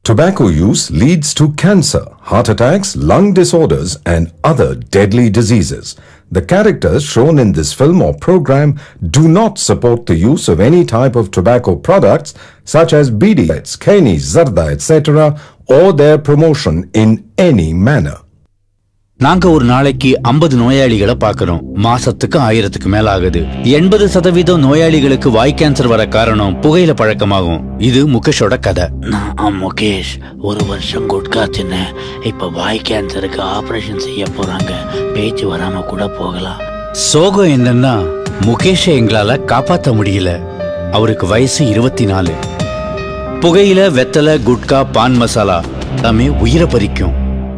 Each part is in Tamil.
Tobacco use leads to cancer, heart attacks, lung disorders, and other deadly diseases. The characters shown in this film or program do not support the use of any type of tobacco products such as BDS, Kani, Zarda, etc., or their promotion in any manner. நாங்க ஒரு நாளைக்கு 50 நோயாளிகளை பார்க்கறோம் மாசத்துக்கு ஆயிரத்துக்கு மேல ஆகுது எண்பது சதவீதம் நோயாளிகளுக்கு வாய் கேன்சர் வர காரணம் புகையில பழக்கமாகும் இது முகேஷோட கதை நான் முகேஷ் ஒரு வருஷம் குட்கா தின்னேன் இப்ப வாய் கேன்சருக்கு ஆபரேஷன் செய்ய போறாங்க பேச்சு வராம கூட போகலாம் சோகம் என்னன்னா முகேஷை எங்களால காப்பாத்த முடியல அவருக்கு வயசு இருபத்தி நாலு புகையில வெத்தலை குட்கா பான் மசாலா எல்லாமே உயிரை பறிக்கும்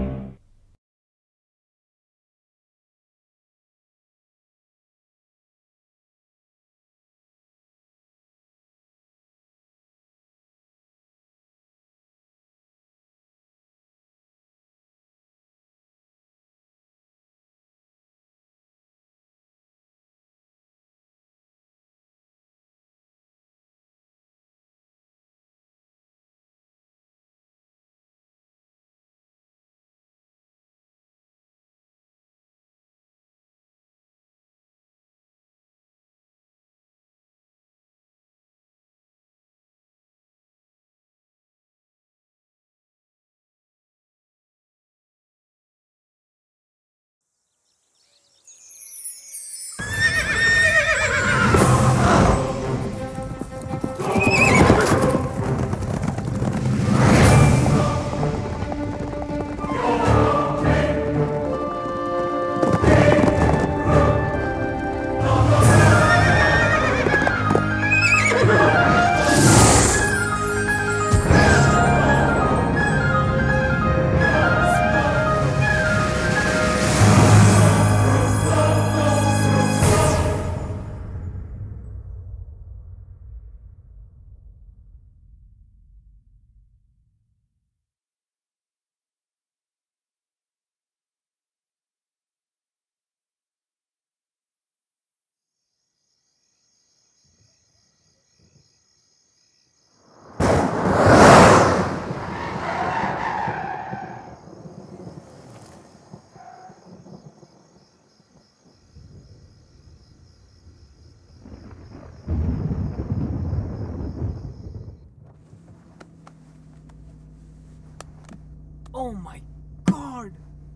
Oh my god!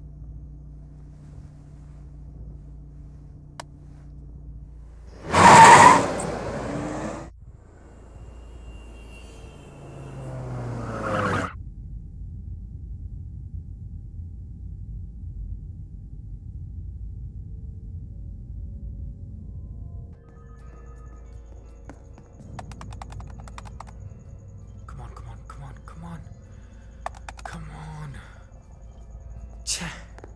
Come on, come on, come on, come on. Come on. Cheh.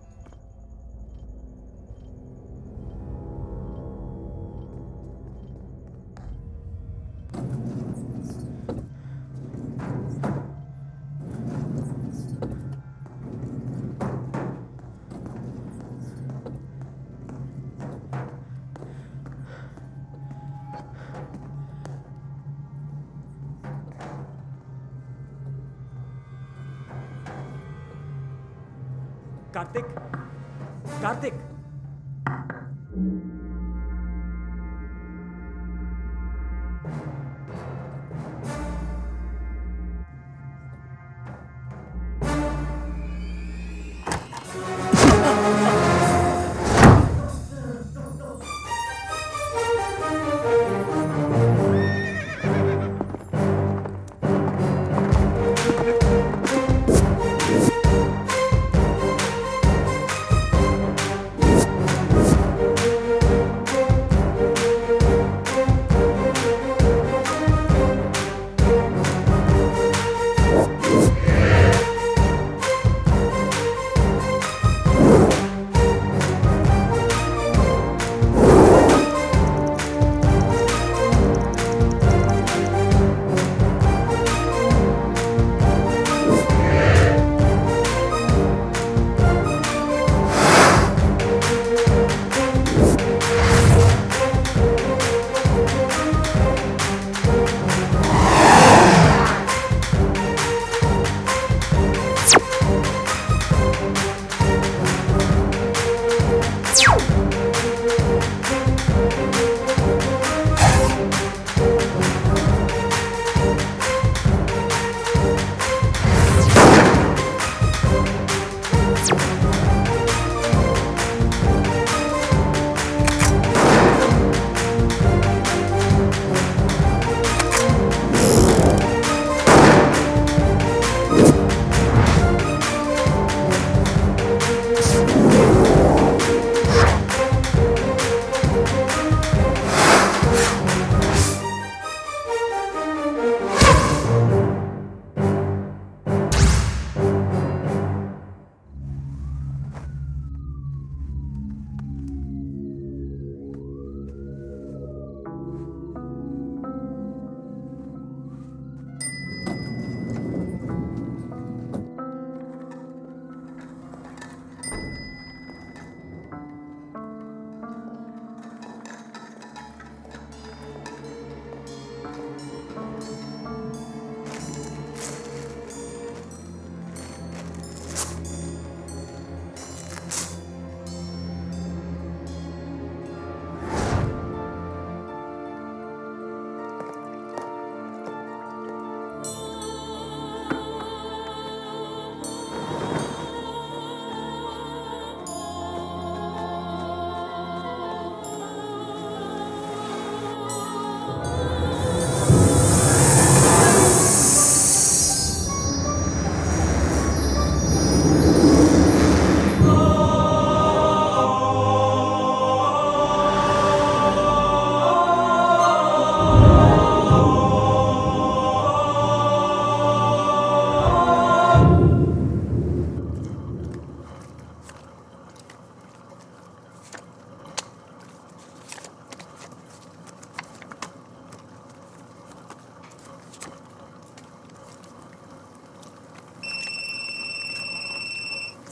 Karthik? Karthik?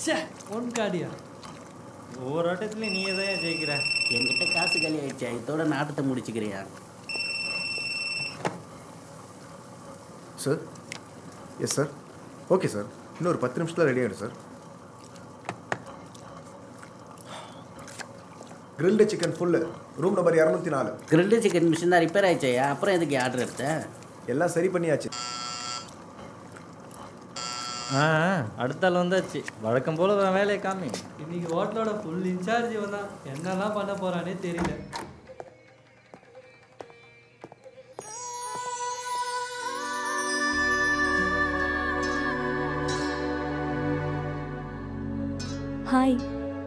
ச்சே ஒன் காடியா ஒவ்வொரு ஆட்டத்துலையும் நீயே தான் ஜெயிக்கிற என்கிட்ட காசு காலி ஆயிடுச்சா இதோட நாட்டத்தை முடிச்சுக்கிறியா sir yes sir okay sir இன்னும் ஒரு பத்து நிமிஷத்தில் ரெடி ஆகிடும் sir grilled chicken full room number இரநூத்தி நாலு கிரில்டு சிக்கன் மிஷின் தான் ரிப்பேர் ஆயிடுச்சையா அப்புறம் எதுக்கு ஆர்டர் எடுத்த எல்லாம் சரி பண்ணியாச்சு ஆ ஆ, அடுத்த ஆள் வந்தாச்சு வழக்கம் போல உன் வேலையை காமி இன்னைக்கு ஹோட்டலோட ஃபுல் இன்சார்ஜ் இவன் தான் என்னெல்லாம் பண்ண போறானே தெரியல hi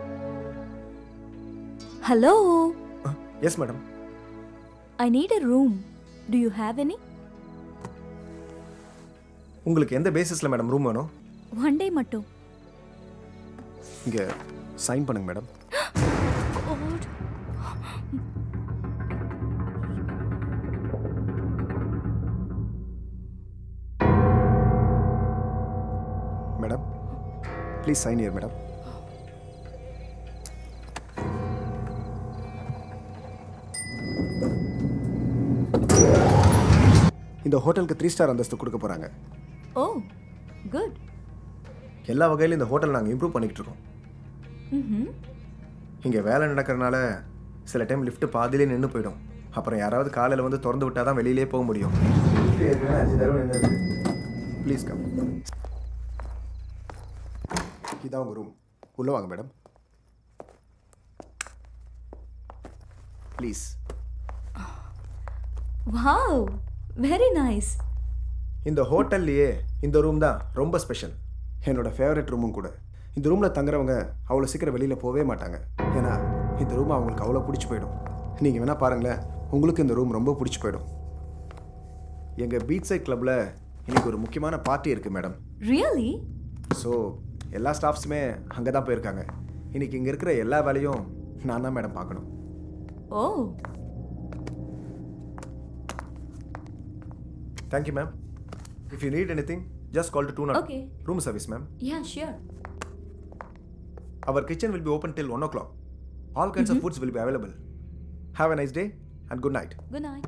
hello yes madam I need a room do you have any உங்களுக்கு எந்த பேசிஸில் மேடம் ரூம் வேணும் ஒன் டே மட்டும் இங்கே சைன் பண்ணுங்க madam God. Madam please sign here madam இந்த ஹோட்டலுக்கு த்ரீ ஸ்டார் அந்தஸ்து கொடுக்க போகிறாங்க ஓ குட் எல்லா வகையிலும் இந்த ஹோட்டல் நாங்கள் இம்ப்ரூவ் பண்ணிக்கிட்டு இருக்கோம் ம் இங்கே வேலை நடக்கிறனால சில டைம் லிஃப்ட் பாதியிலே நின்று போயிடும் அப்புறம் யாராவது காலையில் வந்து திறந்து விட்டால் தான் வெளியிலே போக முடியும் ப்ளீஸ் கம் இதான் உங்கள் ரூம் உள்ளே வாங்க madam please wow very nice இந்த ஹோட்டல்லையே இந்த ரூம் தான் ரொம்ப ஸ்பெஷல் என்னோட ஃபேவரட் ரூமும் கூட இந்த ரூமில் தங்குறவங்க அவ்வளோ சீக்கிரம் வெளியில் போகவே மாட்டாங்க ஏன்னா இந்த ரூம் அவங்களுக்கு அவ்வளோ பிடிச்சி போயிடும் நீங்கள் வேணால் பாருங்களேன் உங்களுக்கு இந்த ரூம் ரொம்ப பிடிச்சி போயிடும் எங்கள் பீச் சைட் கிளப்பில் இன்னைக்கு ஒரு முக்கியமான பார்ட்டி இருக்குது மேடம் ரியலி ஸோ எல்லா ஸ்டாஃப்ஸுமே அங்கே தான் போயிருக்காங்க இன்னைக்கு இங்கே இருக்கிற எல்லா வேலையும் நான் தான் மேடம் பார்க்கணும் oh thank you ma'am if you need any thing just call to do not Okay. Room service ma'am yeah sure Our kitchen will be open till 1 o'clock. All kinds of foods will be available. Have a nice day and good night. Good night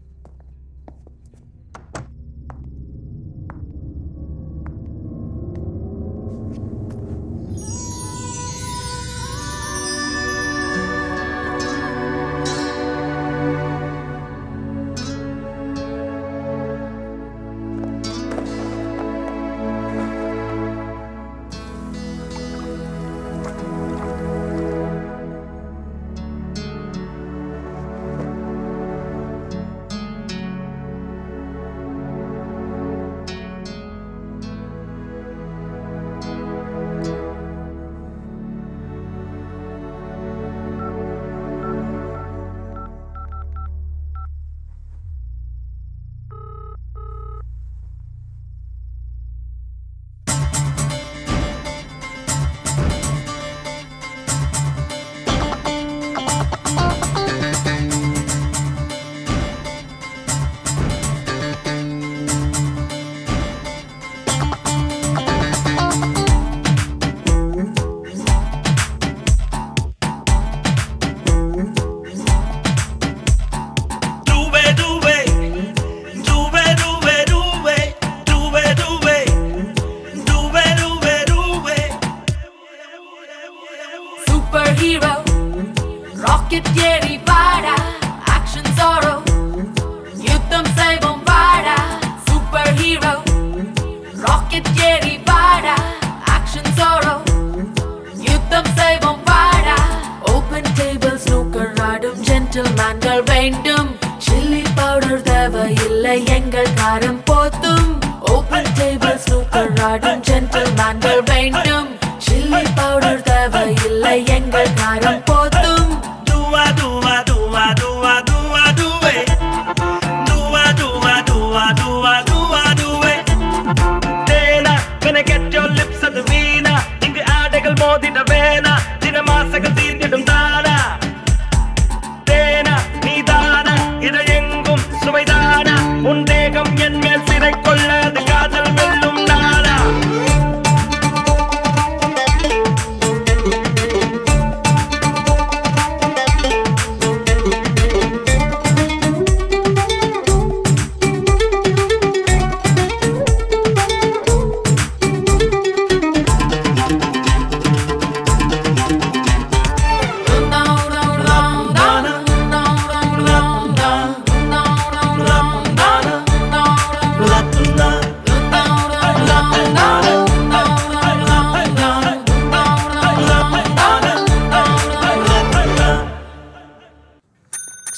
Superhero, rocket ஏறி வாடா action sorrow யுத்தம் செய்வோம் வாடா Superhero, rocket ஏறி வாடா action sorrow யுத்தம் செய்வோம் வாடா Open table snooker ஆடும் gentlemanகள் வேண்டும் சில்லி பவுடர் தேவையில்லை எங்கள் காரம் போத்தும் ஓப்பன் டேபிள் ஸ்னூக்கர் ஆடும் ஜென்டில்மேன்கள் வேண்டும் சில்லி பவுடர் தேவையில்லை எங்கள் காரம் போத்தும் Dua dua dua dua dua dua Dua dua dua dua dua dua Tena, when I get your lips at the veena இங்கு ஆடைகள் மோதிட வேணா தினமாசகள் தீர்ந்திடும் தானா தேனா நீதானா இதழெங்கும் சுவைதானா உன் தேகம் என் மேல் சிறை கொள்ள அது காதல் வெல்லும் நானா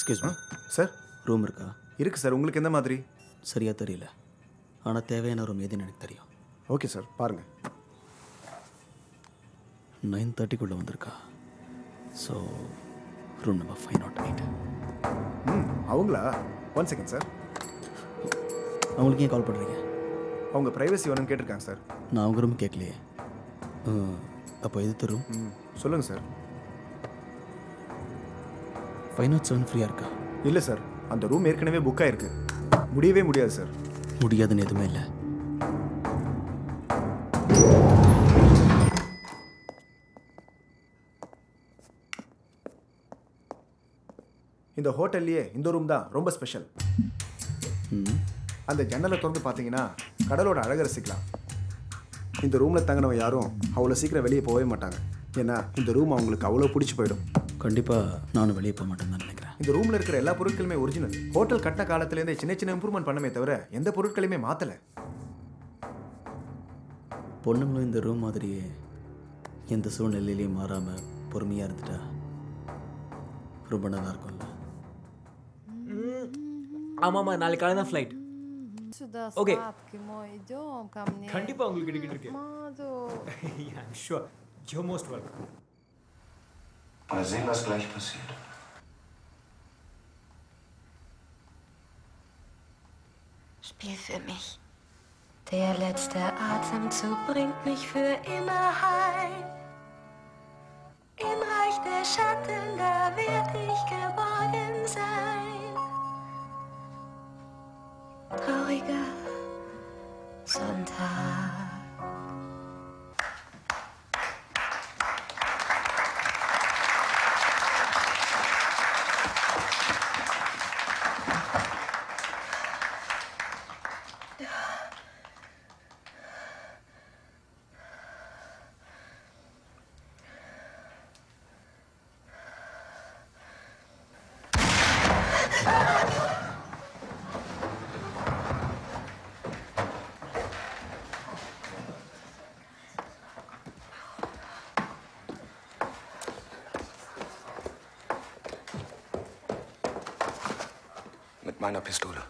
எக்ஸ்கியூஸ் மீ சார் ரூம் இருக்கா இருக்கு சார் உங்களுக்கு எந்த மாதிரி சரியாக தெரியல ஆனால் தேவையான ரூம் எதுன்னு எனக்கு தெரியும் ஓகே சார் பாருங்கள் நைன் தேர்ட்டிக்குள்ளே வந்திருக்கா so room number five not eight hmm அவங்களா ஒன் செகண்ட் சார் அவங்களுக்கு ஏன் கால் பண்ணுறீங்க அவங்க ப்ரைவசி வேணும்னு கேட்டிருக்காங்க சார் நான் அவங்க ரூம் கேட்கலையே அப்போ எது ரூம் ம் சொல்லுங்கள் சார் ஃபைவ் நாட் செவன் ஃப்ரீயாக இருக்கா இல்லை சார் அந்த ரூம் ஏற்கனவே புக் ஆயிருக்கு முடியவே முடியாது சார் முடியாதுன்னு எதுவுமே இல்லை இந்த ஹோட்டல்லையே இந்த ரூம் தான் ரொம்ப ஸ்பெஷல் அந்த ஜன்னலை திறந்து பார்த்தீங்கன்னா கடலோட அழகை ரசிக்கலாம் இந்த ரூமில் தங்கினவங்க யாரும் அவ்வளோ சீக்கிரம் வெளியே போகவே மாட்டாங்க ஏன்னா இந்த ரூம் அவங்களுக்கு அவ்வளோ பிடிச்சி போயிடும் கண்டிப்பாக நானும் வெளியே போக மாட்டேன்னு தான் நினைக்கிறேன் இந்த ரூமில் இருக்கிற எல்லா பொருட்களுமே ஒரிஜினல் ஹோட்டல் கட்டின காலத்துலேருந்தே சின்ன சின்ன இம்ப்ரூவ்மெண்ட் பண்ணமே தவிர எந்த பொருட்களையுமே மாற்றலை பொண்ணுங்களும் இந்த ரூம் மாதிரியே எந்த சூழ்நிலையிலையும் மாறாமல் பொறுமையாக இருந்துட்டா ரொம்ப நல்லா இருக்கும்ல ஆமாம்மா நாளைக்கு காலை தான் ஃப்ளைட் Сюда Окей. сладкий мой, идем ко мне. கண்டிப்பா உங்களுக்கு கிடைக்கிட்டு இருக்கு Маду. I'm sure you most welcome Mal sehen, was gleich passiert. Spiel für mich. Der letzte Atemzug bringt mich für immer heim. Im Reich der Schatten, da werd ich geborgen sein. Trauriger Sonntag. Mit meiner Pistole.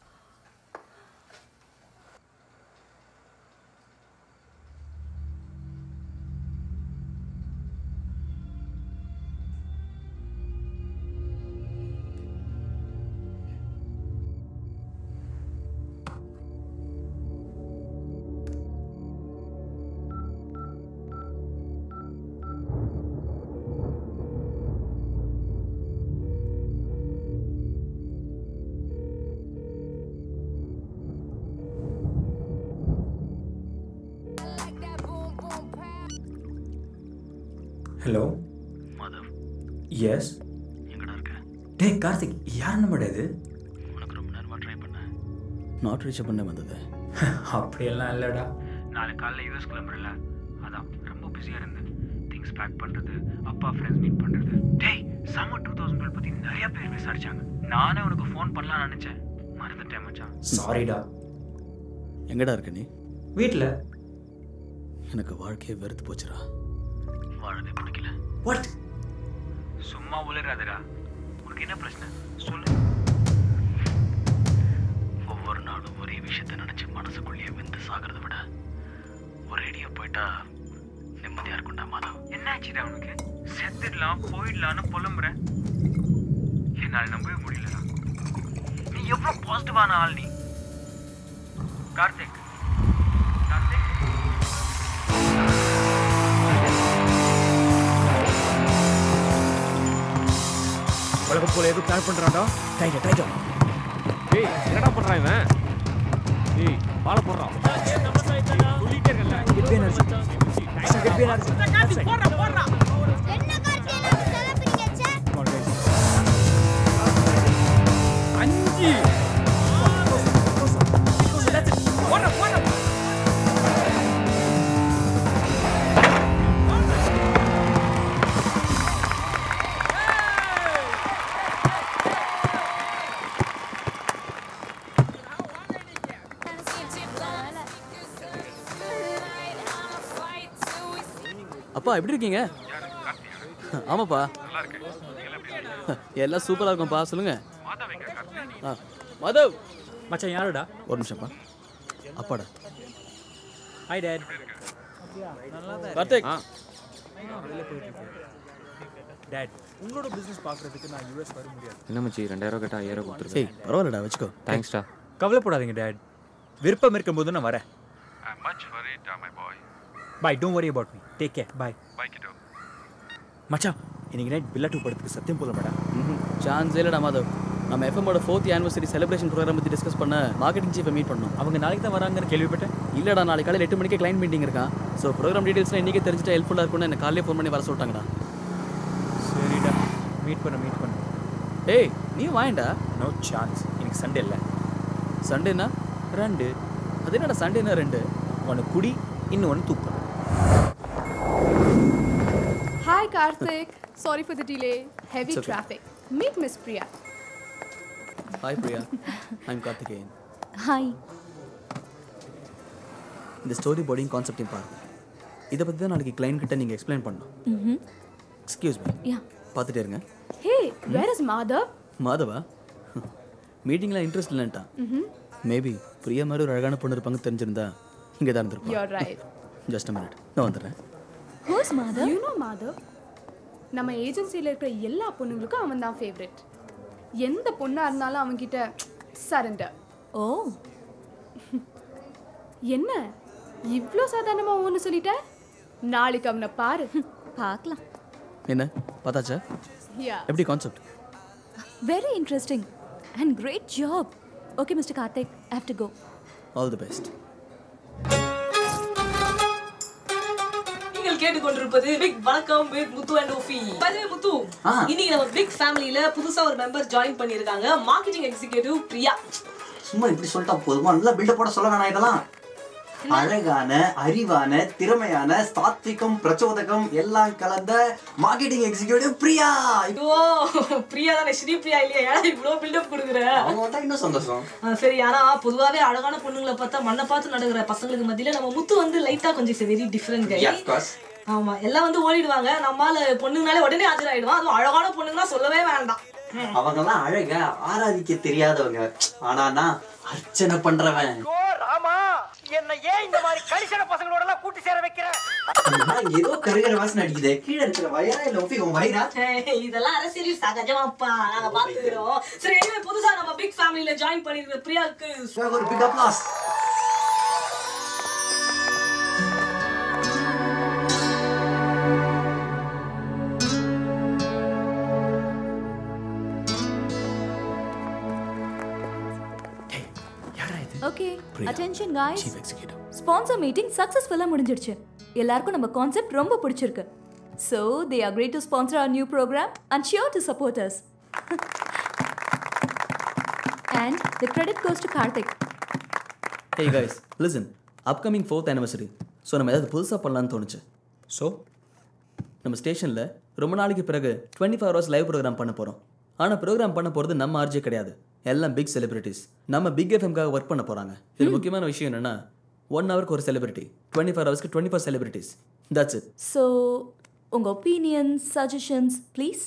Hello Madhav yes எங்கடா இருக்க டேய் கார்த்திக் யார் நம்மட இது உனக்கு ரொம்ப நேரமாக ட்ரை பண்ணேன் நாட் ரீச் பண்ண வந்தது அப்படியெல்லாம் இல்லைடா நாளைக்கு காலைல யூஎஸ் கிளம்புறல அதான் ரொம்ப பிஸியாக இருந்தேன் திங்ஸ் பேக் பண்ணுறது அப்பா ஃப்ரெண்ட்ஸ் மீட் பண்ணுறது டேய் சம்மர் டூ தௌசண்ட் டுவெல் பற்றி நிறைய பேர் விசாரிச்சாங்க நானே உனக்கு ஃபோன் பண்ணலாம்னு நினச்சேன் மறந்துட்டேன் மச்சான் சாரிடா எங்கடா இருக்க நீ வீட்டில் எனக்கு வாழ்க்கையே வெறுத்து போச்சுடா வாழவே பிடிக்கல வாட் சும்மா உளறாதடா உனக்கு என்ன பிரச்சனை சொல்லு ஒவ்வொரு நாளும் ஒரே விஷயத்த நினைச்சு மனசுக்குள்ளேயே வெந்து சாகிறத விட ஒரேடியா போயிட்டா நிம்மதியா இருக்கும்டா மாதவ் என்னாச்சுடா உனக்கு செத்துடலாம் போயிடலான்னு புலம்புறேன் என்னால் நம்பவே முடியலடா நீ எவ்வளோ பாசிட்டிவான ஆள் நீ கார்த்திக் கார்த்திக் உலகம் போல எதுவும் பிளான் பண்ணுறான்டா டைட்டா டைட்டா ஏய் என்னடா பண்றான் இவன் ஏய் பால போடுறான் சொல்லிட்டே இருக்கல அஞ்சு போடுற போடுற அப்பா எப்படி இருக்கீங்க ஆமாப்பா நல்லா இருக்கேன் நீங்க எல்லாம் எப்படி இருக்கீங்க? எல்லாம் சூப்பராக இருக்கும்ப்பா சொல்லுங்க ஆ மாதவ் மச்சான் யாருடா ஒரு நிமிஷம்ப்பா அப்பாடா ஹாய் டேட் கார்த்திக் டேட் உங்களோட பிசினஸ் பார்க்கறதுக்கு நான் யூஎஸ் வர முடியாது என்ன மச்சி ரெண்டாயிரம் கேட்டா ஐயாயிரம் ஏய் கொடுத்துருக்கேன் பரவாயில்லடா வச்சுக்கோ தேங்க்ஸ்டா கவலைப்படாதீங்க டேட் விருப்பம் இருக்கும்போது நான் வரேன் I'm much worried, uh, my boy. Bye don't worry about me take care bye Bye, kiddo. மச்சான் இன்னைக்கு நைட் பில்லா டூ படத்துக்கு சத்தியம் போல மேடம் சான்ஸ் இல்லைடா மாதவ் நம்ம எஃப்எம்மோட ஃபோர்த் ஆனிவர்சரி செலிப்ரேஷன் ப்ரோக்ராம் பற்றி டிஸ்கஸ் பண்ண மார்க்கெட்டிங் சீஃபை மீட் பண்ணோம் அவங்க நாளைக்கு தான் வராங்கன்னு கேள்விப்பட்டேன் இல்லைடா நாளைக்கு காலையில் எட்டு மணிக்கு கிளைண்ட் மீட்டிங் இருக்கான் ஸோ ப்ரோக்ராம் டீடைல்ஸ்லாம் இன்றைக்கி தெரிஞ்சுட்டா ஹெல்ப்ஃபுல்லாக இருக்கும்னு எனக்கு காலையிலே ஃபோன் பண்ணி வர சொல்லிட்டாங்கடா சரிடா மீட் பண்ண மீட் பண்ண ஏய் நீ வாயண்டா நோ சான்ஸ் இன்னைக்கு சண்டே இல்லை சண்டேனா ரெண்டு அது என்னடா சண்டேனா ரெண்டு ஒன்று குடி இன்னொன்று தூக்கம் Hi Karthik. Sorry for the delay. Heavy It's okay. traffic. Meet Miss Priya. Hi Priya I'm Karthikeyan hi இந்த ஸ்டோரி போர்டிங் கான்செப்டையும் பாருங்க இதை பற்றி தான் நாளைக்கு கிளைண்ட் கிட்ட நீங்கள் எக்ஸ்பிளைன் பண்ணணும் ம் எக்ஸ்கியூஸ் மீ யா பார்த்துட்டே இருங்க Hey, where is Madhav? மாதவா மீட்டிங்கில் இன்ட்ரெஸ்ட் இல்லைன்ட்டான் Mhm. மேபி பிரியா மாதிரி ஒரு அழகான பொண்ணு இருப்பாங்க தெரிஞ்சிருந்தா இங்கே தான் இருந்திருப்பா You're right. ஜஸ்ட் மினிட் நான் வந்துடுறேன் who's Madhav You know Madhav? நம்ம ஏஜென்சியில் இருக்கிற எல்லா பொண்ணுங்களுக்கும் அவன் தான் ஃபேவரட் எந்த பொண்ணா இருந்தாலும் அவன்கிட்ட சரண்டர் ஓ என்ன இவ்வளோ சாதாரணமா ஒன்று சொல்லிட்ட நாளைக்கு அவனை பாரு பார்க்கலாம் என்ன பார்த்தாச்சா யா எப்படி concept very interesting and great job okay mister Karthik I have to go all the best நீங்கள் கேட்டுக்கொண்டிருப்பது பிக் வணக்கம் வித் முத்து அண்ட் ஓஃபி பதவே முத்து இன்னைக்கு நம்ம பிக் ஃபேமிலியில புதுசா ஒரு மெம்பர் ஜாயின் பண்ணிருக்காங்க மார்க்கெட்டிங் எக்ஸிகியூட்டிவ் பிரியா சும்மா இப்படி சொல்லிட்டா போதுமா நல்லா பில்டப் போட சொல்ல வேணாம் இதெல்லாம் அழகான அறிவான திறமையான சாத்விகம் பிரச்சோதகம் எல்லாம் கலந்த மார்க்கெட்டிங் எக்ஸிகியூட்டிவ் பிரியா ஐயோ பிரியா தானே ஸ்ரீ பிரியா இல்லையா ஏன்னா இவ்வளோ பில்டப் கொடுக்குற அவங்க வந்தா இன்னும் சந்தோஷம் ஆ, சரி ஆனா பொதுவாவே அழகான பொண்ணுங்களை பார்த்தா மண்ணை பார்த்து நடக்கிற பசங்களுக்கு மத்தியில நம்ம முத்து வந்து லைட்டா கொஞ்சம் வெரி டிஃப்ரெண்ட் கை Yeah, of course. ஆமா எல்லாம் வந்து ஓடிடுவாங்க நம்மால பொண்ணுங்கனாலே உடனே ஆஜராயிடுவான் அதுவும் அழகான பொண்ணுங்கன்னா சொல்லவே வேண்டாம் அவங்கெல்லாம் அழக ஆராதிக்க தெரியாதவங்க ஆனா நான் அர்ச்சனை பண்றவன் ராமா என்ன ஏன் இந்த மாதிரி கரிசன பசங்களோட எல்லாம் கூட்டி சேர வைக்கிற ஆனா, ஏதோ கருகிற வாசனை அடிக்குது கீழே இருக்கிற வயரா இல்ல ஒப்பி உன் வயிறா ஏய், இதெல்லாம் அரசியல் சகஜமாப்பா நாங்க பாத்துக்கிறோம் சரி anyway, புதுசா நம்ம பிக் ஃபேமிலில ஜாயின் பண்ணிருக்கிற பிரியாவுக்கு ஒரு big applause okay Priya, attention guys chief executive sponsor meeting சக்ஸஸ்ஃபுல்லாக முடிஞ்சிடுச்சு எல்லாருக்கும் நம்ம கான்செப்ட் ரொம்ப பிடிச்சிருக்கு so they agree to sponsor our new program and sure to support us and the credit goes to Karthik hey guys listen upcoming fourth anniversary so நம்ம ஏதாவது புதுசாக பண்ணலான்னு தோணுச்சு ஸோ நம்ம ஸ்டேஷனில் ரொம்ப நாளைக்கு பிறகு twenty four hours live program பண்ண போகிறோம் ஆனால் ப்ரோக்ராம் பண்ண போகிறது நம்ம ஆர்ஜே கிடையாது எல்லாம் பிக் செலிபிரிட்டிஸ் நம்ம பிக் எஃப்எம்காக ஒர்க் பண்ண போகிறாங்க இது முக்கியமான விஷயம் என்னென்னா ஒன் ஹவருக்கு ஒரு செலிபிரிட்டி டுவெண்ட்டி ஃபோர் ஹவர்ஸ்க்கு twenty four celebrities that's it so உங்கள் opinions suggestions please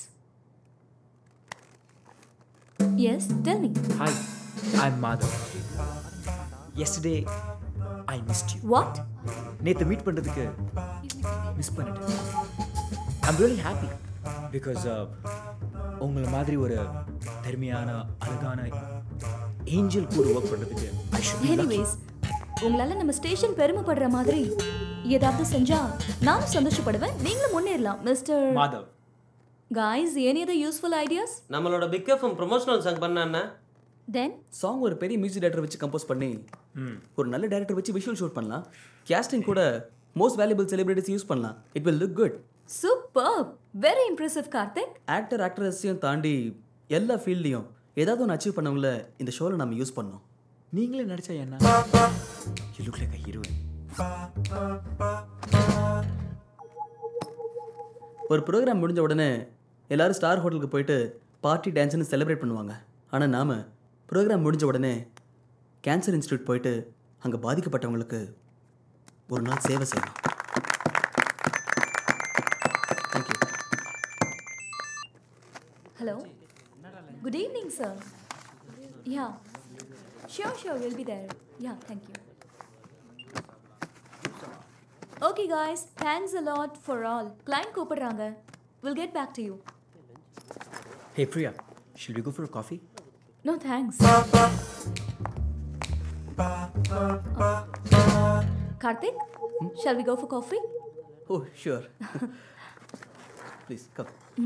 yes tell me hi I am Madhav yesterday I missed you what நேற்று மீட் பண்ணுறதுக்கு மிஸ் பண்ணிட்டேன் ஐம் ரியலி ஹாப்பி பிகாஸ் உங்களை மாதிரி ஒரு பெருமையான அழகான ஏஞ்சல் கூட ஒர்க் பண்ணுறதுக்கு ஐ ஷுட் எனிவேஸ் உங்களால நம்ம ஸ்டேஷன் பெருமைப்படுற மாதிரி ஏதாவது செஞ்சா நானும் சந்தோஷப்படுவேன் நீங்களும் முன்னேறலாம் mister Madhav guys any other useful ideas நம்மளோட பிக் எஃப்எம் ப்ரொமோஷனல் சாங் பண்ண என்ன தென் சாங் ஒரு பெரிய மியூசிக் டைரக்டர் வச்சு கம்போஸ் பண்ணி ஒரு நல்ல டைரக்டர் வச்சு விஷுவல் ஷூட் பண்ணலாம் கேஸ்டிங் கூட மோஸ்ட் வேல்யூபிள் செலிபிரிட்டிஸ் யூஸ் பண்ணலாம் it will look good super very impressive Karthik actor ஆக்ட்ரஸையும் தாண்டி எல்லா ஃபீல்ட்லையும் ஏதாவது ஒன்று அச்சீவ் பண்ணவங்கள இந்த ஷோவில் நம்ம யூஸ் பண்ணோம் நீங்களே நடிச்சா என்ன you look like a heroine ஒரு ப்ரோக்ராம் முடிஞ்ச உடனே எல்லாரும் ஸ்டார் ஹோட்டலுக்கு போயிட்டு பார்ட்டி டான்ஸ்னு செலிப்ரேட் பண்ணுவாங்க ஆனால் நாம் ப்ரோக்ராம் முடிஞ்ச உடனே கேன்சர் இன்ஸ்டியூட் போயிட்டு அங்கே பாதிக்கப்பட்டவங்களுக்கு ஒரு நாள் சேவை செய்யலாம் Hello. Good evening, sir. Yeah. Sure, sure, we'll be there. Yeah, thank you. Okay, guys, thanks a lot for all. Client கூப்பிடுறாங்க. We'll get back to you. Hey, Priya, shall we go for a coffee? No, thanks. Karthik, shall we go for coffee? Oh, sure. Please, come.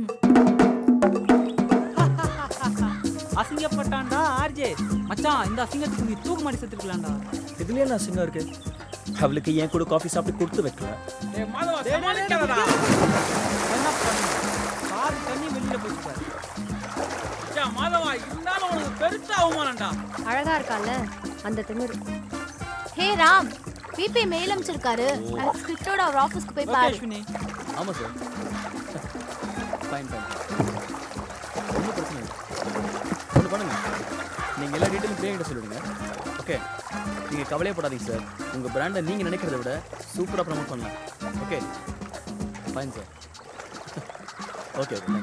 அசிங்கப்பட்டான்டா ஆர்ஜே மச்சான் இந்த அசிங்கத்துக்கு நீ தூக்கு மாடி செத்துக்கலாம்டா இதுல என்ன அசிங்கம் இருக்கு அவளுக்கு ஏன் கூட காஃபி சாப்பிட்டு கொடுத்து வைக்கல டேய் மாதவா சமாளிக்காதடா என்ன பண்ணு காது தண்ணி வெளியில போச்சு பாரு மச்சான் மாதவா இருந்தாலும் உனக்கு பெருசா அவமானம்டா அழகா இருக்கால அந்த திமிரு ஹே ராம் பிபி மெயில் அனுப்பிச்சிருக்காரு அதுக்கு ஸ்கிரிப்டோட அவர் ஆஃபீஸ்க்கு போய் பாரு ஆமாம் சார் ஃபைன் ஃபைன் ஒன்றும் பிரச்சனை இல்லை ஒன்று பண்ணுங்க நீங்கள் எல்லா டீட்டெயிலும் பிரியா கிட்ட சொல்லிடுங்க ஓகே நீங்கள் கவலையப்படாதீங்க சார் உங்கள் பிராண்டை நீங்கள் நினைக்கிறத விட சூப்பராக ப்ரமோட் பண்ணலாம் okay fine sir okay okay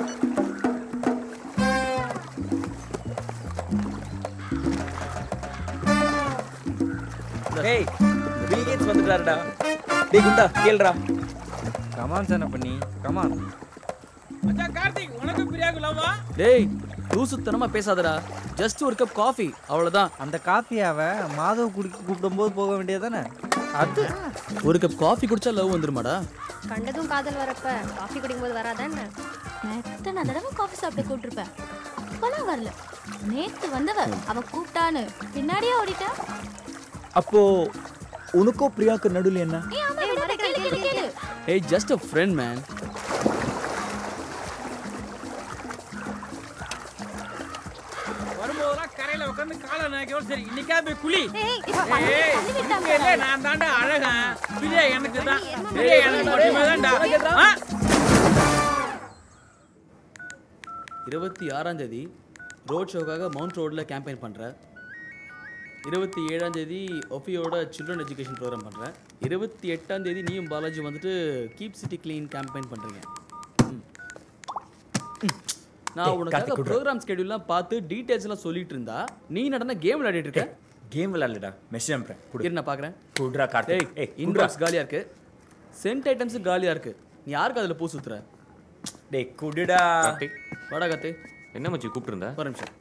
டேய் பில் கேட்ஸ் வந்துட்டாருடா டேய் குண்டா கேளுடா கமான் சார் பண்ணி கமான் மச்சான் கார்த்திக் உனக்கு பிரியாக்கு லவ்வா டேய் லூசுத்தனமா பேசாதடா ஜஸ்ட் ஒரு கப் காஃபி அவ்வளவுதான் அந்த காஃபியாவ மாதவ் குடிக்க கூப்பிடும்போது போக வேண்டியதானே அது ஒரு கப் காஃபி குடிச்சா லவ் வந்துருமாடா கண்டதும் காதல் வரப்ப காஃபி குடிக்கும்போது வராதானே நான் எத்தனை தடவை காஃபி சாப்பிட்டு கூப்பிட்டுருப்பேன் அப்பெல்லாம் வரல நேத்து வந்தவ அவ கூப்பிட்டான்னு பின்னாடியே ஓடிட்டா அப்போ உனக்கும் பிரியாக்கு நடுவில் என்ன ஏய், ஆமா, விடாத, கேளு, கேளு, கேளு. ஏய் ஜஸ்ட் அ ஃப்ரெண்ட் மேன் வரும்போதெல்லாம் கரையில உட்காந்து காலை நினைக்கிறோம் சரி இன்னைக்கா போய் குளி ஏய், இப்ப பண்ணி- ஏய், பண்ணி விட்டாங்க. இங்க இல்ல, நான் தாண்டா அழகன் பிரியா எனக்கு தான் பிரியா எனக்கு மட்டுமே தான்டா ஆ? இருபத்தி ஆறாம் தேதி ரோட் ஷோக்காக மவுண்ட் ரோடில் கேம்பெயின் பண்ணுறேன் இருபத்தி ஏழாம் தேதி ஒஃபியோட சில்ட்ரன் எஜுகேஷன் ப்ரோக்ராம் பண்ணுறேன் இருபத்தி எட்டாம் தேதி நீயும் பாலாஜி வந்துட்டு கீப் சிட்டி க்ளீன் கேம்பெயின் பண்ணுறீங்க நான் டேய், உனக்காக கார்த்திக், குட்ரா. ப்ரோக்ராம் ஸ்கெடியூல்லாம் பார்த்து டீட்டெயில்ஸ் எல்லாம் சொல்லிட்டு இருந்தா நீ நடன கேம் விளையாடிட்டு இருக்க கேம் விளையாடலடா மெசேஜ் அனுப்புறேன் குடு இரு நான் பார்க்குறேன் குட்ரா டேய் கார்த்திக் ஏய் குட்ரா இன்பாக்ஸ் காலியாக இருக்கு சென்ட் ஐட்டம்ஸ் காலியாக இருக்கு நீ யாருக்கு அதில் பூ சுத்துற டேய் குடுடா கார்த்திக் வாடா கார்த்தி என்ன மச்சி கூப்பிட்டுருந்த ஒரு நிமிஷம்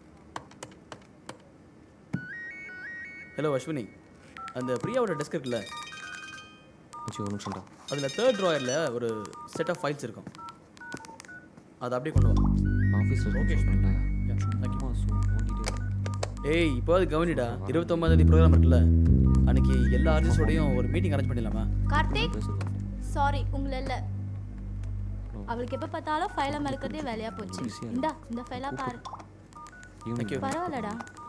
ஹலோ அஸ்வினி அந்த பிரியாவோட டெஸ்க் இருக்குல்ல மச்சி ஒரு நிமிஷம்டா அதில் தேர்ட் ட்ராயரில் ஒரு செட் ஆஃப் ஃபைல்ஸ் இருக்கும் அதை அப்படியே கொண்டு வா ஆஃபீஸில் ஓகே சும்மா ஓடிட்டே ஏய் இப்போ அது கவனிடா இருபத்தொம்பதாந்தேதி ப்ரோக்ராம் இருக்குல்ல அன்னைக்கு எல்லா ஆர்டிஸ்டோடையும் ஒரு மீட்டிங் அரேஞ்ச் பண்ணிடலாமா கார்த்திக் சாரி உங்களை இல்ல அவளுக்கு எப்ப பார்த்தாலும் ஃபைலை மறக்கிறதே வேலையா போச்சு Busy-ஆ இந்தா இந்த ஃபைலா பாரு Thank பரவாயில்லடா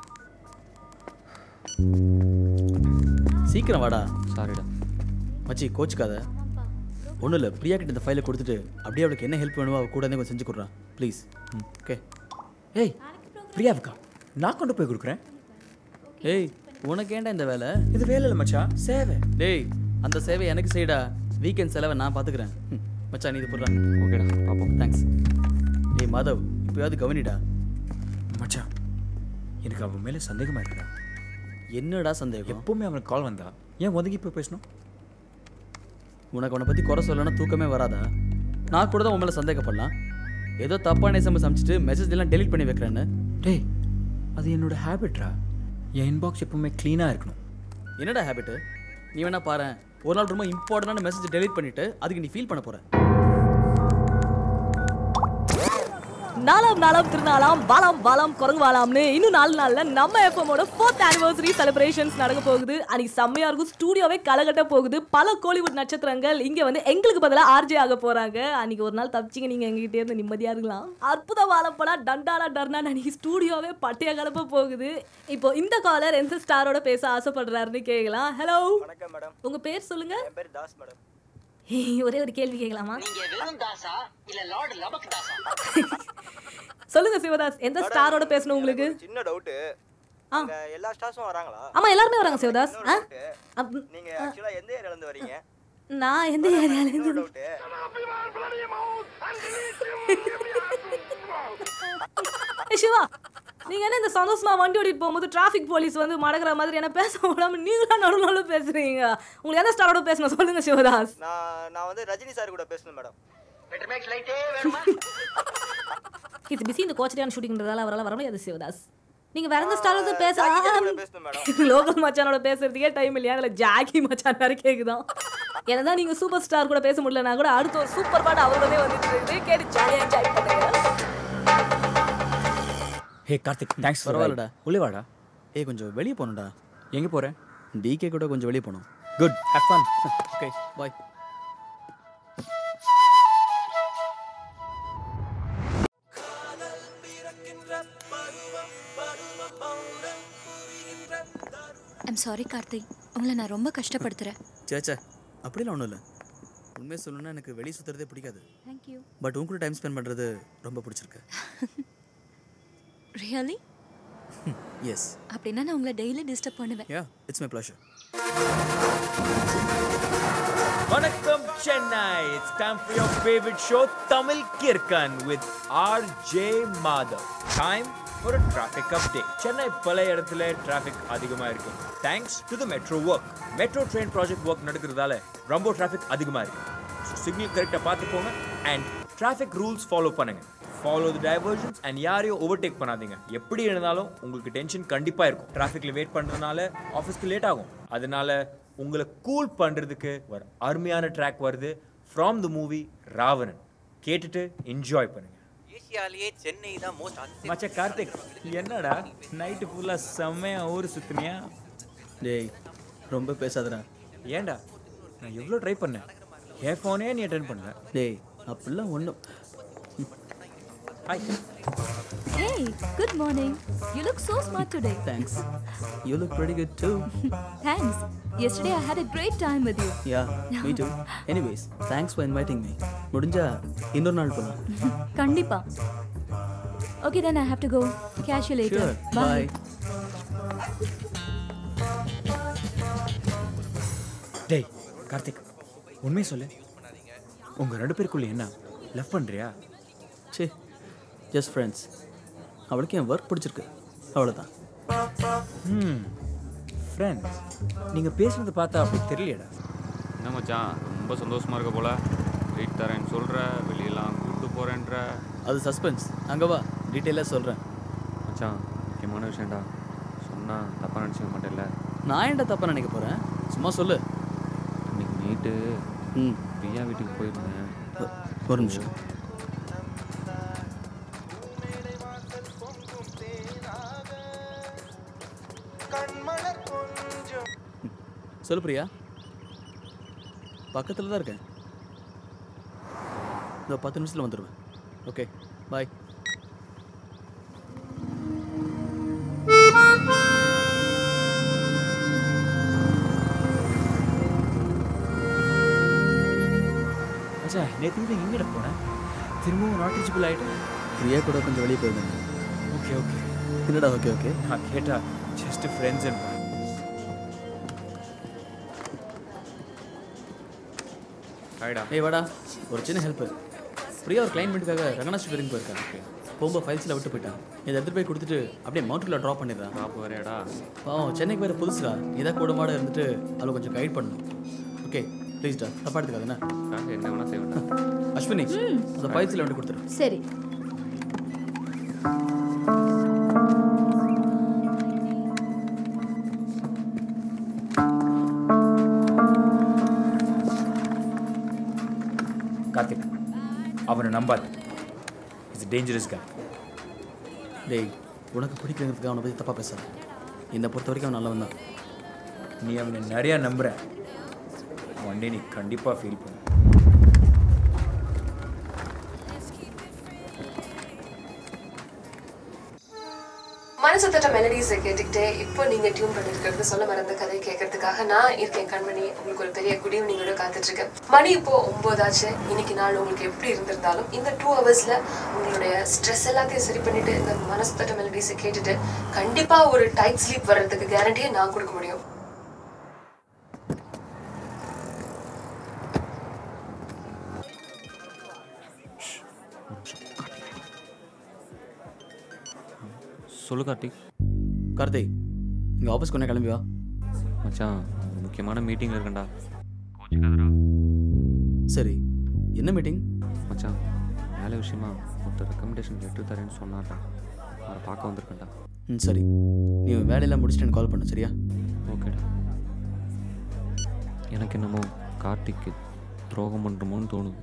சீக்கிரம் வாடா சாரிடா மச்சி கோச்சுக்காத ஒன்றும் இல்லை பிரியா கிட்ட இந்த ஃபைலை கொடுத்துட்டு அப்படியே அவளுக்கு என்ன ஹெல்ப் வேணுமோ அவள் கூட கொஞ்சம் செஞ்சு கொடுறான் ப்ளீஸ் ஓகே ஏய் பிரியாவுக்கா நான் கொண்டு போய் கொடுக்குறேன் ஏய் உனக்கு ஏன்டா இந்த வேலை இது வேலை இல்லை மச்சான் சேவை டேய் அந்த சேவை எனக்கு செய்டா வீக்கெண்ட் செலவை நான் பார்த்துக்கிறேன் ம், மச்சான் நீ இது போடுறா ஓகேடா பார்ப்போம் தேங்க்ஸ் ஏய் மாதவ் இப்போயாவது கவனிடா மச்சான் எனக்கு அவன் மேலே சந்தேகமா இருக்குடா என்னடா சந்தேகம் எப்பவுமே அவனுக்கு கால் வந்தா ஏன் ஒதுங்கி போய் பேசணும் உனக்கு அவனை பற்றி குறை சொல்லனா தூக்கமே வராதா நான் கூட தான் உன் மேலே சந்தேகப்படலாம் ஏதோ தப்பான எஸ்எம்எஸ் சமைச்சிட்டு மெசேஜ் எல்லாம் டெலீட் பண்ணி வைக்கிறேன்னு டேய் அது என்னோட ஹேபிட்ரா என் இன்பாக்ஸ் எப்பவுமே க்ளீனாக இருக்கணும் என்னடா ஹேபிட்டு நீ வேணா பாரு ஒரு நாள் ரொம்ப இம்பார்ட்டண்டான மெசேஜ் டெலீட் பண்ணிட்டு அதுக்கு நீ ஃபீல் பண்ண போற நாலாம் நாளாம் திருநாளாம் பாலாம் பாலாம் குரங்கு வாலாம்னு இன்னும் நாலு நாள்ல நம்ம எஃப்எம்மோட ஃபோர்த் ஆனிவர்சரி செலிப்ரேஷன்ஸ் நடக்க போகுது அன்னைக்கு செம்மையா இருக்கும் ஸ்டூடியோவே கலகட்ட போகுது பல கோலிவுட் நட்சத்திரங்கள் இங்க வந்து எங்களுக்கு பதிலாக ஆர்ஜே ஆக போறாங்க அன்னைக்கு ஒரு நாள் தப்பிச்சிங்க நீங்க எங்ககிட்ட இருந்து நிம்மதியா இருக்கலாம் அற்புத வாழப்படா டண்டாலா டர்னா அன்னைக்கு ஸ்டூடியோவே பட்டைய கலப்ப போகுது இப்போ இந்த காலர் எந்த ஸ்டாரோட பேச ஆசைப்படுறாருன்னு கேட்கலாம் ஹலோ வணக்கம் மேடம் உங்க பேர் சொல்லுங்க என் பேர் தாஸ் மேடம் ஒரே ஒரு கேள்வி கேட்கலாமா நீங்க வெறும் தாசா இல்ல லார்ட் லபக் தாசா சொல்லுங்க சிவதாஸ் எந்த ஸ்டாரோட பேசணும் உங்களுக்கு சின்ன டவுட் அங்க எல்லா ஸ்டார்ஸும் வராங்களா ஆமா எல்லாருமே வராங்க சிவதாஸ் ஆ? doubt. அப்- நீங்க ஆக்சுவலா எந்த ஏரியால இருந்து வரீங்க நான் எந்த ஏரியால இருந்து டவுட் ஏய் சிவா நீங்க என்ன இந்த சந்தோஷமா வண்டி ஓட்டிட்டு போகும்போது டிராஃபிக் போலீஸ் வந்து மடக்கிற மாதிரி என்ன பேச விடாம நீங்களா நடுவு நடுவில் பேசுறீங்க உங்களுக்கு எந்த ஸ்டாரோட பேசணும் சொல்லுங்க சிவதாஸ் நான் நான் வந்து ரஜினி சார் கூட பேசணும் மேடம் இது பிஸி இந்த கோச்சரியான ஷூட்டிங்ன்றதால அவரால் வர முடியாது சிவதாஸ் நீங்க வேற எந்த ஸ்டாரோட ஜாக்கி சார் கூட பேச பேசணும் மேடம் லோக்கல் மச்சானோட பேசுறதுக்கே டைம் இல்லையா அதில் ஜாக்கி மச்சான் வேற கேக்குதான் என்னதான் நீங்க சூப்பர் ஸ்டார் கூட பேச முடியலனா கூட அடுத்த ஒரு சூப்பர் பாட்டு அவரோடவே வந்துட்டு இருக்குது கேட்டு ஜாலியாக என்ஜாய் பண்ணுங்க ஹே கார்த்திக் தேங்க்ஸ் பரவாயில்லடா. உள்ளே வாடா ஏய் கொஞ்சம் வெளியே போகணும்டா எங்கே போகிறேன் டிகே கூட கொஞ்சம் வெளியே போகணும் good have fun okay bye I'm sorry Karthik உங்களை நான் ரொம்ப கஷ்டப்படுத்துகிறேன் சேச்சே அப்படிலாம் ஒன்றும் இல்லை உண்மையை சொல்லணும்னா எனக்கு வெளியே சுற்றுறதே பிடிக்காது தேங்க்யூ பட் உங்க கூட டைம் ஸ்பெண்ட் பண்ணுறது ரொம்ப பிடிச்சிருக்கு ரியலி எஸ் அப்படின்னா நான் உங்களை டெய்லி டிஸ்டர்ப் பண்ணுவேன் யா இட்ஸ் மை ப்ளஷர் வணக்கம் Chennai it's time for your favourite show Tamil கிர்கன் with R J Madhav time ஒரு டிராஃபிக் அப்டேட் சென்னை பல இடத்துல டிராஃபிக் அதிகமாக இருக்கு thanks to the metro work metro train project work நடக்கிறதால ரொம்ப டிராஃபிக் அதிகமாக இருக்கு ஸோ சிக்னல் கரெக்டாக பார்த்து போங்க அண்ட் டிராஃபிக் ரூல்ஸ் ஃபாலோ பண்ணுங்க ஃபாலோ தி டைவர்ஷன்ஸ் அண்ட் யாரையும் ஓவர்டேக் பண்ணாதீங்க எப்படி இருந்தாலும் உங்களுக்கு டென்ஷன் கண்டிப்பாக இருக்கும் டிராஃபிக்ல வெயிட் பண்ணுறதுனால ஆஃபீஸ்க்கு லேட் ஆகும் அதனால உங்களை கூல் பண்ணுறதுக்கு ஒரு அருமையான ட்ராக் வருது ஃப்ரம் த மூவி ராவணன் கேட்டுட்டு என்ஜாய் பண்ணுங்க ஏசியாலேயே சென்னை தான் மோஸ்ட் மச்ச கார்த்திக் என்னடா நைட்டு ஃபுல்லாக செம்மையா ஊர் சுத்துனியா டேய் ரொம்ப பேசாதடா ஏன்டா நான் எவ்வளோ ட்ரை பண்ணேன் என் ஃபோனே நீ அட்டன் பண்ணல டேய் அப்படிலாம் ஒன்றும் hi Hey, good morning. You look so smart today. Thanks you look pretty good too Thanks. Yesterday I had a great time with you. Yeah me too anyways thanks for inviting me முடிஞ்சா இன்னொரு நாள் போகலாம் கண்டிப்பா. Okay, then I have to go. Catch you later. Sure. Bye. டேய் கார்த்திக் உண்மையை சொல்லு உங்கள் ரெண்டு பேருக்குள்ள என்ன லவ் பண்ணுறியா சே ஜஸ்ட் ஃப்ரெண்ட்ஸ் அவளுக்கு என் ஒர்க் பிடிச்சிருக்கு அவ்வளோதான் ம் ஃப்ரெண்ட்ஸ் நீங்கள் பேசுனதை பார்த்தா அப்படி தெரியலையடா என்ன மச்சான் ரொம்ப சந்தோஷமா இருக்க போல ட்ரீட் தரேன்னு சொல்ற வெளியெல்லாம் கூப்பிட்டு போறேன்ற அது சஸ்பென்ஸ் அங்கே வா டீட்டெயிலாக சொல்கிறேன் மச்சான் முக்கியமான விஷயம்டா சொன்னா தப்பா நினச்சிக்க மாட்டேல்ல நான் ஏன்டா தப்பாக நினைக்க போகிறேன் சும்மா சொல்லு இன்னைக்கு நைட்டு ம் பிரியா வீட்டுக்கு போயிருந்தேன் ஒரு நிமிஷம் சொல்லு பிரியா பக்கத்தில் தான் இருக்கேன் இந்த பத்து நிமிஷத்தில் வந்துடுவேன் ஓகே பாய் மச்சா நேற்று வந்து எங்கடா போனேன் திரும்பவும் நாட் ரீச்சபிள் ஆகிட்டேன் பிரியா கூட கொஞ்சம் வெளியே போயிருந்தேன் ஓகே ஓகே என்னடா ஓகே ஓகே நான் கேட்டா ஜஸ்ட் ஃப்ரெண்ட்ஸ் ஹாய்டா ஏய் வாடா ஒரு சின்ன ஹெல்ப்பு பிரியா ஒரு கிளைண்ட்மெண்ட்டுக்காக ரங்கநாத் வரைக்கும் போயிருக்காங்க போகும்போது ஃபைல்ஸில் விட்டு போயிட்டான் இதை எடுத்துகிட்டு போய் கொடுத்துட்டு அப்படியே மவுண்ட்டில் ட்ராப் பண்ணிடுறான் ட்ராப் வேறையாடா பாவம் சென்னைக்கு வேறு புதுசுடா இதாக கூட மாட இருந்துட்டு அவளை கொஞ்சம் கைட் பண்ணணும் ஓகே ப்ளீஸ்டா தப்பா எடுத்துக்காது என்ன என்ன வேணா செய்வேன்டா அஸ்வினி அந்த ஃபைல்ஸில் விட்டு கொடுத்துரு சரி கார்த்திக் அவனை நம்பாது இட்ஸ் டேஞ்சரஸ் கா டேய் உனக்கு பிடிக்கிறதுக்கு அவனை பற்றி தப்பாக பேசாத என்னை பொறுத்த வரைக்கும் அவன் நல்லவன் தான் நீ அவனை நிறையா நம்புற ஒன் டே நீ கண்டிப்பாக ஃபீல் பண்ண மனசு தட்ட மெலடிஸை கேட்டுக்கிட்டே இப்போ நீங்க டியூன் பண்ணிருக்கிறது சொல்ல மறந்த கதை கேட்கறதுக்காக நான் இருக்கேன் கண்மணி உங்களுக்கு ஒரு பெரிய குட் ஈவினிங்கோட காத்துட்டு இருக்கேன் மணி இப்போ ஒன்பதாச்சு இன்னைக்கு நாள் உங்களுக்கு எப்படி இருந்திருந்தாலும் இந்த டூ ஹவர்ஸ்ல உங்களுடைய ஸ்ட்ரெஸ் எல்லாத்தையும் சரி பண்ணிட்டு இந்த மனசு தட்ட மெலடிஸை கேட்டுட்டு கண்டிப்பா ஒரு டைட் ஸ்லீப் வர்றதுக்கு கேரண்டியை நான் கொடுக்க முடியும் சொல்லு கார்த்திக் கார்த்திக் இங்கே ஆஃபீஸ் கொண்டே கிளம்பி வா மச்சான் ஒரு முக்கியமான மீட்டிங்கில் இருக்கேன்டா கோச்சுக்காதடா சரி என்ன மீட்டிங் மச்சான் வேலை விஷயமா ஒருத்தர் ரெக்கமெண்டேஷன் லெட்டர் தரேன்னு சொன்னார்டா அவரை பார்க்க வந்திருக்கேன்டா ம் சரி நீ உன் வேலையெல்லாம் முடிச்சுட்டு எனக்கு கால் பண்ணு சரியா ஓகேடா எனக்கு என்னமோ கார்த்திக்கு துரோகம் பண்ணுறோமோன்னு தோணுது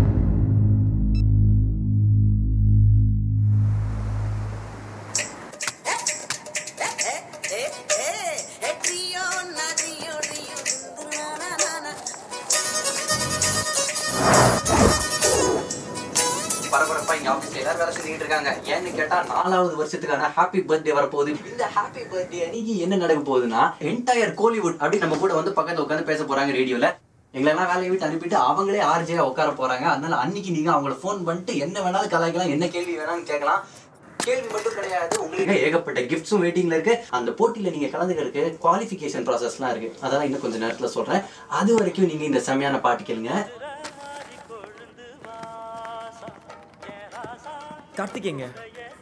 பரபரப்பா இங்க ஆஃபீஸ்ல எல்லாரும் வேலை செஞ்சுக்கிட்டு இருக்காங்க ஏன்னு கேட்டா நாலாவது வருஷத்துக்கான ஹாப்பி பர்த்டே வரப்போகுது இந்த ஹாப்பி பர்த்டே அன்னைக்கு என்ன நடக்க போகுதுன்னா என்டையர் கோலிவுட் அப்படி நம்ம கூட வந்து பக்கத்துல உட்காந்து பேச போறாங்க ரேடியோல எங்களெல்லாம் வேலையை விட்டு அனுப்பிட்டு அவங்களே ஆர்ஜியா உட்கார போறாங்க அதனால அன்னைக்கு நீங்க அவங்கள ஃபோன் பண்ணிட்டு என்ன வேணாலும் கலாய்க்கலாம் என்ன கேள்வி வேணாலும் கேட்கலாம் கேள்வி மட்டும் கிடையாது உங்களுக்கு ஏகப்பட்ட கிஃப்ட்ஸும் வெயிட்டிங்ல இருக்கு அந்த போட்டியில நீங்க கலந்துக்கிறதுக்கு குவாலிஃபிகேஷன் ப்ராசஸ்லாம் இருக்கு அதெல்லாம் இன்னும் கொஞ்சம் நேரத்துல சொல்றேன் அது வரைக்கும் நீங்க இந்த செமையான பாட்டு கேளுங்க கார்த்திக் எங்க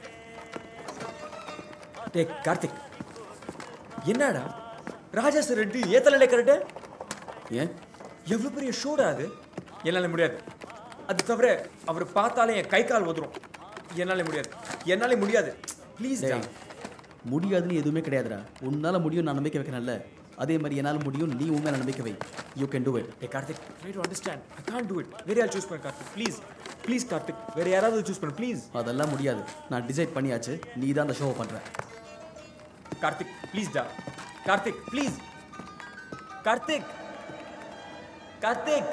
டே கார்த்திக் என்னடா ராஜா சார் ரெட்டி ஏத்தலே கரெக்டு ஏன் எவ்வளோ பெரிய ஷோடா அது என்னால் முடியாது அது தவிர அவர் பார்த்தாலே என் கை கால் உதறும் என்னால முடியாது என்னால முடியாது ப்ளீஸ் டேய், முடியாதுன்னு எதுவுமே கிடையாதுடா உன்னால முடியும் நான் நம்பிக்கை வைக்கிறேன்ல அதே மாதிரி என்னால் முடியும் நீ உண்மை நம்பிக்கை வை யூ கேன் டூ இட் டே Karthik try to understand I can't do it வேற யார் சூஸ் பண்ண கார்த்திக் ப்ளீஸ் ப்ளீஸ் கார்த்திக் வேற யாராவது சூஸ் பண்ணு ப்ளீஸ் அதெல்லாம் முடியாது நான் டிசைட் பண்ணியாச்சு நீ தான் அந்த ஷோவை பண்ற கார்த்திக் ப்ளீஸ் டா கார்த்திக் ப்ளீஸ் கார்த்திக் கார்த்திக்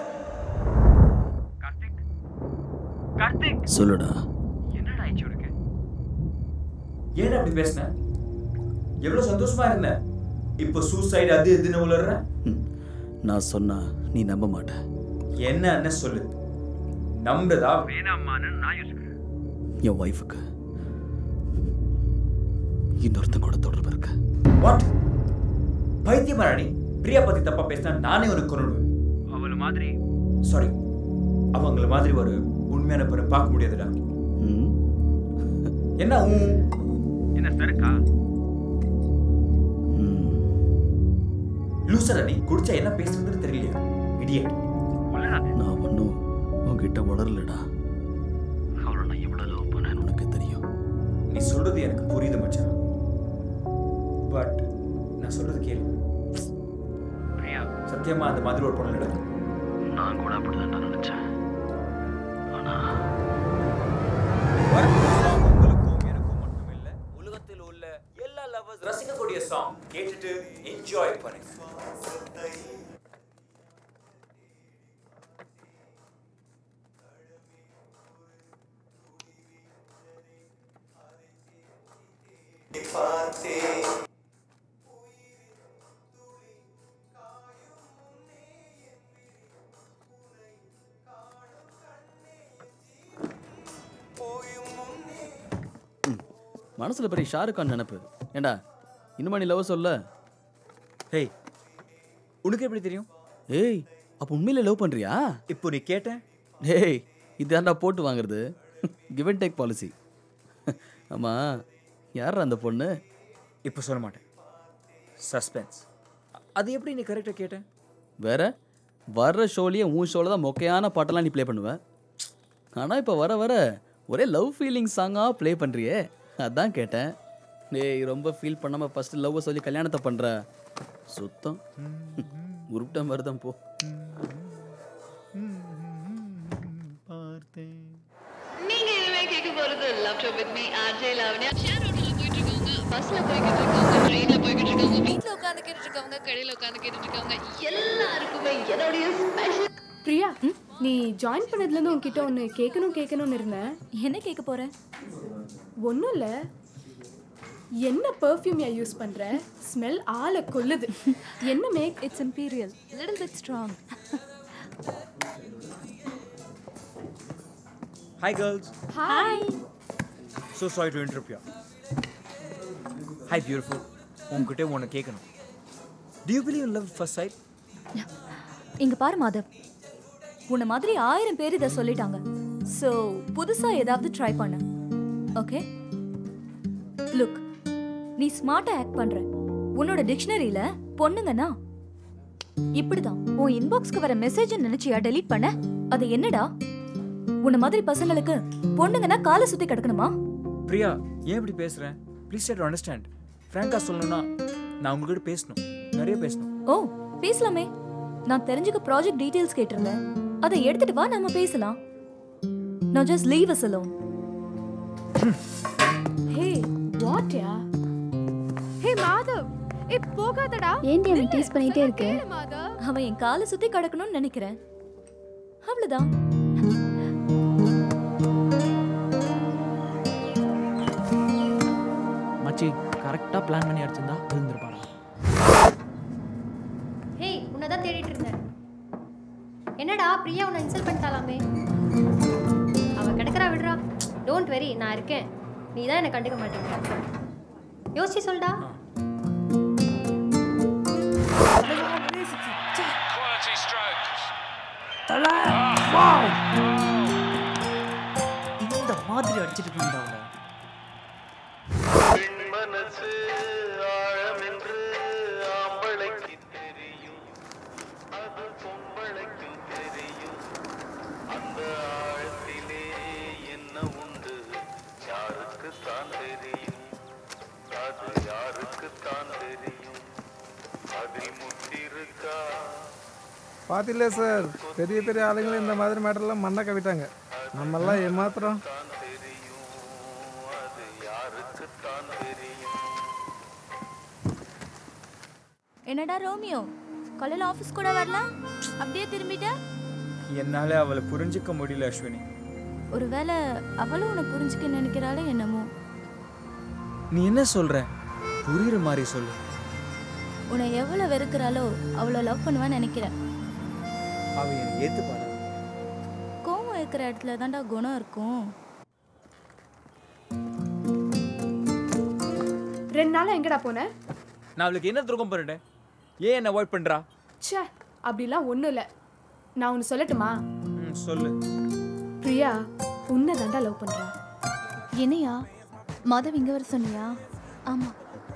கார்த்திக் சொல்லுடா என்னடா ஆயிடுச்சு உனக்கு ஏன் அப்படி பேசுன எவ்வளவு சந்தோஷமா இருந்த இப்போ சூசைடு அது இதுன்னு உளற நான் சொன்னா நீ நம்ப மாட்ட என்னன்னு சொல்லு நம்புறதா வேணாமான்னு நான் யோசிக்கிறேன் என் ஒய்ஃபுக்கு இன்னொருத்தன் கூட தொடர்பு இருக்கு வாட் பைத்தியமாராணி பிரியா பத்தி தப்பா பேசினா நானே உனக்கு கொண்டுடுவேன் அவள மாதிரி சாரி அவங்கள மாதிரி ஒரு உண்மையான பொண்ணை பார்க்க முடியாதுடா என்ன ஊ என்ன சருக்கா லூசரா நீ குடிச்சா என்ன பேசுறதுன்னு தெரியலையா இடியட் நான் ஒன்றும் உன்கிட்ட உளரலடா அவளை நான் எவ்வளோ லவ் பண்ணேன்னு உனக்கு தெரியும் நீ சொல்றது எனக்கு புரியுது மச்சான் பட் நான் சொல்றது கேளு பிரியா சத்தியமா அந்த மாதிரி ஒரு பொண்ணு நடக்கும் நான் கூட அப்படிதான் நினைச்சேன் ஆனா உங்களுக்கும் எனக்கும் மட்டும் இல்ல உலகத்தில் உள்ள எல்லா லவர்ஸ் ரசிக்கக்கூடிய சாங் கேட்டுட்டு என்ஜாய் பண்ணுங்க மனசுல பெரிய ஷாருக் கான் நினப்பு ஏண்டா இன்னுமா நீ லவ் சொல்ல ஹேய் உனக்கு எப்படி தெரியும் ஏய் அப்போ உண்மையில லவ் பண்றியா இப்போ நீ கேட்ட டேய் இதாண்டா போட்டு வாங்குறது கிவ் அண்ட் டேக் பாலிசி ஆமா யார் அந்த பொண்ணு இப்போ சொல்ல மாட்டேன் சஸ்பென்ஸ் அது எப்படி நீ கரெக்டாக கேட்ட வேற வர்ற ஷோலயே உன் ஷோல தான் மொக்கையான பாட்டெல்லாம் நீ ப்ளே பண்ணுவ ஆனால் இப்போ வர வர ஒரே லவ் ஃபீலிங் சாங்காக ப்ளே பண்ணுறியே அதான் கேட்டேன் டேய் ரொம்ப ஃபீல் பண்ணாமல் ஃபஸ்ட்டு லவ்வை சொல்லி கல்யாணத்தை பண்ணுற சுத்தம் உருப்பிட்ட மாதிரி தான் போ நீங்க இனிமே கேட்க போறது love show with me RJ Lavanya share ரோட்ல போயிட்டு இருக்கவங்க பஸ்ல போய்கிட்டு இருக்கவங்க ட்ரெயின்ல போய்கிட்டு இருக்கவங்க வீட்ல உட்கார்ந்து கேட்டுட்டு இருக்கவங்க கடையில உட்கார்ந்து கேட்டுட்டு இருக்கவங்க எல்லாருக்குமே என்னுடைய ஸ்பெஷல் பிரியா நீ ஜாயின் பண்ணதுலேருந்து உன்கிட்ட ஒன்று கேட்கணும் கேட்கணும்னு இருந்தேன் என்ன கேட்க போற ஒன்றும் இல்லை என்ன பெர்ஃப்யூம் யா யூஸ் பண்ற ஸ்மெல் ஆளை கொல்லுது என்ன make it's imperial little bit strong hi girls hi so sorry to interfere hi beautiful உங்ககிட்ட ஒன்று கேட்கணும் do you believe in love first sight இங்க பாரு மாதவ் உன்னை மாதிரி ஆயிரம் பேர் இதை சொல்லிட்டாங்க ஸோ புதுசா ஏதாவது ட்ரை பண்ணு ஓகே லுக் நீ ஸ்மார்ட்டா ஆக்ட் பண்ற உன்னோட டிக்ஷனரியில பொண்ணுங்கன்னா இப்படிதான் உன் இன்பாக்ஸ்க்கு வர மெசேஜ் நினைச்சியா டெலீட் பண்ண அது என்னடா உன்ன மாதிரி பசங்களுக்கு பொண்ணுங்கன்னா காலை சுத்தி கிடக்கணுமா பிரியா ஏன் இப்படி பேசுறேன் ப்ளீஸ் டு அண்டர்ஸ்டாண்ட் ஃப்ராங்கா சொல்லணும்னா நான் உங்ககிட்ட பேசணும் நிறைய பேசணும் ஓ பேசலாமே நான் தெரிஞ்சுக்க ப்ராஜெக்ட் டீடைல்ஸ் கேட்டிருந்தேன் அதை எடுத்துட்டு வா நம்ம பேசலாம் நான் just leave us alone hey what yeah hey Madhav ஏ போகாதடா ஏன்டி அவன் டீஸ் பண்ணிட்டே இருக்கு அவன் என் காலை சுத்தி கிடக்கணும்னு நினைக்கிறேன் அவ்வளவுதான் மச்சி கரெக்டாக பிளான் பண்ணி அடிச்சிருந்தா விழுந்திருப்பாரா ஹேய் உன்னை தான் தேடிட்டு இருந்தேன் என்னடா பிரியா உன்னை இன்சல்ட் பண்ணிட்டாலாமே அவ கிடக்குறா விடுறா டோன்ட் வெரி நான் இருக்கேன் நீ தான் என்னை கண்டுக்க மாட்டேங்கிற யோசிச்சு சொல்டா இந்த மாதிரி அடிச்சிட்டு இருக்கீங்களா அவளை மனசு ஆழமென்று ஆம்பளைக்கு தெரியும் அது பொம்பளைக்கு தெரியும் அந்த ஆழத்திலே என்ன உண்டு யாருக்கு தான் தெரியும் அது யாருக்கு தான் தெரியும் அதில் முத்திருக்கா பார்த்தில்ல சார் பெரிய பெரிய ஆளுங்களும் இந்த மாதிரி மேட்டர்லாம் மண்ணை கவிட்டாங்க நம்மெல்லாம் ஏமாத்திரம் என்னடா ரோமியோ காலையில ஆபீஸ் கூட வரலாம் அப்படியே திரும்பிட்ட என்னால அவளை புரிஞ்சுக்க முடியல அஸ்வினி ஒருவேளை அவளும் உன்னை புரிஞ்சுக்க நினைக்கிறாளோ என்னமோ நீ என்ன சொல்ற புரியுற மாதிரி சொல்லு உன்னை எவ்வளவு வெறுக்கிறாளோ அவ்வளோ லவ் பண்ணுவான்னு நினைக்கிறேன் அவ என்னை ஏத்துப்பாளா கோவம் இருக்கிற இடத்துல தான்டா குணம் இருக்கும் ரெண்டு நாளா எங்கடா போன நான் அவளுக்கு என்ன துரோகம் பண்ணிட்டேன் ஏன் என்ன அவாய்ட் பண்றா ச்சே அப்படிலாம் ஒன்றும் இல்லை நான் ஒன்று சொல்லட்டுமா ம் சொல்லு பிரியா உன்னை தாண்டா லவ் பண்ணுறா என்னையா மாதவ் இங்க வர சொன்னியா ஆமா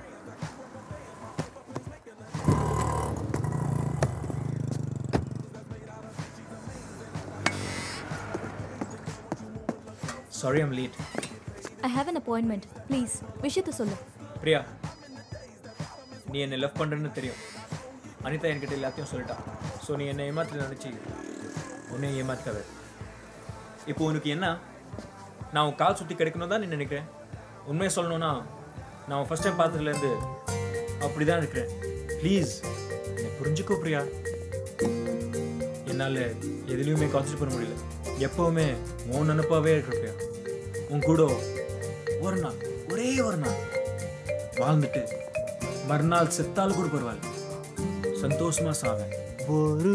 sorry I'm late I have an appointment please விஷயத்த சொல்லு பிரியா நீ என்னை லவ் பண்ணுறேன்னு தெரியும் அனிதா என்கிட்ட எல்லாத்தையும் சொல்லிட்டா ஸோ நீ என்னை ஏமாத்தி நினச்சி உன்னை ஏமாத்தாத இப்போ உனக்கு என்ன நான் உன் கால் சுற்றி கிடைக்கணும் தான் நீ நினைக்கிறேன் உண்மையை சொல்லணும்னா நான் ஃபர்ஸ்ட் டைம் பார்த்ததுலேருந்து அப்படி தான் இருக்கிறேன் ப்ளீஸ் என்னை புரிஞ்சுக்கோ பிரியா என்னால் எதுலேயுமே கான்சன்ட்ரேட் பண்ண முடியல எப்போவுமே உன் நினப்பாவே இருக்கிற பிரியா உன் கூட ஒரு நாள் ஒரே ஒரு நாள் வாழ்ந்துட்டு மறுநாள் செத்தாலும் கூட பரவாயில்ல சந்தோஷமா சாவேன் ஒரு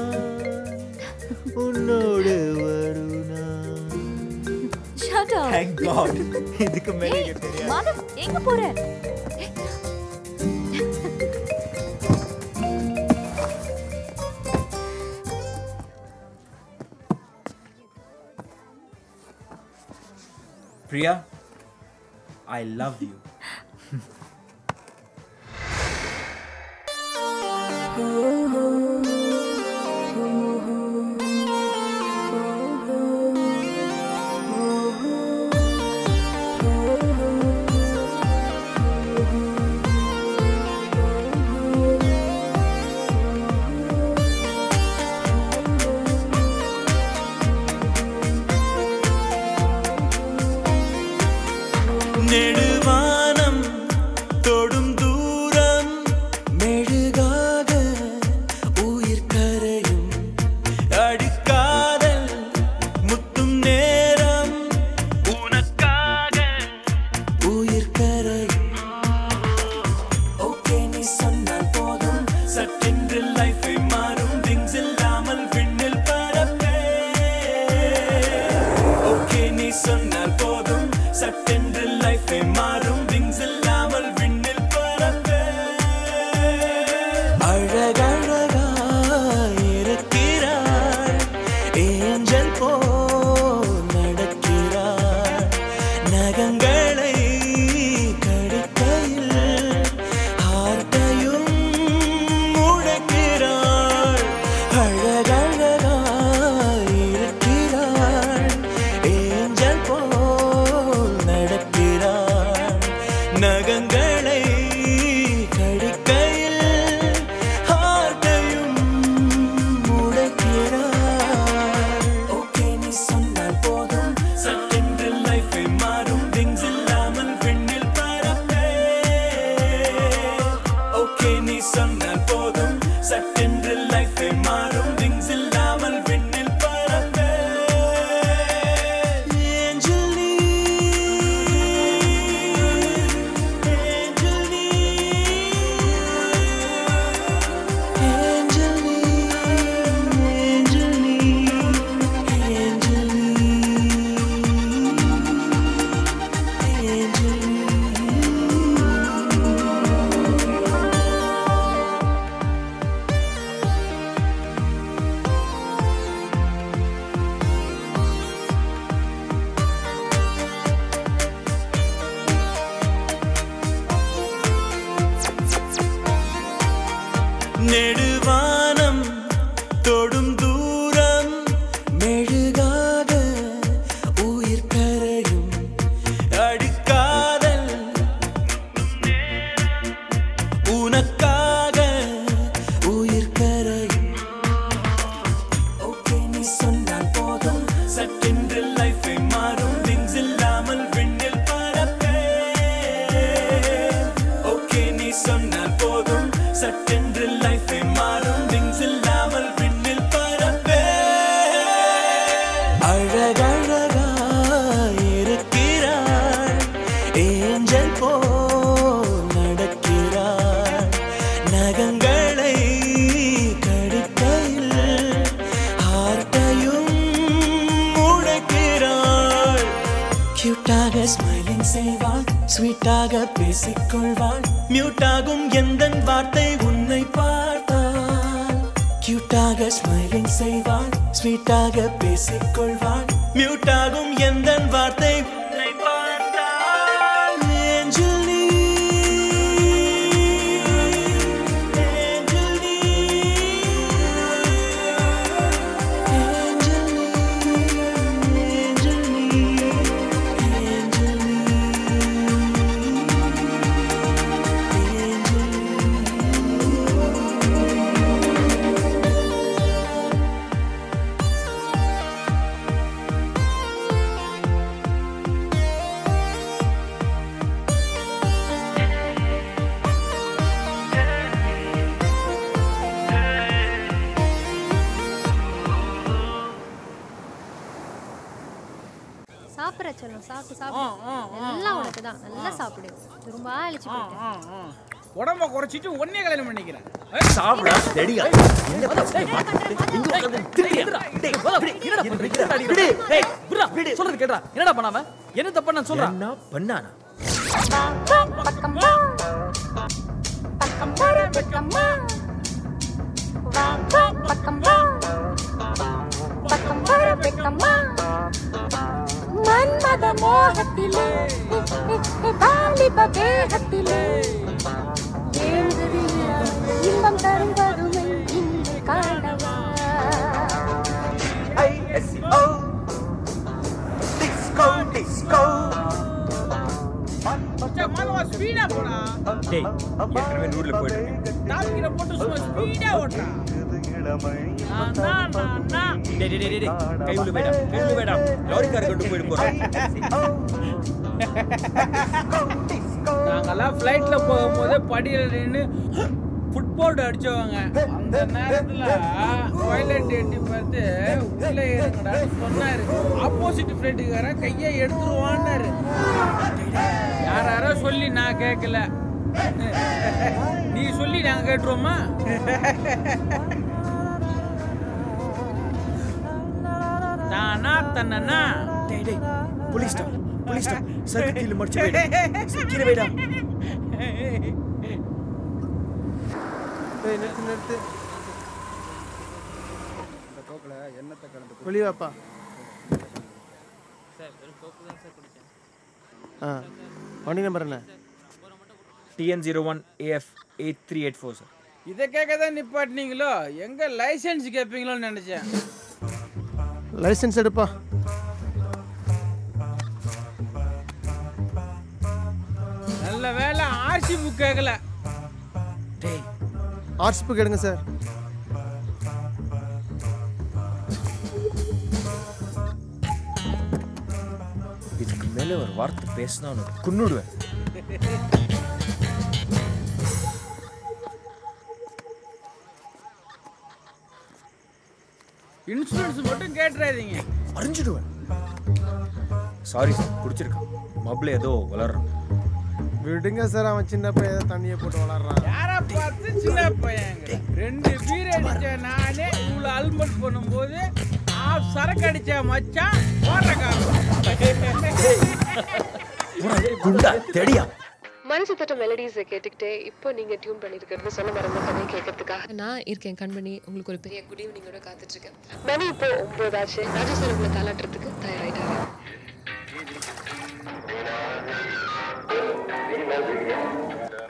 உன்னோடு வருணா ஷட் அப் Thank God. இதுக்கு மேலே ஏய், எனக்கு தெரியாது மாதவ் எங்க போற பிரியா ஐ லவ் யூ நெடுவானம் தொடும் தூரம் மெழுகாக உயிர் கரையும் அடிக்காதல் முத்தும் நேரம் உனக்காக உயிர் கரையும் ஓகே நீ சொன்னால் போதும் சட்டென்று லைஃபை மாறும் விங்ஸ் இல்லாமல் விண்ணில் பறப்பே ஓகே நீ சொன்னால் போதும் சட்டென்று லைஃபை மாறும் விங்ஸ் இல்லாமல் விண்ணில் பறப்பே அழகழகாயிருக்கிறாள் ஏஞ்சல் போல் நடக்கிறாள் நகங்களை கடிக்கையில் ஓடும் தூரம் மெழுகாக உயிர் கரையும் அடிக்காதல் உனக்காக உயிர் கரையும் ஓகே நீ சொன்னால் போதும் சட்டென்று லைஃபை மாறும் விங்ஸ் இல்லாமல் விண்ணில் பறப்பேன் ஓகே நீ சொன்னால் போதும் சட்டென்று லைஃபை மாறும் விங்ஸ் இல்லாமல் விண்ணில் பறப்பேன் அழகழகாய் இருக்கிறாய் ஏஞ்சல் போல் நடக்கிறாய் நகங்களை கடிக்கையில் ஹார்ட்டையும் உடைக்கிறாள் கியூட்டாக ஸ்மைலிங் செய்வாள் ஸ்வீட்டாக பேசிக்கொள்வாள் மியூட்டாகும் எந்த வார்த்தை உன்னை பார்த்தாள் கியூட்டாக ஸ்மைலிங் செய்வாள் ஸ்வீட்டாக பேசிக்கொள்வாள் மியூட்டாகும் எந்த வார்த்தை உன்னை பார்த்தாள் ஏஞ்சல் நீ ஏஞ்சல் நீ ஏஞ்சல் நீ ஏஞ்சல் நீ ஏஞ்சல் நீ சாப்பிட்ற சொல்லும் சாப்பிட்டு சாப்பிடு எல்லாம் உனக்கு தான் நல்லா சாப்பிடு ரொம்ப அழிச்சு போயிட்டேன் உடம்ப குறைச்சிட்டு ஒன்னே கல்யாணம் பண்ணிக்கிறேன் சாப்பிடா ரெடியா என்ன பிரச்சனை மாட்டிக்கிட்டு இங்க உட்கார்ந்து திரும்பியா? டேய், விடு, என்னடா பண்றீங்க? விடு, டேய், விட்றா, சொல்றது கேட்றா என்னடா பண்ணாம என்ன தப்பு நான் சொல்றேன் என்ன பண்ணானா மன்மத மோகத்திலே வாலிப வேகத்திலே ஏங்குதில்லை இன்பம் தரும் பதுமை இன்று காணவா மாதவா ஸ்பீடா போடா டேய் ஏற்கனவே நூறுல போயிட்டு இருக்கேன். டாப்கிற போட்டு சும்மா ஸ்பீடா ஓட்டுறா நான் தான், நான் தான். டேய் டேய் டேய் டேய் கை உள்ள வேடாம் கை உள்ள வேடாம் லாரிக்கார கொண்டு போயிட்டு போறான் நாங்கெல்லாம் ஃப்ளைட்ல போகும்போது படியில நின்று ஃபுட்போர்ட் அடிச்சவங்க அந்த நேரத்துல வயலட் எட்டி பார்த்து உள்ள ஏறுங்கடான்னு சொன்னாரு ஆப்போசிட் ஃப்ளைட்டுக்காரன் கையை எடுத்துருவான்னாரு யார் யாரோ சொல்லி நான் கேட்கல நீ சொல்லி நாங்க கேட்டுருவோமா தானா தன்னனா டேய் டேய் போலீஸ்டா போலீஸ்டா சருக்கு கீழ மடிச்சு வைடா கீழ வைடா ஏய் நிறுத்து நிறுத்து வெளியே வாப்பா ஆ வண்டி நம்பர் என்ன TN zero one AF eight three eight four sir இதை கேட்க தான் நிப்பாட்டினீங்களோ எங்க லைசென்ஸ் கேட்பீங்களோன்னு நினைச்சேன் லைசென்ஸ் எடுப்பா நல்ல வேலை ஆர்சி புக் கேட்கல டேய் ஆர்ட்ஸ் புக் எடுங்க சார் இதுக்கு மேலே ஒரு வார்த்தை பேசினா உனக்கு குன்னுடுவேன் இன்சூரன்ஸ் மட்டும் கேட்டுறாதீங்க அறிஞ்சிடுவேன் சாரி சார் குடிச்சிருக்கான் மப்ள ஏதோ வளர்றான் விடுங்க சார் அவன் சின்ன பையன் ஏதோ தண்ணியை போட்டு வளர்றான் யாரா பார்த்து சின்ன பையங்க ரெண்டு பீர் அடிச்ச நானே இவ்வளவு அல்மட் பண்ணும்போது ஆஃப் சரக்கு அடிச்ச மச்சான் போடுற குண்டா தெடியா மனசு தட்ட மெலடிஸை கேட்டுக்கிட்டே இப்போ நீங்கள் டியூன் பண்ணியிருக்கிறது சொல்ல மறந்த கதையை கேட்கறதுக்காக நான் இருக்கேன் கண்மணி உங்களுக்கு ஒரு பெரிய குட் ஈவினிங்கோட காத்துட்டு இருக்கேன் மணி இப்போ ஒன்பதாச்சு ராஜேஸ்வரன் உங்களை தாளாட்டுறதுக்கு தயாராயிட்டாரு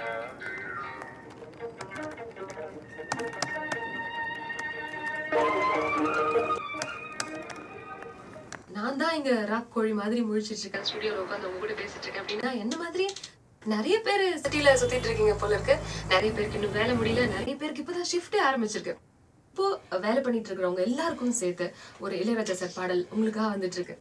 Thank you. நான் தான் இங்க ராக் கோழி மாதிரி முழிச்சிட்டு இருக்கேன் ஸ்டுடியோல உட்காந்து உங்க கூட பேசிட்டு இருக்கேன் அப்படின்னா என்ன மாதிரி நிறைய பேர் சிட்டில சுத்திட்டு இருக்கீங்க போல இருக்கு நிறைய பேருக்கு இன்னும் வேலை முடியல நிறைய பேருக்கு இப்பதான் ஷிஃப்டே ஆரம்பிச்சிருக்கு இப்போ வேலை பண்ணிட்டு இருக்கிறவங்க எல்லாருக்கும் சேர்த்து ஒரு இளையராஜா சார் பாடல் உங்களுக்காக வந்துட்டு இருக்கு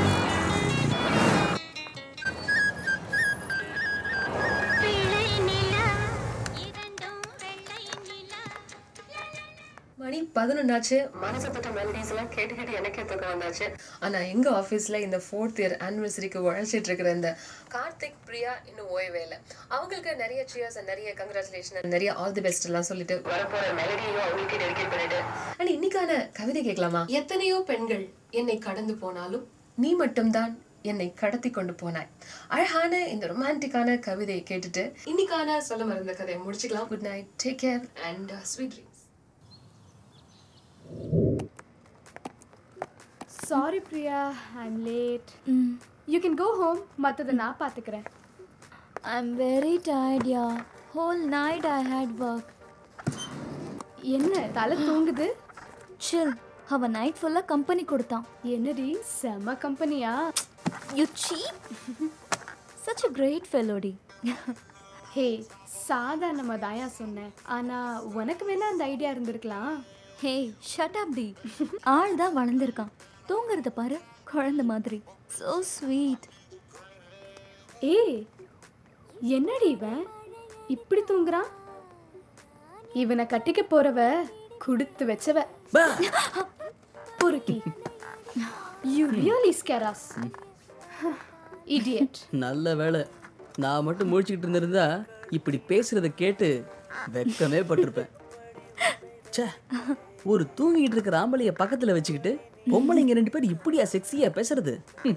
மணி பதினொன்னாச்சு மனசு தொட்ட மெலடிஸ் எல்லாம் கேட்டு கேட்டு எனக்கே தூக்கம் வந்தாச்சு ஆனா எங்க ஆபீஸ்ல இந்த ஃபோர்த் இயர் ஆனிவர்சரிக்கு உழைச்சிட்டு இருக்கிற இந்த கார்த்திக் பிரியா இன்னும் ஓய்வே இல்லை அவங்களுக்கு நிறைய சியர்ஸ் நிறைய கங்க்ராச்சுலேஷன் நிறைய ஆல் தி பெஸ்ட் எல்லாம் சொல்லிட்டு வரப்போற மெலடியும் அவங்களுக்கு டெடிகேட் பண்ணிட்டு அண்ட் இன்னைக்கான கவிதை கேட்கலாமா எத்தனையோ பெண்கள் என்னை கடந்து போனாலும் நீ மட்டும்தான் என்னை கடத்தி கொண்டு போனாய் அழகான இந்த ரொமான்டிக்கான கவிதையை கேட்டுட்டு இன்னைக்கான சொல்ல மறந்த கதையை முடிச்சுக்கலாம் good night take care and sweet dreams sorry Priya I am late you can go home மற்றதை நான் பார்த்துக்கிறேன் I'm very tired yeah whole night I hate work என்ன தலை தூங்குது சில் அவன் நைட் ஃபுல்லாக கம்பெனி கொடுத்தான் என்னடி செம கம்பெனியா you seem such a great ஃபெலோடி ஹே சாதாரணமாக தாயா சொன்னேன் ஆனால் உனக்கு வேணா அந்த ஐடியா இருந்திருக்கலாம் ஹே ஷட் அப் டி ஆள் தான் வளர்ந்துருக்கான் தூங்குறத பாரு குழந்தை மாதிரி ஸோ ஸ்வீட் ஏய் என்னடி இவன் இப்படி தூங்குறான் இவனை கட்டிக்க போறவ கொடுத்து வச்சவ பொறுக்கி யூ ரியலி ஸ்கேராஸ் இடியட் நல்ல வேலை நான் மட்டும் முழிச்சுக்கிட்டு இருந்திருந்தா இப்படி பேசுறத கேட்டு வெக்கமே பட்டிருப்பேன் ச்சே ஒரு தூங்கிட்டு இருக்கிற ஆம்பளைய பக்கத்துல வச்சுக்கிட்டு பொம்பளைங்க ரெண்டு பேர் இப்படியா செக்ஸியா பேசுறது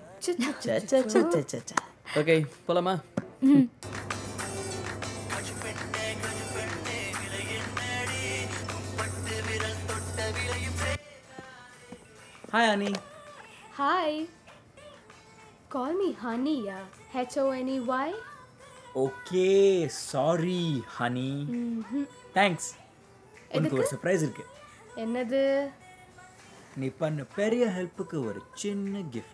ஓகே போலாமா hi Annie hi call me ஹனியா H O N Y okay sorry honey thanks உனக்கு ஒரு சர்ப்ரைஸ் இருக்கு என்னது நீ பண்ண பெரிய ஹெல்ப்புக்கு ஒரு சின்ன கிஃப்ட்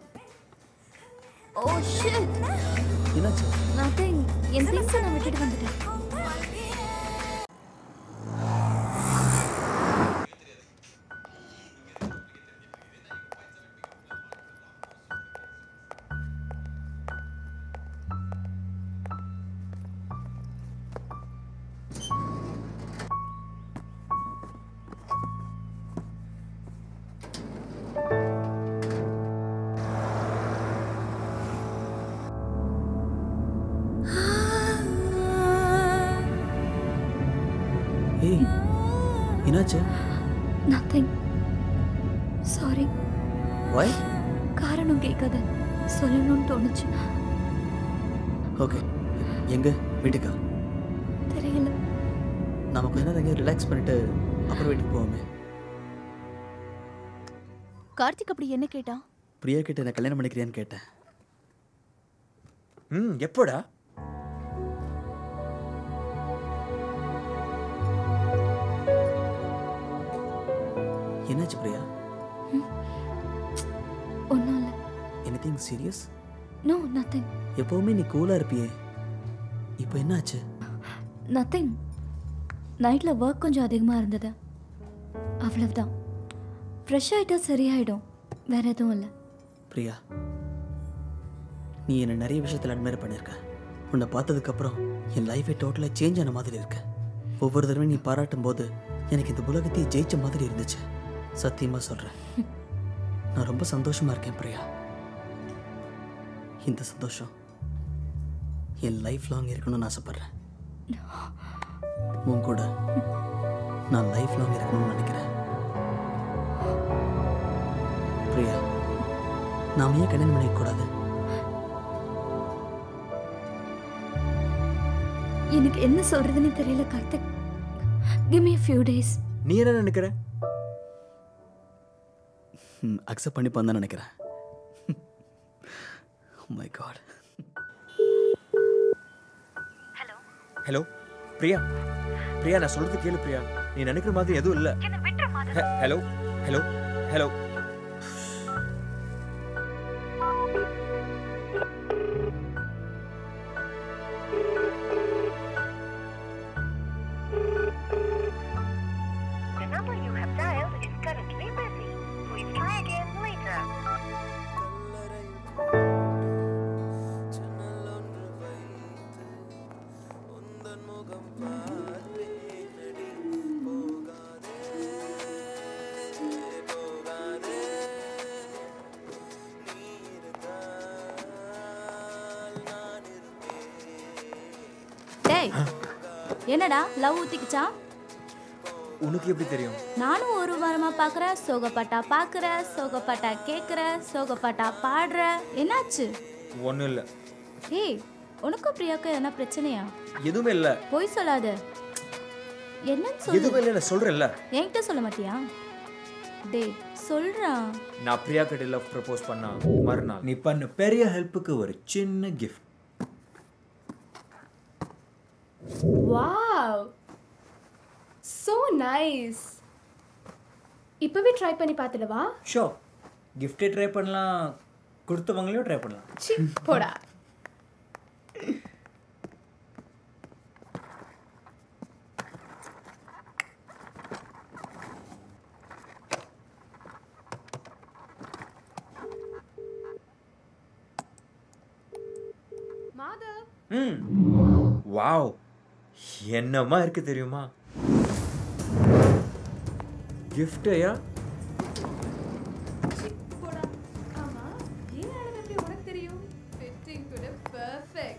ஓ ஷிட் என்னாச்சு நத்திங் என் திங்ஸை நான் விட்டுட்டு வந்துட்டேன் ஏய் என்னாச்சு நத்திங் சாரி ஒய் காரணம் கேட்காத சொல்லணும்னு தோணுச்சு ஓகே எங்க வீட்டுக்கா தெரியல நம்ம கொஞ்ச நேரம் எங்கேயும் ரிலாக்ஸ் பண்ணிட்டு அப்புறம் வீட்டுக்கு போவோமே கார்த்திக் அப்படி என்ன கேட்டான் பிரியா கிட்ட என்ன கல்யாணம் பண்ணிக்கிறியான்னு கேட்டேன் ம் எப்போடா என்னாச்சு பிரியா ஒன்றும் இல்லை எனிதிங் சீரியஸ் நோ நத்திங் எப்பவுமே நீ கூலா இருப்பியே இப்போ என்னாச்சு நத்திங் நைட்டில் ஒர்க் கொஞ்சம் அதிகமாக இருந்தது அவ்வளவுதான் ஃப்ரெஷ் ஆகிட்டா சரியாயிடும் வேற எதுவும் இல்லை பிரியா நீ என்னை நிறைய விஷயத்தில் அட்மையர் பண்ணியிருக்க உன்னை பார்த்ததுக்கப்புறம் என் லைஃபே டோட்டலாக சேஞ்ச் ஆன மாதிரி இருக்கு ஒவ்வொரு தடவையும் நீ பாராட்டும் போது எனக்கு இந்த உலகத்தையே ஜெயிச்ச மாதிரி இருந்துச்சு சத்தியமாக சொல்கிறேன் நான் ரொம்ப சந்தோஷமா இருக்கேன் பிரியா இந்த சந்தோஷம் என் லைஃப் லாங் இருக்கணும்னு ஆசைப்பட்றேன் உன் கூட நான் லைஃப் லாங் இருக்கணும்னு நினைக்கிறேன் பிரியா நாம ஏன் கல்யாணம் பண்ணிக்கக்கூடாது எனக்கு என்ன சொல்றதுன்னு தெரியல Karthik give me few days நீ என்ன நினைக்கிற அக்செப்ட் பண்ணிப்பான்னு தான் நினைக்கிறேன் my god hello Priya Priya நான் சொல்றது கேளு பிரியா நீ நினைக்கிற மாதிரி எதுவும் இல்ல hello hello hello The number you have dialed is currently busy. Please try again later. டேய் என்னடா லவ் ஊத்திக்கிச்சா உனக்கு எப்படி தெரியும் நானும் ஒரு வாரமா பாக்குறேன் சோகப்பாட்டா பாக்குற சோகப்பாட்டா கேக்குற சோகப்பாட்டா பாடுற என்னாச்சு ஒன்றும் இல்லை ஏய் உனக்கும் பிரியாக்கும் என்ன பிரச்சனையா எதுவுமே இல்லை பொய் சொல்லாத என்னன்னு சொல்லு எதுவுமே இல்லை நான் சொல்கிறேன்ல என்கிட்ட சொல்ல மாட்டியா டேய் சொல்றா நான் பிரியா கிட்ட லவ் ப்ரப்போஸ் பண்ணா மறுநாள் நீ பண்ண பெரிய ஹெல்ப்புக்கு ஒரு சின்ன கிஃப்ட் வாவ் சோ நைஸ் இப்பவே ட்ரை பண்ணி பார்த்துடவா ஷோ கிஃப்டே ட்ரை பண்ணலாம் கொடுத்தவங்களையும் ட்ரை பண்ணலாம் சி போடா மாதவ் ம் வாவ் என்னமா இருக்கு தெரியுமா கிஃப்டையா போடா ஆமா ஏன் அளவு எப்படி உனக்கு தெரியும் ஃபிட்டிங் கூட perfect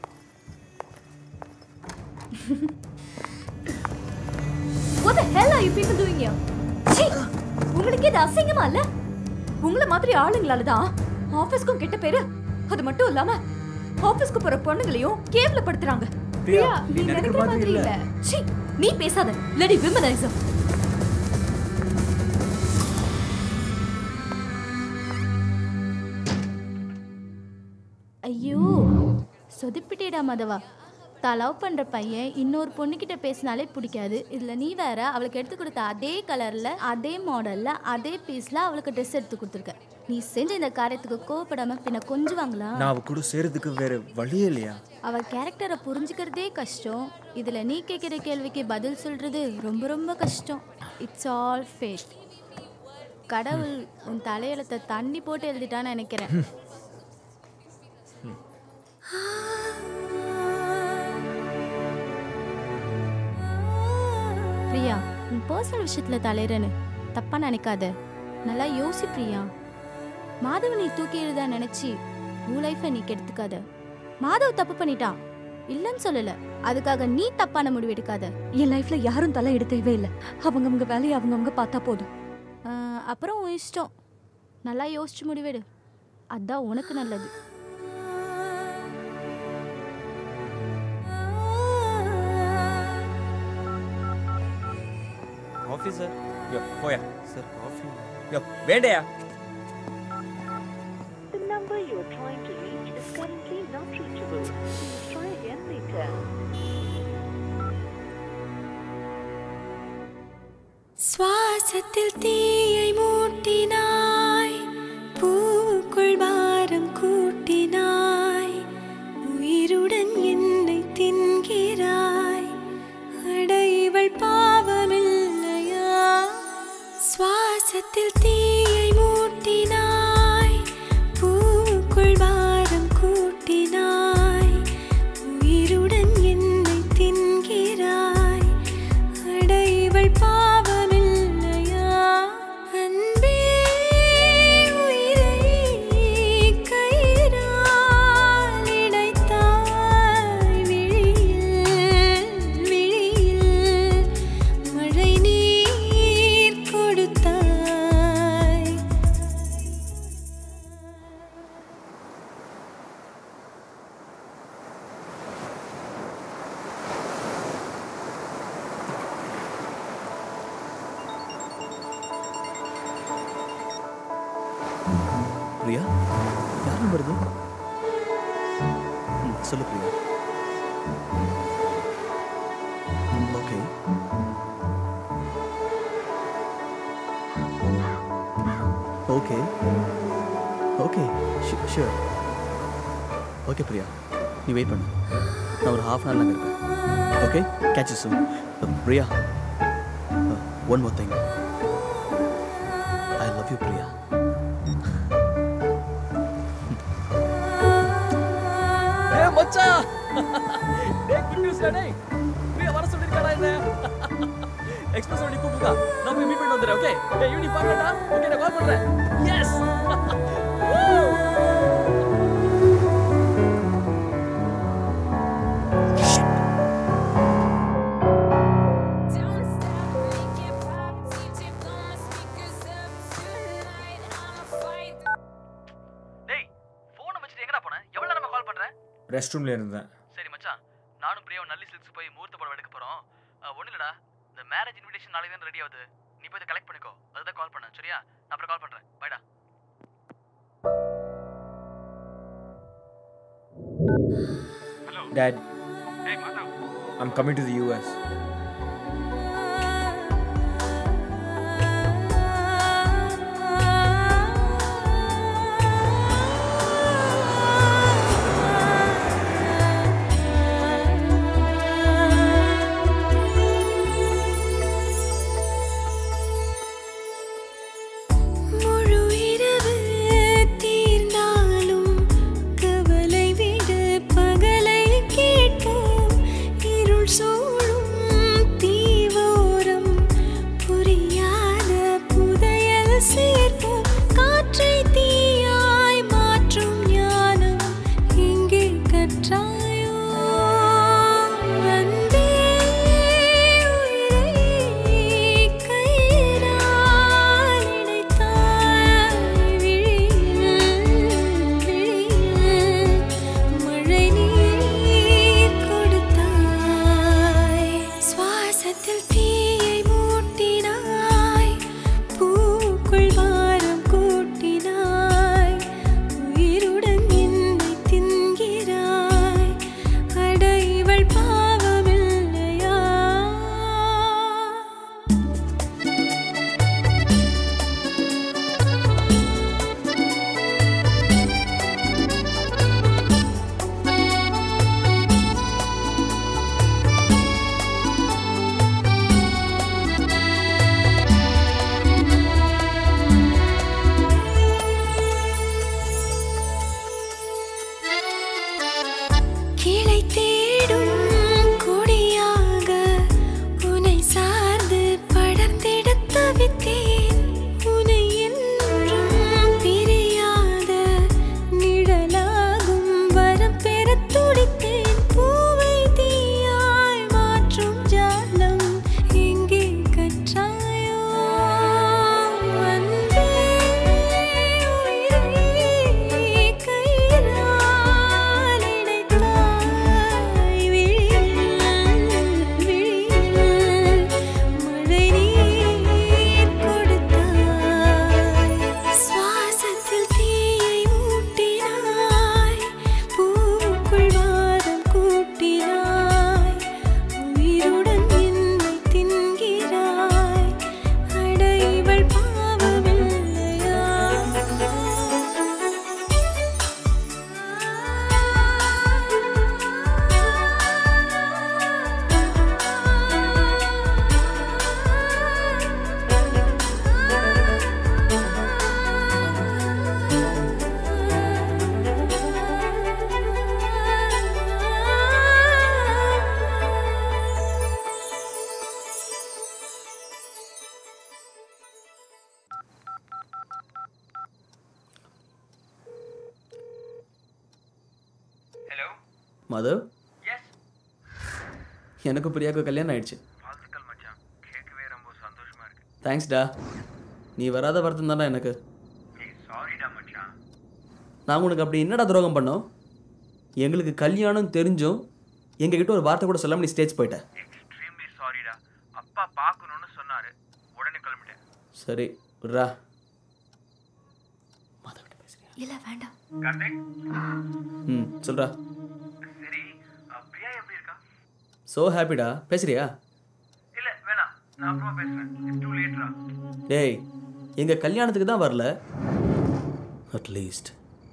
What the hell are you people doing here? சீ! உங்களுக்கு இது அசிங்கமா இல்ல உங்கள மாதிரி ஆளுங்களால தான் ஆபீஸ்க்கும் கெட்ட பேரு அது மட்டும் இல்லாம ஆபீஸ்க்கு போற பொண்ணுங்களையும் கேவலப்படுத்துறாங்க பிரியா, நீ நினைக்கிற மாதிரி இல்ல. சீ! நீ பேசாத லடி விமனைசம் ஐயோ சொதிப்பிட்டேடா மதவா தான் லவ் பண்ற பையன் இன்னொரு பொண்ணுகிட்ட பேசினாலே பிடிக்காது இதுல நீ வேற அவளுக்கு எடுத்து கொடுத்த அதே கலர்ல அதே மாடல்ல அதே பீஸ்ல அவளுக்கு ட்ரெஸ் எடுத்து கொடுத்துருக்க நீ செஞ்ச இந்த காரியத்துக்கு கோவப்படாம பின்ன கொஞ்சுவாங்களா நான் அவ கூட சேர்றதுக்கு வேற வழியே இல்லையா அவ கேரக்டரை புரிஞ்சுக்கிறதே கஷ்டம் இதுல நீ கேட்குற கேள்விக்கு பதில் சொல்றது ரொம்ப ரொம்ப கஷ்டம் இட்ஸ் ஆல் ஃபேட் கடவுள் உன் தலையெழுத்தை தண்ணி போட்டு எழுதிட்டான்னு நினைக்கிறேன் பிரியா உன் பர்சனல் விஷயத்துல தலையிறன்னு தப்பா நினைக்காத நல்லா யோசி பிரியா மாதவ நீ தூக்கி எழுதா நினைச்சு உன் லைஃப்பை நீ கெடுத்துக்காத மாதவ் தப்பு பண்ணிட்டா இல்லைன்னு சொல்லல அதுக்காக நீ தப்பான முடிவு எடுக்காத என் லைஃப்ல யாரும் தலை எடுத்தவே இல்லை அவங்கவங்க வேலையை அவங்கவங்க பார்த்தா போதும் ஆஹ், அப்புறம் உன் இஷ்டம் நல்லா யோசிச்சு முடிவெடு அதான் உனக்கு நல்லது காஃபி சார் யோ போயா சார் காஃபி யோ வேண்டையா The number you are trying to reach is currently not reachable. Please try again later. சுவாசத்தில் தீயை மூட்டினாய் பூவுக்குள் பாரம் கூட்டினாய் உயிருடன் என்னை தின்கிறாய் அடைவள் பாவமில்லையா சுவாசத்தில் தீயை மூட்டினாய் பூவுக்குள் பாரம் கூட்டினாய் உயிருடன் என்னை தின்கிறாய் அடைவள் பாவமில்லையா அன்பே உயிரை கயிறால் இணைத்தாய் விழியில் விழியில் மழை நீர் கொடுத்தாய் பிரியா யார் நம்பர் இது ம், சொல்லு Priya okay okay okay sure okay Priya நீ வெயிட் பண்ணு நான் ஒரு ஹாஃப் அன் ஹவரில் இருப்பேன் okay catch soon Priya one more thing I love you Priya ஏய் மச்சான் டேய் குட் நியூஸ்டா டேய் பிரியா வர சொல்லிருக்காடா என்ன எக்ஸ்பிரஸ் வண்டி கூப்பிடுதா நான் போய் மீட் பண்ணிட்டு வந்துறேன் ஓகே டேய் ஈவினிங் பார்க்கலாம்டா ஓகே நான் கால் பண்றேன் எஸ் டேய் ஃபோனை வச்சுட்டு எங்கடா போன எவ்வளவு நேரமா கால் பண்றேன் ரெஸ்ட் ரூம்ல இருந்தேன் சரி மச்சான் நானும் பிரியாவும் நல்லி சில்க்ஸ் போய் முகூர்த்த படம் எடுக்க போறோம் ஒண்ணு இல்லடா இந்த மேரேஜ் இன்விடேஷன் நாளைக்கு தான் ரெடி ஆகுது நீ போய் இதை கலெக்ட் பண்ணிக்கோ அதுதான் கால் பண்ணேன் சரியா நான் அப்புறம் கால் பண்றேன் பைடா Dad, I'm coming to the US. முழு இரவு தீர்ந்தாலும் கவலை விடு பகலை கேட்போம் இருள் சூழும் தீவோரம் புரியாத புதையல் சேர்ப்போம் காற்றை தீயாய் மாற்றும் ஞானம் எங்கே கற்றாயோ அன்பே உயிரை கயிறால் இணைத்தாய் விழியில் விழியில் மழை நீர் கொடுத்தாய் சுவாசத்தில் தீயை மூட்டினாய் பூக்குள் வாரம் கூட்டினாய் உயிருடன் என்னை தின்கிறாய் அட இவள் பாவமில்லையா கிளை தேடும் கொடியாக உனை சார்ந்து படர்ந்திடத் தவித்தேன் உனை என்றும் பிரியாத நிழலாகும் வரம் பெறத் துடித்தேன் பூவை தீயாய் மாற்றும் ஜாலம் எங்கே கற்றாயோ அன்பே உயிரை கயிறால் இணைத்தாய் விழியில் விழியில் மழை நீர் கொடுத்தாய் சுவாசத்தில் தீயை மூட்டினாய் பூவுக்குள் வாதம் கூட்டினாய் உயிருடன் என்னை தின்கிறாய் அட இவள் பாவமில்லையா மதவ் எனக்கும் பிரியாவுக்கும் கல்யாணம் ஆயிடுச்சு தேங்க்ஸ்டா நீ வராத வருத்தம் தான்டா எனக்கு நான் உனக்கு அப்படி என்னடா துரோகம் பண்ணோம் எங்களுக்கு கல்யாணம் தெரிஞ்சும் எங்ககிட்ட ஒரு வார்த்தை கூட சொல்லாம நீ ஸ்டேஜ் போயிட்ட சாரிடா அப்பா பார்க்கணும்னு சொன்னாரு உடனே கிளம்பிட்டேன் சரி விட்றா இல்ல வேண்டாம் கார்த்திக் ம் சொல்றா சரி அஹ், பிரியா எப்படி இருக்கா ஸோ ஹாப்பிடா பேசுறியா இல்ல வேணாம் நான் அப்புறமா பேசுறேன் இட்ஸ் டூ லேட்ரா டேய் எங்க கல்யாணத்துக்கு தான் வரல அட்லீஸ்ட்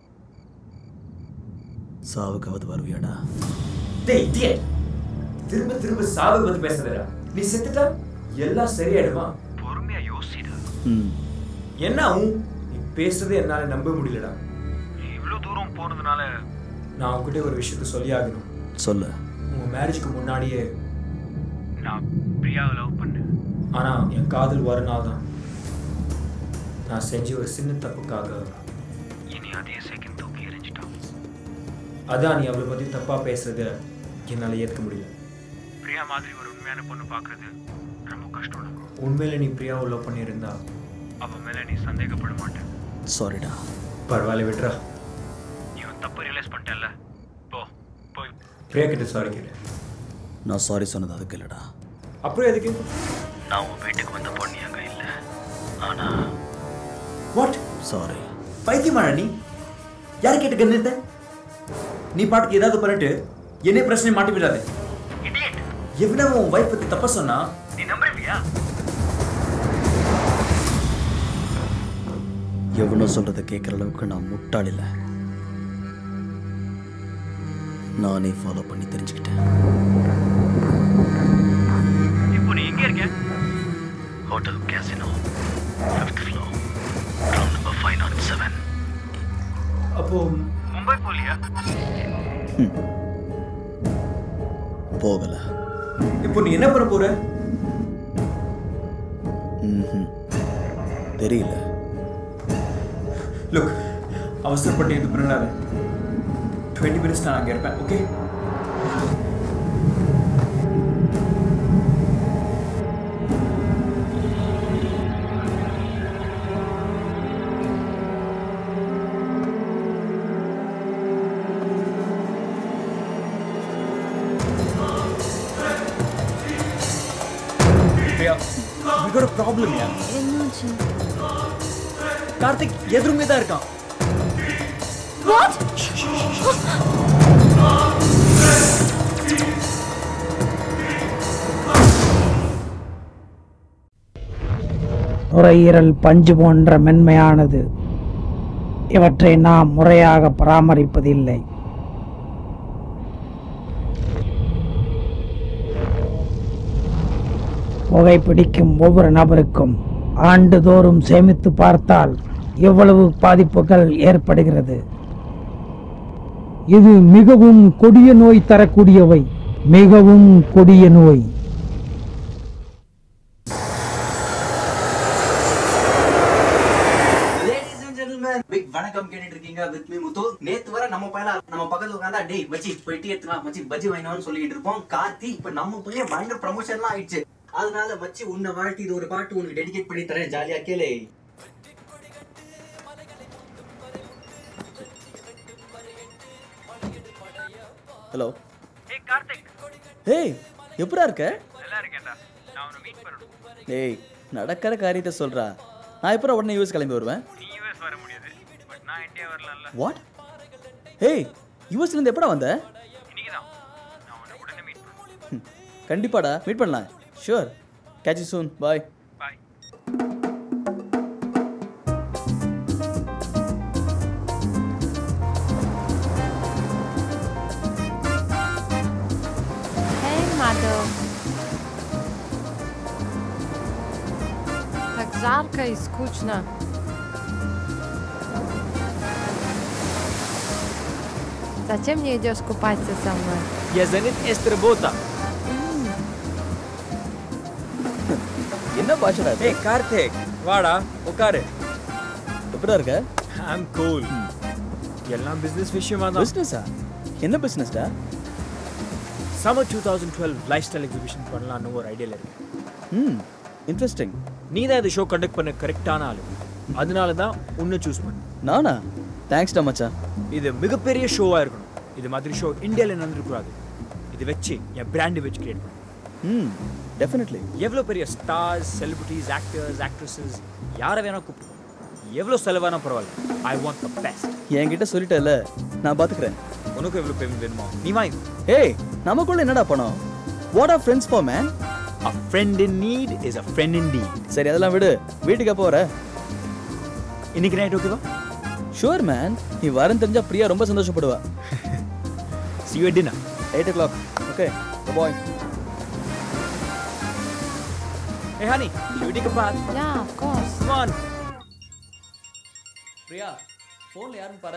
சாவுக்காவது வருவியாடா டேய் idiot. திரும்ப திரும்ப சாவு பத்தி பேசுறா நீ செத்துட்டா எல்லாம் சரியாயிடுமா பொறுமையா யோசிடா ம் என்ன ஆகும் நீ பேசுறதே என்னால நம்ப முடியலடா நீ இவ்வளவு தூரம் போனதுனால நான் உன்கிட்ட ஒரு விஷயத்த சொல்லி ஆகணும் சொல்லு உங்க மேரேஜ்க்கு முன்னாடியே நான் பிரியாவை லவ் பண்ணேன் ஆனா என் காதல் ஒரு நாள் தான் நான் செஞ்ச ஒரு சின்ன தப்புக்காக இனி அதே செகண்ட் தூக்கி எரிஞ்சிட்டான் அதான் நீ அவளை பத்தி தப்பா பேசுறத என்னால ஏத்துக்க முடியல பிரியா மாதிரி ஒரு உண்மையான பொண்ணு பார்க்கறது ரொம்ப கஷ்டம் உண்மையில நீ பிரியாவை லவ் பண்ணியிருந்தா அவ மேல நீ சந்தேகப்பட மாட்டேன் சாரிடா பரவாயில்ல விட்றா நீ உன் தப்பு ரியலைஸ் பண்ணிட்டல போ போய் பிரியா கிட்ட சாரி கேளு நான் சாரி சொன்னது அதுக்கு இல்லடா அப்புறம் எதுக்கு நான் உன் வீட்டுக்கு வந்த பொண்ணு அங்க இல்ல ஆனா வாட் சாரி பைத்தியமாடா நீ யார் கேட்டு கண்ணிருந்த நீ பாட்டுக்கு ஏதாவது பண்ணிட்டு என்னை பிரச்சனை மாட்டி விடாத எவனா உன் வைஃப் பத்தி தப்பா சொன்னா நீ நம்புறியா எவனோ சொல்றத கேட்குற அளவுக்கு நான் முட்டாள் இல்லை நானே ஃபாலோ பண்ணி தெரிஞ்சுக்கிட்டேன் இப்போ நீ எங்க இருக்க hotel casino fifth floor room number five nought seven அப்போ மும்பை போலியா போகல இப்போ நீ என்ன பண்ண போற ம்ஹும். தெரியல லுக் அவசரப்பட்டு இது பண்ணாத டுவெண்ட்டி மினிட்ஸ் நான் அங்கே இருப்பேன் okay Priya we got a problem yeah என்னாச்சு கார்த்திக் எதிருமே தான் இருக்கான் வாட் நுரையீரல் பஞ்சு போன்ற மென்மையானது இவற்றை நாம் முறையாக பராமரிப்பதில்லை புகைப்பிடிக்கும் ஒவ்வொரு நபருக்கும் ஆண்டுதோறும் சேமித்து பார்த்தால் எவ்வளவு பாதிப்புகள் ஏற்படுகிறது இது மிகவும் கொடிய நோய் தரக்கூடியவை மிகவும் கொடிய நோய் லேடிஸ் அண்ட் ஜென்டில்மேன் பிக் வணக்கம் கேட்டுட்டு இருக்கீங்க வித் மீ முத்து நேத்து வர நம்ம பையன் நம்ம பக்கத்துல உட்காந்தா டேய் மச்சி போயிட்டு எடுத்துவா மச்சி பஜ்ஜி வாங்கினு சொல்லிட்டு இருப்போம் கார்த்தி இப்ப நம்ம பையன் பயங்கர ப்ரமோஷன்லாம் ஆயிடுச்சு அதனால மச்சி உன்னை வாழ்த்தி இது ஒரு பாட்டு உனக்கு டெடிகேட் பண்ணி தரேன் ஜாலியா கேளு ஹலோ ஏய் கார்த்திக் ஏய் எப்படா இருக்க நல்லா இருக்கேன்டா நான் உன்னை மீட் பண்ணணும் ஏய் நடக்கிற காரியத்தை சொல்றா நான் எப்போ உடனே யூஎஸ் கிளம்பி வருவேன் நீ யூஎஸ் வர முடியாது பட் நான் இந்தியா வரலாம்ல வாட் ஏய் யூஎஸ்ல இருந்து எப்படா வந்த இன்னைக்கு தான் நான் உன்னை உடனே மீட் பண்ணணும் ம், கண்டிப்பாடா மீட் பண்ணலாம் sure catch you soon bye bye Hej, madam. Tak żarka i skuczna. Zачем не идешь купаться со мной? Я занят эстербота. என்ன பாஷடா ஏய் கார்த்திக் வாடா உட்காரு எப்படா இருக்க ஐம் கூல் எல்லாம் பிசினஸ் விஷயமா தான் பிசினஸா என்ன பிசினஸ்டா summer two thousand twelve life style exhibition பண்ணலாம்னு ஒரு ஐடியாவில் இருக்கு ம் இன்ட்ரெஸ்டிங் நீ தான் இந்த ஷோ கண்டக்ட் பண்ண கரெக்டான ஆளு அதனால தான் உன்னை சூஸ் பண்ண நானா தேங்க்ஸ்டா மச்சான் இது மிகப்பெரிய ஷோவாக இருக்கணும் இது மாதிரி ஷோ இந்தியாவில் நடந்துருக்கூடாது இது வச்சு என் பிராண்டு வச்சு கிரியேட் பண்ணு ம் டெஃபினெட்லி எவ்வளோ பெரிய ஸ்டார்ஸ் செலிபிரிட்டிஸ் ஆக்டர்ஸ் ஆக்ட்ரஸஸ் யாரை வேணா கூப்பிட்டு எவ்வளோ செலவானா பரவாயில்ல ஐ வாண்ட் த பெஸ்ட் என்கிட்ட சொல்லிட்டல நான் பாத்துக்கிறேன் உனக்கு எவ்வளோ பேமெண்ட் வேணுமா நீ வாங்கி ஏய் நமக்குள்ள என்னடா பணம் what are friends for man A friend in need is a friend indeed. சரி அதெல்லாம் விடு வீட்டுக்கு எப்போ வர இன்னைக்கு நைட் ஓகேவா ஷூர் மேன் நீ வரேன்னு தெரிஞ்சா பிரியா ரொம்ப சந்தோஷப்படுவா See you at dinner. Eight o'clock okay bye Hey honey, should we take a bath? Yeah, of course. Come on. Priya ஃபோனில் யாருன்னு பாரு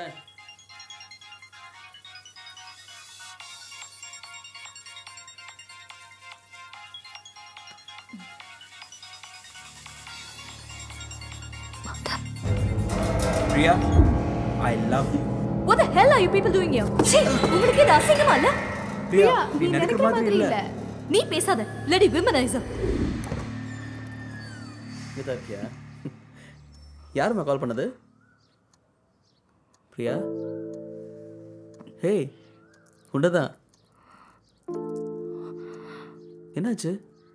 Priya, I love you. What the hell are you people doing here? சீ, உங்களுக்கு இது அசிங்கமா இல்ல பிரியா, நீ நினைக்கிற மாதிரி இல்ல. நீ பேசாத லெடி விமனைசர் இதா இருக்கியா யாரும்மா கால் பண்ணது பிரியா ஹே உண்டதான் என்னாச்சு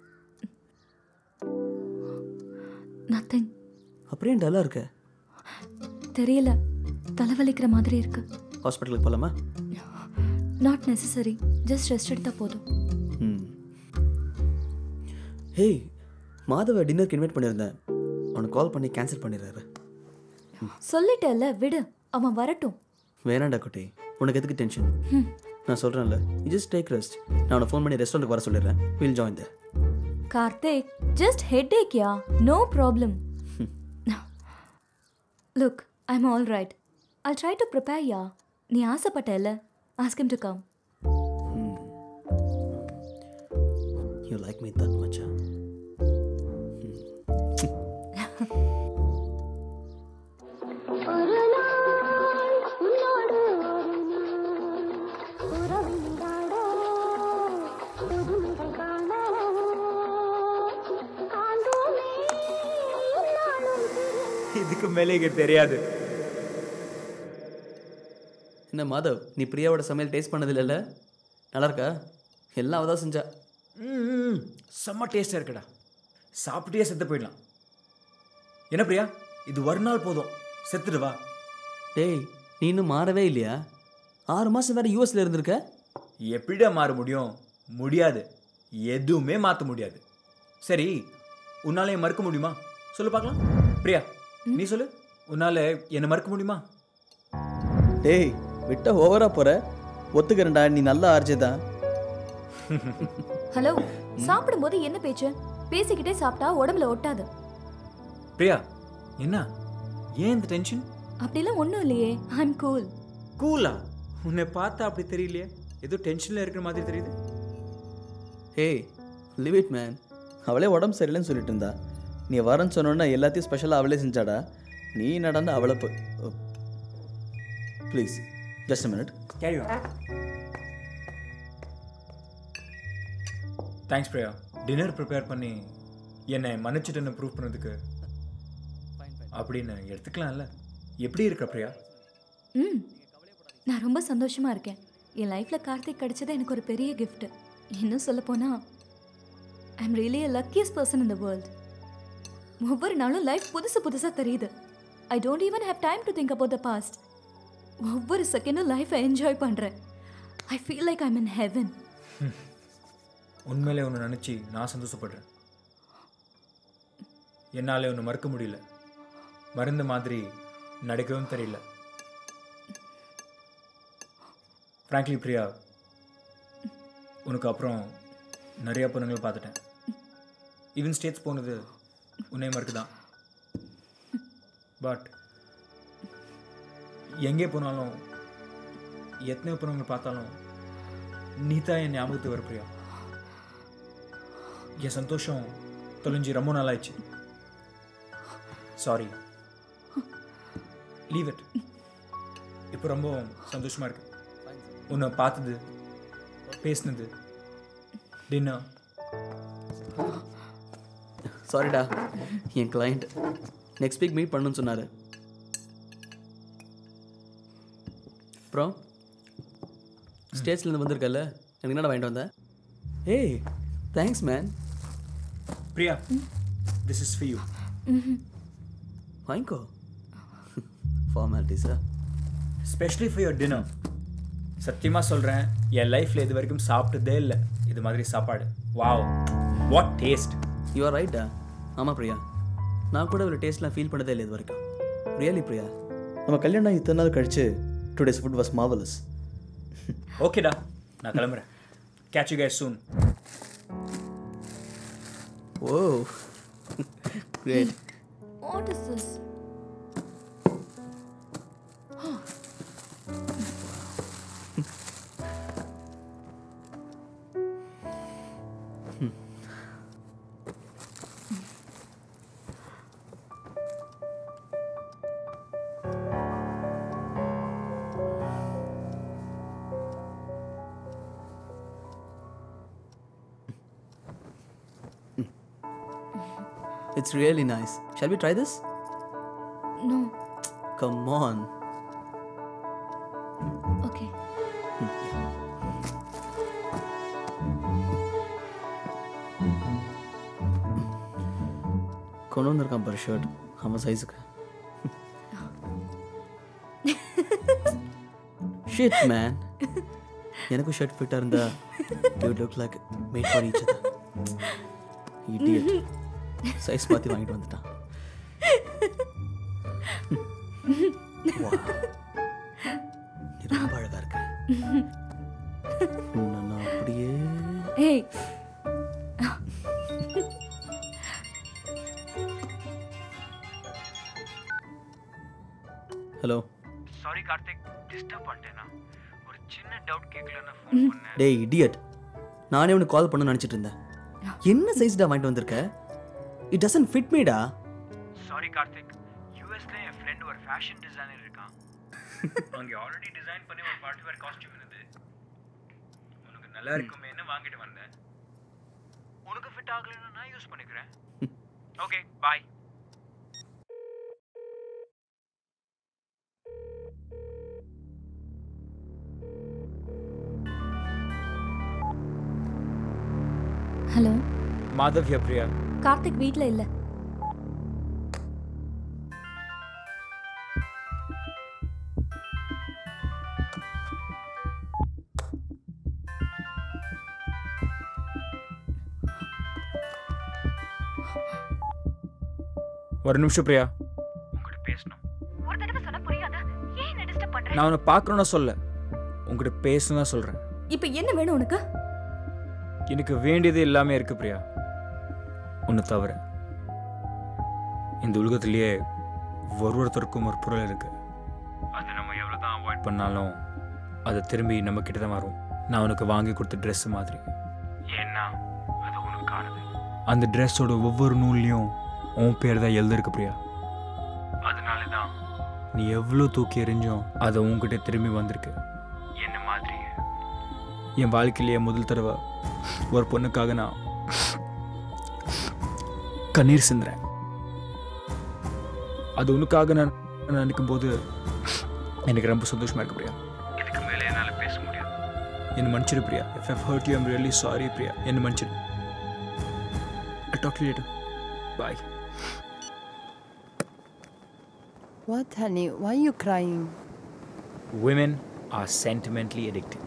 நத்திங் அப்படியே டல்லாக இருக்க தெரியல தலைவலிக்கிற மாதிரி இருக்கு ஹாஸ்பிட்டலுக்கு போகலாமா நாட் நெசசரி ஜஸ்ட் ரெஸ்ட் எடுத்தா போதும் ம் ஹேய் மாதவ டின்னருக்கு இன்வைட் பண்ணியிருந்தேன் அவனுக்கு கால் பண்ணி கேன்சல் பண்ணிடுறாரு சொல்லிட்டேல்ல விடு அவன் வரட்டும் வேணாண்டா குட்டி உனக்கு எதுக்கு டென்ஷன் ம். நான் சொல்கிறேன்ல ஜஸ்ட் டேக் ரெஸ்ட் நான் அவனை ஃபோன் பண்ணி ரெஸ்டாரண்ட்டுக்கு வர சொல்லிடுறேன் will join the Karthik just headache yeah no problem look I am all right I try to prepare yeah நீ ஆசைப்பட்டல ask him to come you like me that மச்சா ஒரு நாள் உன்னோடு ஒரு நாள் உறவினராட புதுமைகள் காண காண்போமே நாளும் இதுக்கு மேலே இங்க தெரியாது என்ன மாதவ் நீ பிரியாவோட சமையல் டேஸ்ட் பண்ணது இல்லைல்ல நல்லா இருக்கா எல்லாம் அவள் தான் செஞ்சா ம் செம்ம டேஸ்டாக இருக்குடா சாப்பிட்டே செத்து போயிடலாம் என்ன பிரியா இது ஒரு நாள் போதும் செத்துடு வா டேய் நீ இன்னும் மாறவே இல்லையா ஆறு மாதம் வேறு யூஎஸில் இருந்திருக்க எப்படிடா மாற முடியும் முடியாது எதுவுமே மாற்ற முடியாது சரி உன்னால என் மறுக்க முடியுமா சொல்லு பார்க்கலாம் பிரியா நீ சொல்லு உன்னால என்னை மறுக்க முடியுமா டேய் விட்டா ஓவரா போற ஒத்துக்கிறேன்டா நீ நல்ல ஆர்ஜே தான் ஹலோ சாப்பிடும்போது என்ன பேச்சு பேசிக்கிட்டே சாப்பிட்டா உடம்புல ஒட்டாது பிரியா என்ன ஏன் இந்த டென்ஷன் அப்படிலாம் ஒன்றும் இல்லையே ஐ எம் கூல் கூலா உன்னை பார்த்தா அப்படி தெரியலையே ஏதோ டென்ஷனில் இருக்கிற மாதிரி தெரியுது ஹேய் லிவ் இட் மேன் அவளே உடம்பு சரியில்லைன்னு சொல்லிட்டு இருந்தா நீ வரேன்னு சொன்னோன்னா எல்லாத்தையும் ஸ்பெஷலாக அவளே செஞ்சாடா நீ நடந்து அவளை please just minute carry thanks Priya dinner prepare பண்ணி என்னை மன்னிச்சிட்டுன்னு ப்ரூவ் பண்ணதுக்கு அப்படின்னு எடுத்துக்கலாம்ல எப்படி இருக்க பிரியா ம் நான் ரொம்ப சந்தோஷமா இருக்கேன் என் லைஃப்ல கார்த்திக் கிடைச்சது எனக்கு ஒரு பெரிய gift இன்னும் சொல்ல போனா I am really a luckiest person in the world ஒவ்வொரு நாளும் லைஃப் புதுசு புதுசா தெரியுது I don't even have time to think about the past ஒவ்வொரு செகண்டும் லைஃப்பை என்ஜாய் பண்றேன் I feel like I'm in heaven உண்மையிலே உன்னை நினச்சி நான் சந்தோஷப்படுறேன் என்னாலே உன்னை மறக்க முடியல மருந்து மாதிரி நடக்கவும் தெரியல ஃப்ராங்க்லி பிரியா உனக்கு அப்புறம் நிறைய பொண்ணுங்களை பார்த்துட்டேன் ஈவன் ஸ்டேட்ஸ் போனது உன்னை மறுக்கு தான் பட் எங்கே போனாலும் எத்தனை பொண்ணுங்களை பார்த்தாலும் நீ தான் என் ஞாபகத்துக்கு வர பிரியா என் சந்தோஷம் தொலைஞ்சி ரொம்ப நாள் ஆயிடுச்சு சாரி லீவ் இட் இப்போ ரொம்ப சந்தோஷமா இருக்கு உன்னை பார்த்தது பேசினது டின்னர் சாரிடா என் கிளைண்ட் நெக்ஸ்ட் வீக் மீட் பண்ணணும்னு சொன்னார் அப்புறம் ஸ்டேட்ஸ்லேருந்து வந்திருக்கல எனக்கு என்னடா வாங்கிட்டு வந்த ஏய் thanks man Priya this is for you வாங்கிக்கோ ஃபார்மாலிட்டிஸா ஸ்பெஷலி ஃபார் யுவர் டின்னர் சத்தியமாக சொல்கிறேன் என் லைஃப்பில் இது வரைக்கும் சாப்பிட்டதே இல்லை இது மாதிரி சாப்பாடு wow what taste you are ரைட்டா ஆமாம் பிரியா நான் கூட ஒரு டேஸ்ட்லாம் ஃபீல் பண்ணதே இல்லை இது வரைக்கும் ரியலி பிரியா நம்ம கல்யாணம் இத்தனை நாள் கழிச்சு டுடேஸ் ஃபுட் வாஸ் மாவலஸ் ஓகேடா நான் கிளம்புறேன் catch you guys soon oh great What is this? It's really nice. Shall we try this? No. Come on. Okay. கொண்டு வந்திருக்கான் பாரு ஷர்ட் அவன் சைஸுக்கு ஷிட் மேன் எனக்கும் ஷர்ட் ஃபிட்டாக இருந்தா you look like made for each other idiot size மாற்றி வாங்கிட்டு வந்துட்டான் Wow. நீ ரொம்ப அழகா இருக்க உன்னை நான் அப்படியே Hey. Hello sorry Karthik disturb பண்ணிட்டேனா ஒரு சின்ன டவுட் கேட்கலன்னு ஃபோன் பண்ணேன் டேய் இடியட் நானே உனக்கு கால் பண்ண நினச்சிட்டு இருந்தேன் என்ன சைஸ்டா வாங்கிட்டு வந்திருக்க இட் டசன்ட் ஃபிட் மீடா சாரி கார்த்திக் யூஎஸ்ல என் ஃப்ரெண்ட் ஒரு ஃபேஷன் டிசைனர் இருக்கான் அங்கே ஆல்ரெடி டிசைன் பண்ணி ஒரு பார்ட்டி வேர் காஸ்டியூம் இருந்தது உனக்கு நல்லா இருக்குமேன்னு வாங்கிட்டு வந்தேன் உனக்கு ஃபிட் ஆகலைன்னா நான் யூஸ் பண்ணிக்கிறேன் okay bye hello Madhav yeah Priya Karthik வீட்ல இல்ல ஒரு நிமிஷம் பிரியா உங்ககிட்ட பேசணும் ஒரு தடவை சொன்னா புரியாதா ஏன் என்ன டிஸ்டர்ப் பண்ற நான் உன்னை பார்க்கணும்னு சொல்ல உங்ககிட்ட பேசணும் தான் சொல்கிறேன் இப்போ என்ன வேணும் உனக்கு எனக்கு வேண்டியது எல்லாமே இருக்கு பிரியா ஒன்று தவிர இந்த உலகத்திலேயே ஒரு ஒருத்தருக்கும் ஒரு பொருள் இருக்கு அது நம்ம எவ்வளோ தான் அவாய்ட் பண்ணாலும் அது திரும்பி நம்ம கிட்ட தான் வரும் நான் உனக்கு வாங்கி கொடுத்த ட்ரெஸ் மாதிரி ஏன்னா அது உனக்கானது அந்த ட்ரெஸ்ஸோட ஒவ்வொரு நூல்லையும் உன் பேர் தான் எழுதிருக்கு பிரியா அதனால தான் நீ எவ்வளோ தூக்கி எறிஞ்சும் அது உன்கிட்ட திரும்பி வந்திருக்கு என்ன மாதிரி என் வாழ்க்கையிலேயே முதல் தடவை ஒரு பொண்ணுக்காக நான் கண்ணீர் சிந்துறேன் அது உனக்காக நான் நினைக்கும் போது எனக்கு ரொம்ப சந்தோஷமா இருக்கு பிரியா இதுக்கு மேலே என்னால் பேச முடியாது என்ன மன்னிச்சிரு Priya if I hurt you I'm really sorry Priya என்ன மன்னிச்சிரு I talk to later bye What, honey? Why are you crying? Women are sentimentally addicted.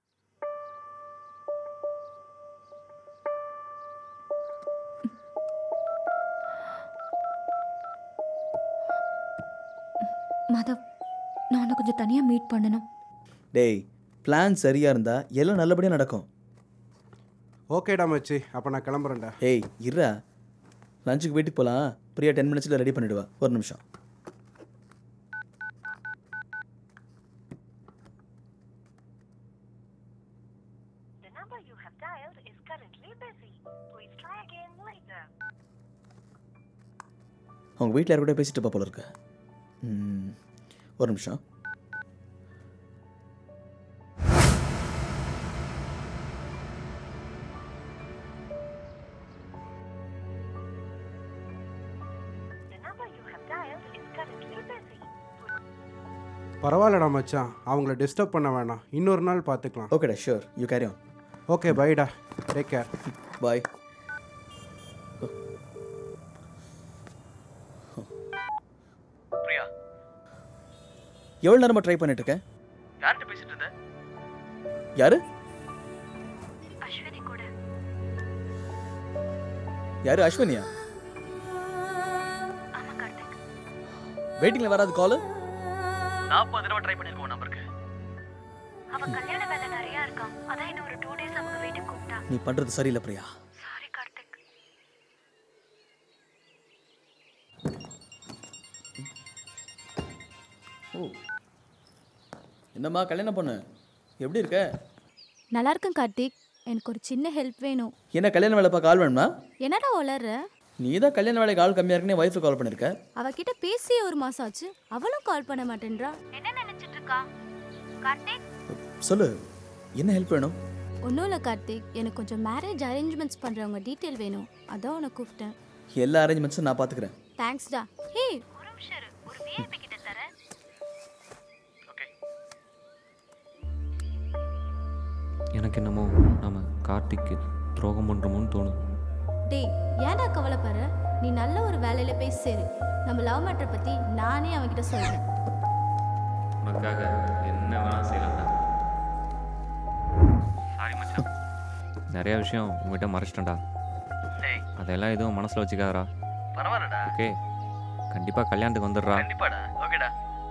Madhav நான் உன்னை கொஞ்சம் தனியா மீட் பண்ணணும் டேய் பிளான் சரியா இருந்தா எல்லாம் நல்லபடியா நடக்கும் ஓகேடா மச்சி அப்போ நான் கிளம்புறேன்டா ஏய் இருடா லஞ்சுக்கு வீட்டுக்கு போகலாம் பிரியா டென் மினிட்ஸில் ரெடி பண்ணிடுவா ஒரு நிமிஷம் The number you have dialed is currently busy. Please try again later. அவங்க வீட்டில் யார் கூட பேசிட்டு இருப்பா போல இருக்கு ம், ஒரு நிமிஷம் The number you have dialed is currently busy. பரவாயில்லடா மச்சான் அவங்கள டிஸ்டர்ப் பண்ண வேணாம் இன்னொரு நாள் பார்த்துக்கலாம் ஓகேடா sure you carry on okay பைடா டேக் கேர் பாய் பிரியா எவ்வளோ நேரமாக ட்ரை பண்ணிட்டு இருக்கேன் யார்கிட்ட பேசிட்டு இருந்த யாரு அஸ்வினி கூட யாரு அஸ்வினியா வெயிட்டிங்ல வராது கால் நாற்பது தடவை ட்ரை பண்ணிருக்கோம் நம்பருக்கு அவ கல்யாண வேலை நிறைய இருக்கான் அதான் இன்னும் ஒரு டூ டேஸ் அவங்க வீட்டுக்கு கூப்பிட்டா நீ பண்றது சரியில்லை பிரியா சாரி கார்த்திக் ஓ என்னம்மா கல்யாணம் பொண்ணு எப்படி இருக்க நல்லா இருக்கேன் கார்த்திக் எனக்கு ஒரு சின்ன ஹெல்ப் வேணும் என்ன கல்யாண வேலை பார்க்க ஆள் வேணுமா என்னடா வளர்ற நீ தான் கல்யாண வேலைக்கு ஆள் கம்மியா இருக்குன்னு ஒய்ஃபு கால் பண்ணிருக்க அவகிட்ட பேசி ஒரு மாசம் ஆச்சு அவளும் கால் பண்ண மாட்டேன்றா என்ன நினைச்சிட்டு இருக்கா கார்த்திக் சொல்லு என்ன ஹெல்ப் வேணும் ஒன்றும் இல்லை கார்த்திக் எனக்கு கொஞ்சம் மேரேஜ் அரேஞ்ச்மெண்ட்ஸ் பண்ணுறவங்க டீட்டெயில் வேணும் அதான் உனக்கு கூப்பிட்டேன் எல்லா அரேஞ்ச்மெண்ட்ஸும் நான் பார்த்துக்கிறேன் தேங்க்ஸ்டா ஹே ஒரு நிமிஷம் இரு. ஒரு விஐபி கிட்ட தரேன் எனக்கு என்னமோ நாம கார்த்திக்கு துரோகம் பண்ணுறோமோன்னு தோணுது டேய் ஏன்டா கவலைப்படுற நீ நல்ல ஒரு வேலையில போய் சேரு நம்ம லவ் மேட்டரை பற்றி நானே அவன்கிட்ட சொல்கிறேன் உனக்காக என்ன வேணாலும் செய்யலாம்டா சாரி மச்சான் நிறைய விஷயம் உங்ககிட்ட மறைச்சிட்டேன்டா அதெல்லாம் எதுவும் மனசில் வச்சுக்காதடா பரவாயில்லடா ஓகே கண்டிப்பாக கல்யாணத்துக்கு வந்துடுறா கண்டிப்பாடா ஓகேடா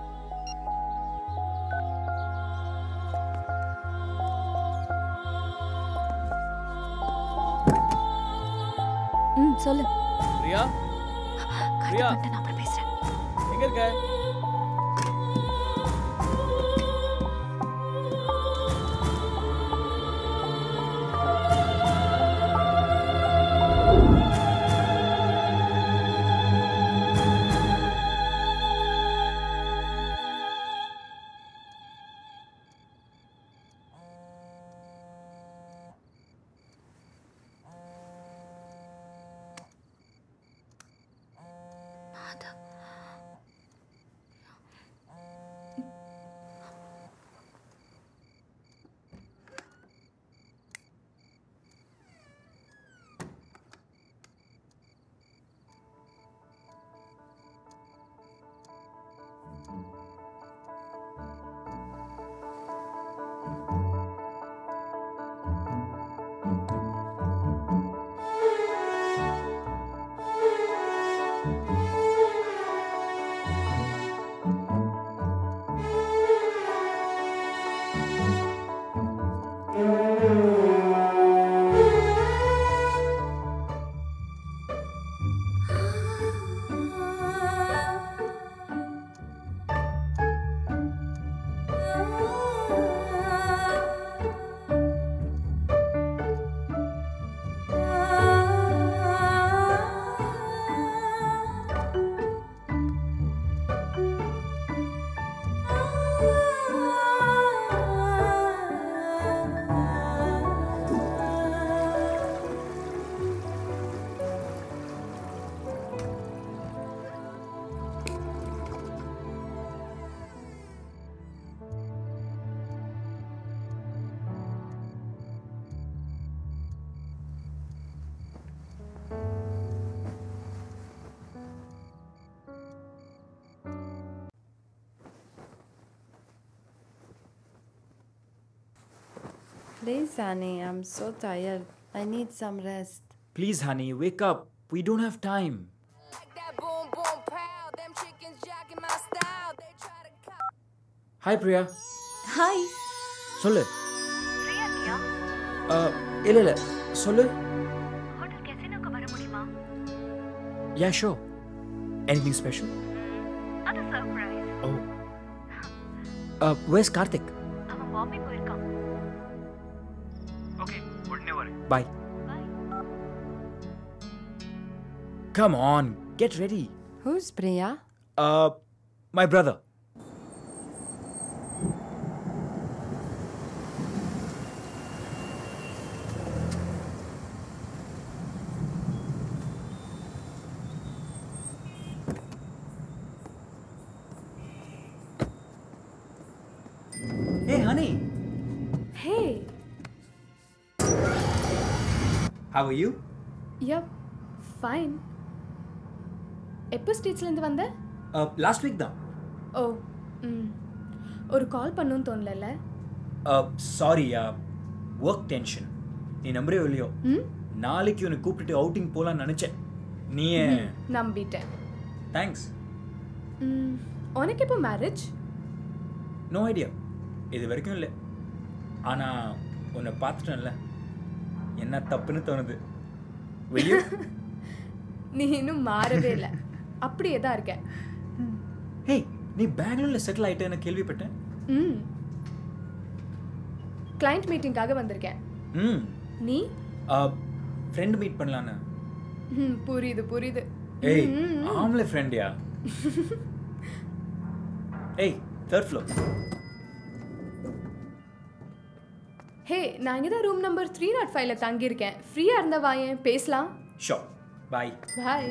ம் சொல்லு பிரியா பிரியா நான் அப்புறம் பேசுகிறேன் எங்க இருக்க Please, honey, I'm so tired. I need some rest. Please, honey, wake up. We don't have time. Hi Priya hi சொல்லு ஃப்ரீயா இருக்கியா இல்லை இல்லை சொல்லு ஹோட்டல் கெசினோக்கு வர முடியுமா யா ஷோ எனிதிங் ஸ்பெஷல் அது சர்ப்ரைஸ் ஓ வேஸ் கார்த்திக் அவன் பாம்பே போயிருக்கான் ஓகே உடனே வரேன் bye come on get ready Who's Priya? My brother Hey, honey. Hey. How are you? Yep. Fine. எப்போ ஸ்டேட்ஸ்லேருந்து வந்த Uh, last week தான் ஓ ம் ஒரு கால் பண்ணணும்னு தோணலல்ல சாரி ஒர்க் டென்ஷன் நீ நம்புறியோ இல்லையோ ம் நாளைக்கு உன்னை கூப்பிட்டுட்டு அவுட்டிங் போகலான்னு நினச்சேன் நீ நம்பிட்டேன் தேங்க்ஸ் ம், உனக்கு எப்போ மேரேஜ் நோ ஐடியா இது வரைக்கும் இல்லை ஆனால் உன்னை பார்த்துட்டேன்ல என்ன தப்புன்னு தோணுது Will you? நீ இன்னும் மாறவே இல்லை அப்படியே தான் இருக்க ஹேய் நீ பெங்களூரில் செட்டில் ஆகிட்டேன்னு கேள்விப்பட்டேன் ம் கிளைண்ட் மீட்டிங்காக வந்திருக்கேன் ம் நீ ஃப்ரெண்ட் மீட் பண்ணலான்னு ம், புரியுது புரியுது ஏய் ம், ம், ம். ஆம்பளை ஃப்ரெண்டியா ஏய் தேர்ட் ஃப்ளோர் ஹே நான் இங்கே தான் ரூம் நம்பர் த்ரீ நாட் ஃபைவ்ல தங்கியிருக்கேன் ஃப்ரீயாக இருந்தா வாயேன் பேசலாம் so bye bye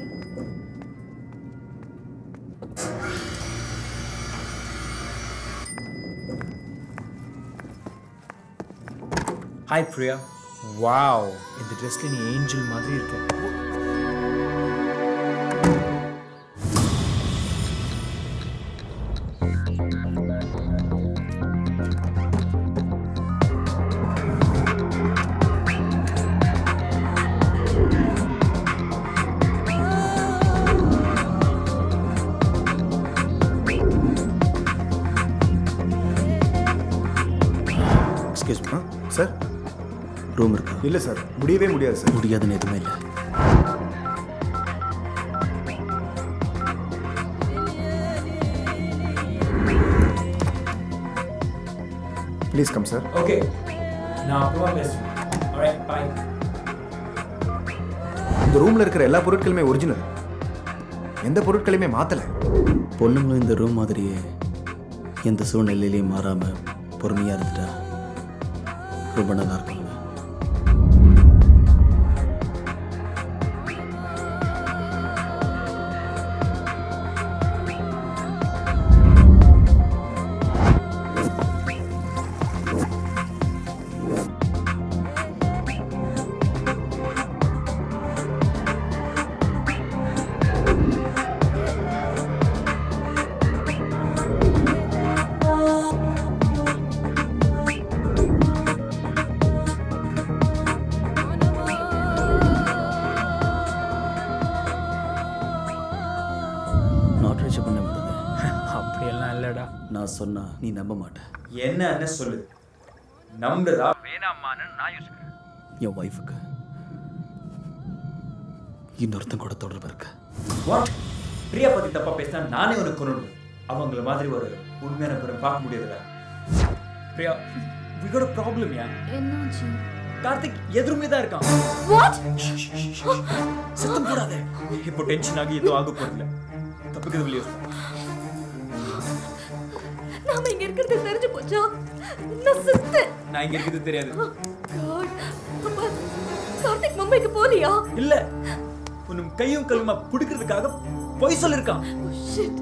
hi Priya wow இந்த ட்ரெஸ்ல நீ ஏஞ்சல் மாதிரி இருக்க எக்ஸ்கியூஸ் மீ சார் ரூம் இருக்கா இல்லை சார் முடியவே முடியாது சார் முடியாதுன்னு எதுவுமே இல்லை ப்ளீஸ் கம் சார் ஓகே நான் அப்புறமா பேசுறேன் ஆல்ரைட் பை இந்த ரூமில் இருக்கிற எல்லா பொருட்களுமே ஒரிஜினல் எந்த பொருட்களையுமே மாற்றலை பொண்ணுங்களும் இந்த ரூம் மாதிரியே எந்த சூழ்நிலையிலையும் மாறாமல் பொறுமையாக இருந்துட்டா ரொம்ப நல்லா இருக்கும்ல நாட் பண்ண வந்தது அப்படியெல்லாம் இல்லைடா நான் சொன்னா நீ நம்ப மாட்டேன் என்னன்னு சொல்லு நம்புறதா வேணாமான்னு நான் யோசிக்கிறேன் என் ஒய்ஃபுக்கு இன்னொருத்தன் கூட தொடர்பு இருக்கு வாட் பிரியா பத்தி தப்பா பேசினா நானே உனக்கு கொண்டு அவங்கள மாதிரி ஒரு உண்மையான பேரை பார்க்க முடியாதுடா Priya we got a problem யா என்னாச்சு கார்த்திக் எதிருமே தான் இருக்கான் வாட் சத்தம் போடாத இப்போ டென்ஷன் ஆகி ஏதோ ஆக போறதில்ல தப்புக்கு வெளியே நாம இங்க இருக்கிறது தெரிஞ்சு போச்சா நான் செத்தேன் நான் இங்க இருக்கிறது தெரியாது God. அப்பா, கார்த்திக் மும்பைக்கு போலியா இல்ல உன்னும் கையும் கல்லுமா பிடிக்கிறதுக்காக பொய் சொல்லிருக்கான் Shit.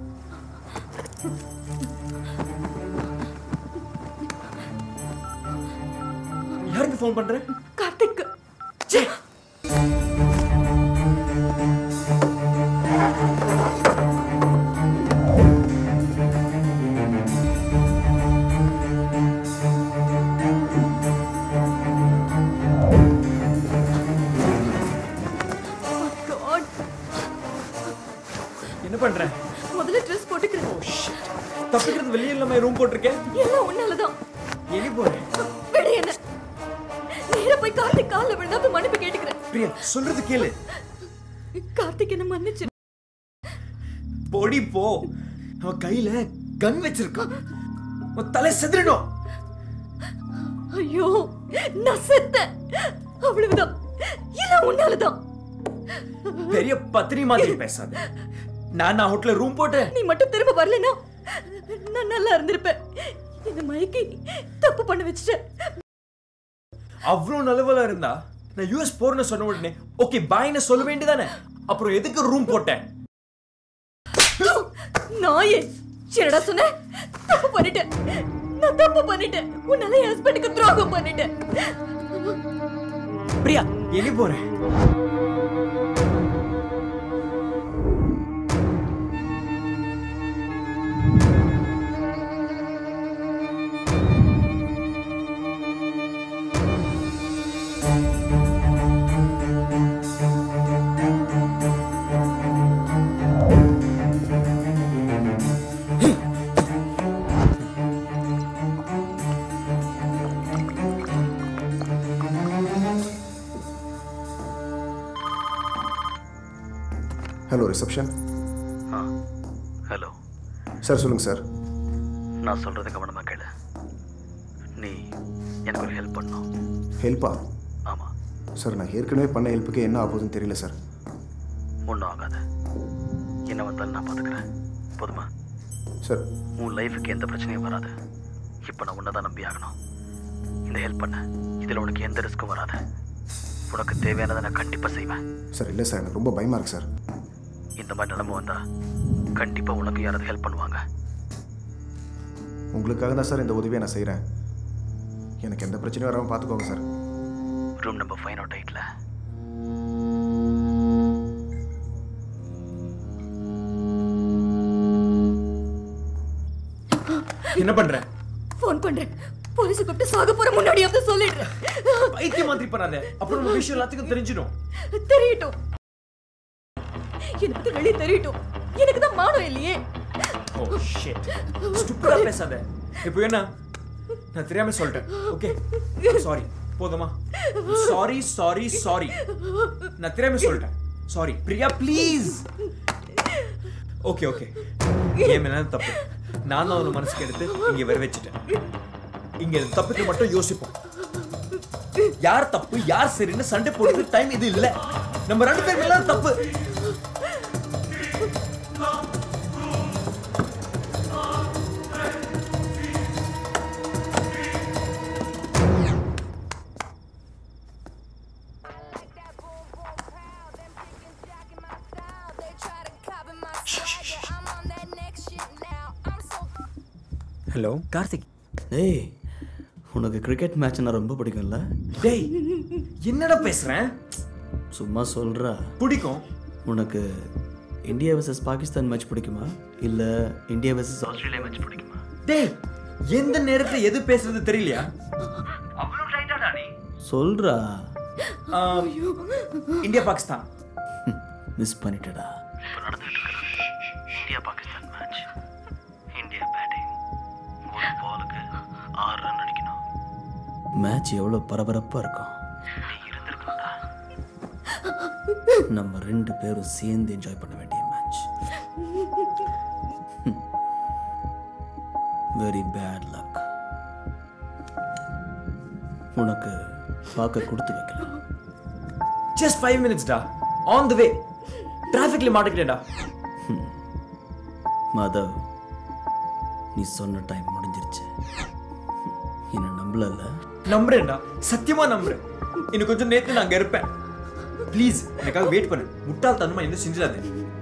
யாருக்கு ஃபோன் பண்ற கார்த்திக் God. என்ன பண்ற முதல்ல ட்ரெஸ் போட்டுக்கிறேன் தப்பிக்கிறது வெளியே இல்லாம ரூம் போட்டிருக்கேன் எல்லாம் உன்னாலதான் எங்க போறேன் விட என்ன நேரா போய் கார்த்திக் கால்ல விழுந்து அப்ப மன்னிப்பு கேட்டுக்கிறேன் பிரியா சொல்றது கேளு கார்த்திக் என்ன மன்னிச்சு பொடி போ அவன் கையில கன் வச்சிருக்கான் உன் தலை செதுறிடும் ஐயோ நான் செத்தேன் அவ்வளவுதான் எல்லாம் உன்னாலதான் பெரிய பத்திரி மாதிரி பேசாத நான் நான் ஹோட்டல்ல ரூம் போட்டேன் நீ மட்டும் திரும்ப வரலனா நான் நல்லா இருந்திருப்பேன் இந்த மயக்கி தப்பு பண்ண வச்சுட்டேன் அவ்வளோ நல்லவளா இருந்தா நான் யூஎஸ் போறேன்னு சொன்ன உடனே ஓகே பாய்னு சொல்ல வேண்டியதானே அப்புறம் எதுக்கு ரூம் போட்டேன் நாயே என்னடா சொன்ன தப்பு பண்ணிட்டேன் நான் தப்பு பண்ணிட்டேன் உன்னால என் ஹஸ்பண்டுக்கு துரோகம் பண்ணிட்டேன் பிரியா எங்க போறேன் ரிசப்ஷன் ஆ ஹலோ சார் சொல்லுங்கள் சார் நான் சொல்கிறத கவனமாக கேளு நீ எனக்கு ஒரு ஹெல்ப் பண்ணணும் ஹெல்ப்பா ஆமாம் சார் நான் ஏற்கனவே பண்ண ஹெல்ப்புக்கு என்ன ஆகுதுன்னு தெரியல சார் ஒன்றும் ஆகாது என்ன வந்தாலும் நான் பார்த்துக்கிறேன் போதுமா சார் உன் லைஃபுக்கு எந்த பிரச்சனையும் வராது இப்போ நான் உன்னை தான் நம்பி ஆகணும் இந்த ஹெல்ப் பண்ண இதில் உனக்கு எந்த ரிஸ்க்கும் வராது உனக்கு தேவையானதை நான் கண்டிப்பாக செய்வேன் சார் இல்லை சார் எனக்கு ரொம்ப பயமாக இருக்கு சார் இந்த மாதிரி நிலைமை வந்தா கண்டிப்பாக உனக்கு யாராவது ஹெல்ப் பண்ணுவாங்க உங்களுக்காக தான் சார் இந்த உதவியை நான் செய்கிறேன் எனக்கு எந்த பிரச்சனையும் வராமல் பார்த்துக்கோங்க sir room number five nought எயிட்டில் என்ன பண்ற ஃபோன் பண்றேன் போலீஸ் கூப்பிட்டு சாக போற முன்னாடியாவது சொல்லிடுறேன் பைத்தியம் மாதிரி பண்ணாத அப்புறம் நம்ம விஷயம் எல்லாத்துக்கும் தெரிஞ்சிடும் தெரியட்டும் எனக்கு வெளியே தெரியட்டும் எனக்கு தான் மானம் இல்லையே ஓ ஷிட் ஸ்டூபிடா பேசாத இப்போ என்ன நான் தெரியாம சொல்லிட்டேன் ஓகே சாரி போதுமா சாரி சாரி சாரி நான் தெரியாம சொல்லிட்டேன் sorry Priya please okay okay ஏன் மேல தப்பு நான் தான் ஒரு மனசுக்கு எடுத்து இங்க வர வச்சுட்டேன் இங்க தப்புக்கு மட்டும் யோசிப்போம் யார் தப்பு யார் சரின்னு சண்டை போடுறது டைம் இது இல்ல நம்ம ரெண்டு பேர் மேல தப்பு ஹலோ கார்த்திக் ஏய் உனக்கு கிரிக்கெட் மேட்ச்னா ரொம்ப பிடிக்கும்ல டேய் என்னடா பேசுறேன் சும்மா சொல்றா பிடிக்கும் உனக்கு இந்தியா vs பாகிஸ்தான் மேட்ச் பிடிக்குமா இல்ல இந்தியா vs ஆஸ்திரேலியா மேட்ச் பிடிக்குமா டேய் எந்த நேரத்துல எது பேசுறது தெரியலையா அவ்வளோ டைட்டாடா நீ சொல்றா ஆம், இந்தியா பாகிஸ்தான் மிஸ் பண்ணிட்டடா இப்போ நடந்துட்டு இருக்கிறது India Pakistan match India batting ஒரு பாலுக்கு ஆறு ரன் அடிக்கணும் மேட்ச் எவ்வளோ பரபரப்பா இருக்கும் நீ இருந்திருக்கணும்டா நம்ம ரெண்டு பேரும் சேர்ந்து என்ஜாய் பண்ண வேண்டிய மேட்ச் வெரி பேட் லக் உனக்கு பார்க்க கொடுத்து வைக்கல ஜஸ்ட் ஃபைவ் மினிட்ஸ் டா ஆன் த வே டிராஃபிக்ல மாட்டிக்கிட்டேன்டா மாதவ் நீ சொன்ன டைம் முடிஞ்சிருச்சு என்ன நம்பலல்ல நம்புறேன்டா சத்தியமா நம்புறேன் இன்னும் கொஞ்சம் நேரத்துல நான் அங்க இருப்பேன் ப்ளீஸ் எனக்காக வெயிட் பண்ணு முட்டாள் தனமா என்ன செஞ்சிடாத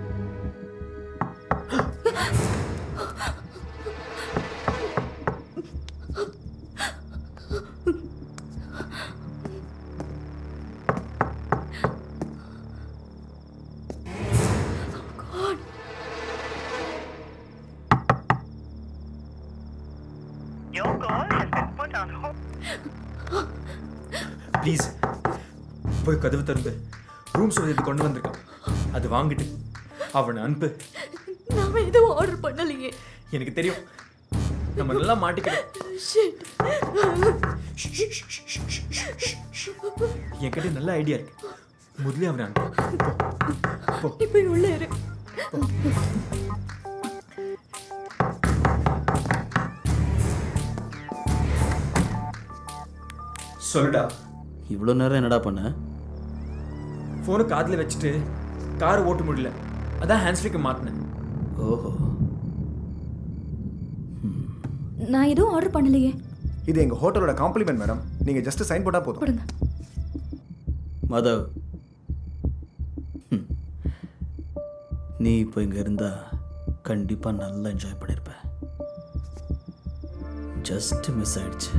ப்ளீஸ் போய் கதவு திறந்து ரூம் சொல்லிட்டு கொண்டு வந்திருக்கான் அது வாங்கிட்டு அவனை அனுப்பு நாம எதுவும் ஆர்டர் பண்ணலையே எனக்கு தெரியும் நம்ம நல்லா மாட்டிக்கிறோம் Shit. என்கிட்ட நல்ல ஐடியா இருக்கு முதல்ல அவனை அனுப்பு போ. நீ போய் உள்ள இரு சொல்லுடா இவ்வளோ நேரம் என்னடா பண்ண ஃபோனை காதில் வச்சுட்டு கார் ஓட்ட முடியல அதான் ஹேண்ட்ஸ் ஃப்ரீக்கு மாட்டினேன் ஓஹோ நான் எதுவும் ஆர்டர் பண்ணலையே இது எங்கள் ஹோட்டலோட காம்ப்ளிமெண்ட் மேடம் நீங்கள் ஜஸ்ட் சைன் போட்டால் போதும் கொடுங்க மாதவ் ஹம். நீ இப்போ இங்கே இருந்தா கண்டிப்பாக நல்லா என்ஜாய் பண்ணியிருப்ப ஜஸ்ட் மிஸ் ஆயிடுச்சு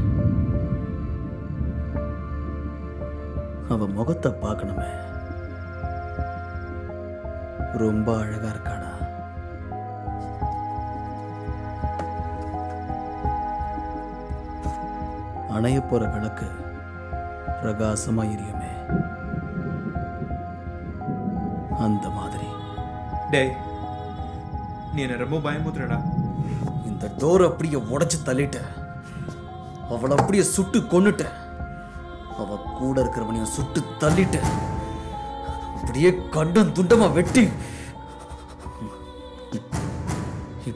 அவ முகத்தை பார்க்கணுமே ரொம்ப அழகா இருக்காடா அணைய போற விளக்கு பிரகாசமா எரியுமே அந்த மாதிரி டேய் நீ என்ன ரொம்ப பயமுத்துறடா இந்த டோர் அப்படியே உடைச்சு தள்ளிட்ட அவளை அப்படியே சுட்டு கொன்னுட்ட அவ கூட இருக்கிறவனையும் சுட்டு தள்ளிட்ட அப்படியே கண்டம் துண்டமா வெட்டி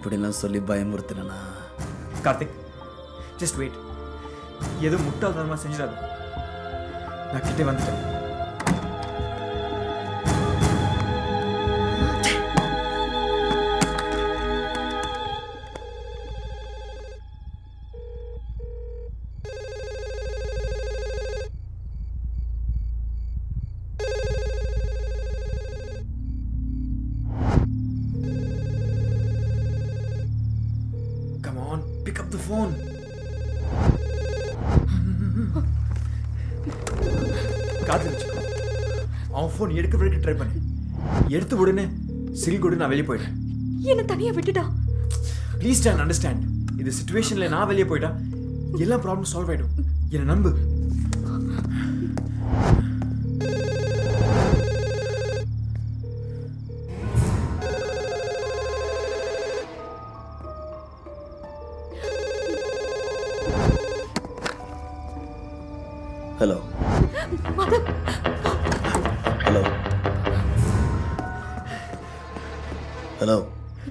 இப்படிலாம் சொல்லி பயமுறுத்தினா கார்த்திக் ஜஸ்ட் வெயிட் எதுவும் முட்டாள்தனமாக செஞ்சிடாத நான் கிட்டே வந்துட்டேன் Come on, pick up the phone. காத்து வச்சுக்கோ அவன் ஃபோன் எடுக்க வரைக்கும் ட்ரை பண்ணு எடுத்த உடனே சில் கூட நான் வெளியே போயிட்டேன் என்ன தனியா விட்டுட்டா ப்ளீஸ் டேன் அண்டர்ஸ்டாண்ட் இந்த சுச்சுவேஷனில் நான் வெளியே போயிட்டா எல்லா ப்ராப்ளம் சால்வ் ஆயிடும் என்னை நம்பு ஹலோ ஹலோ ஹலோ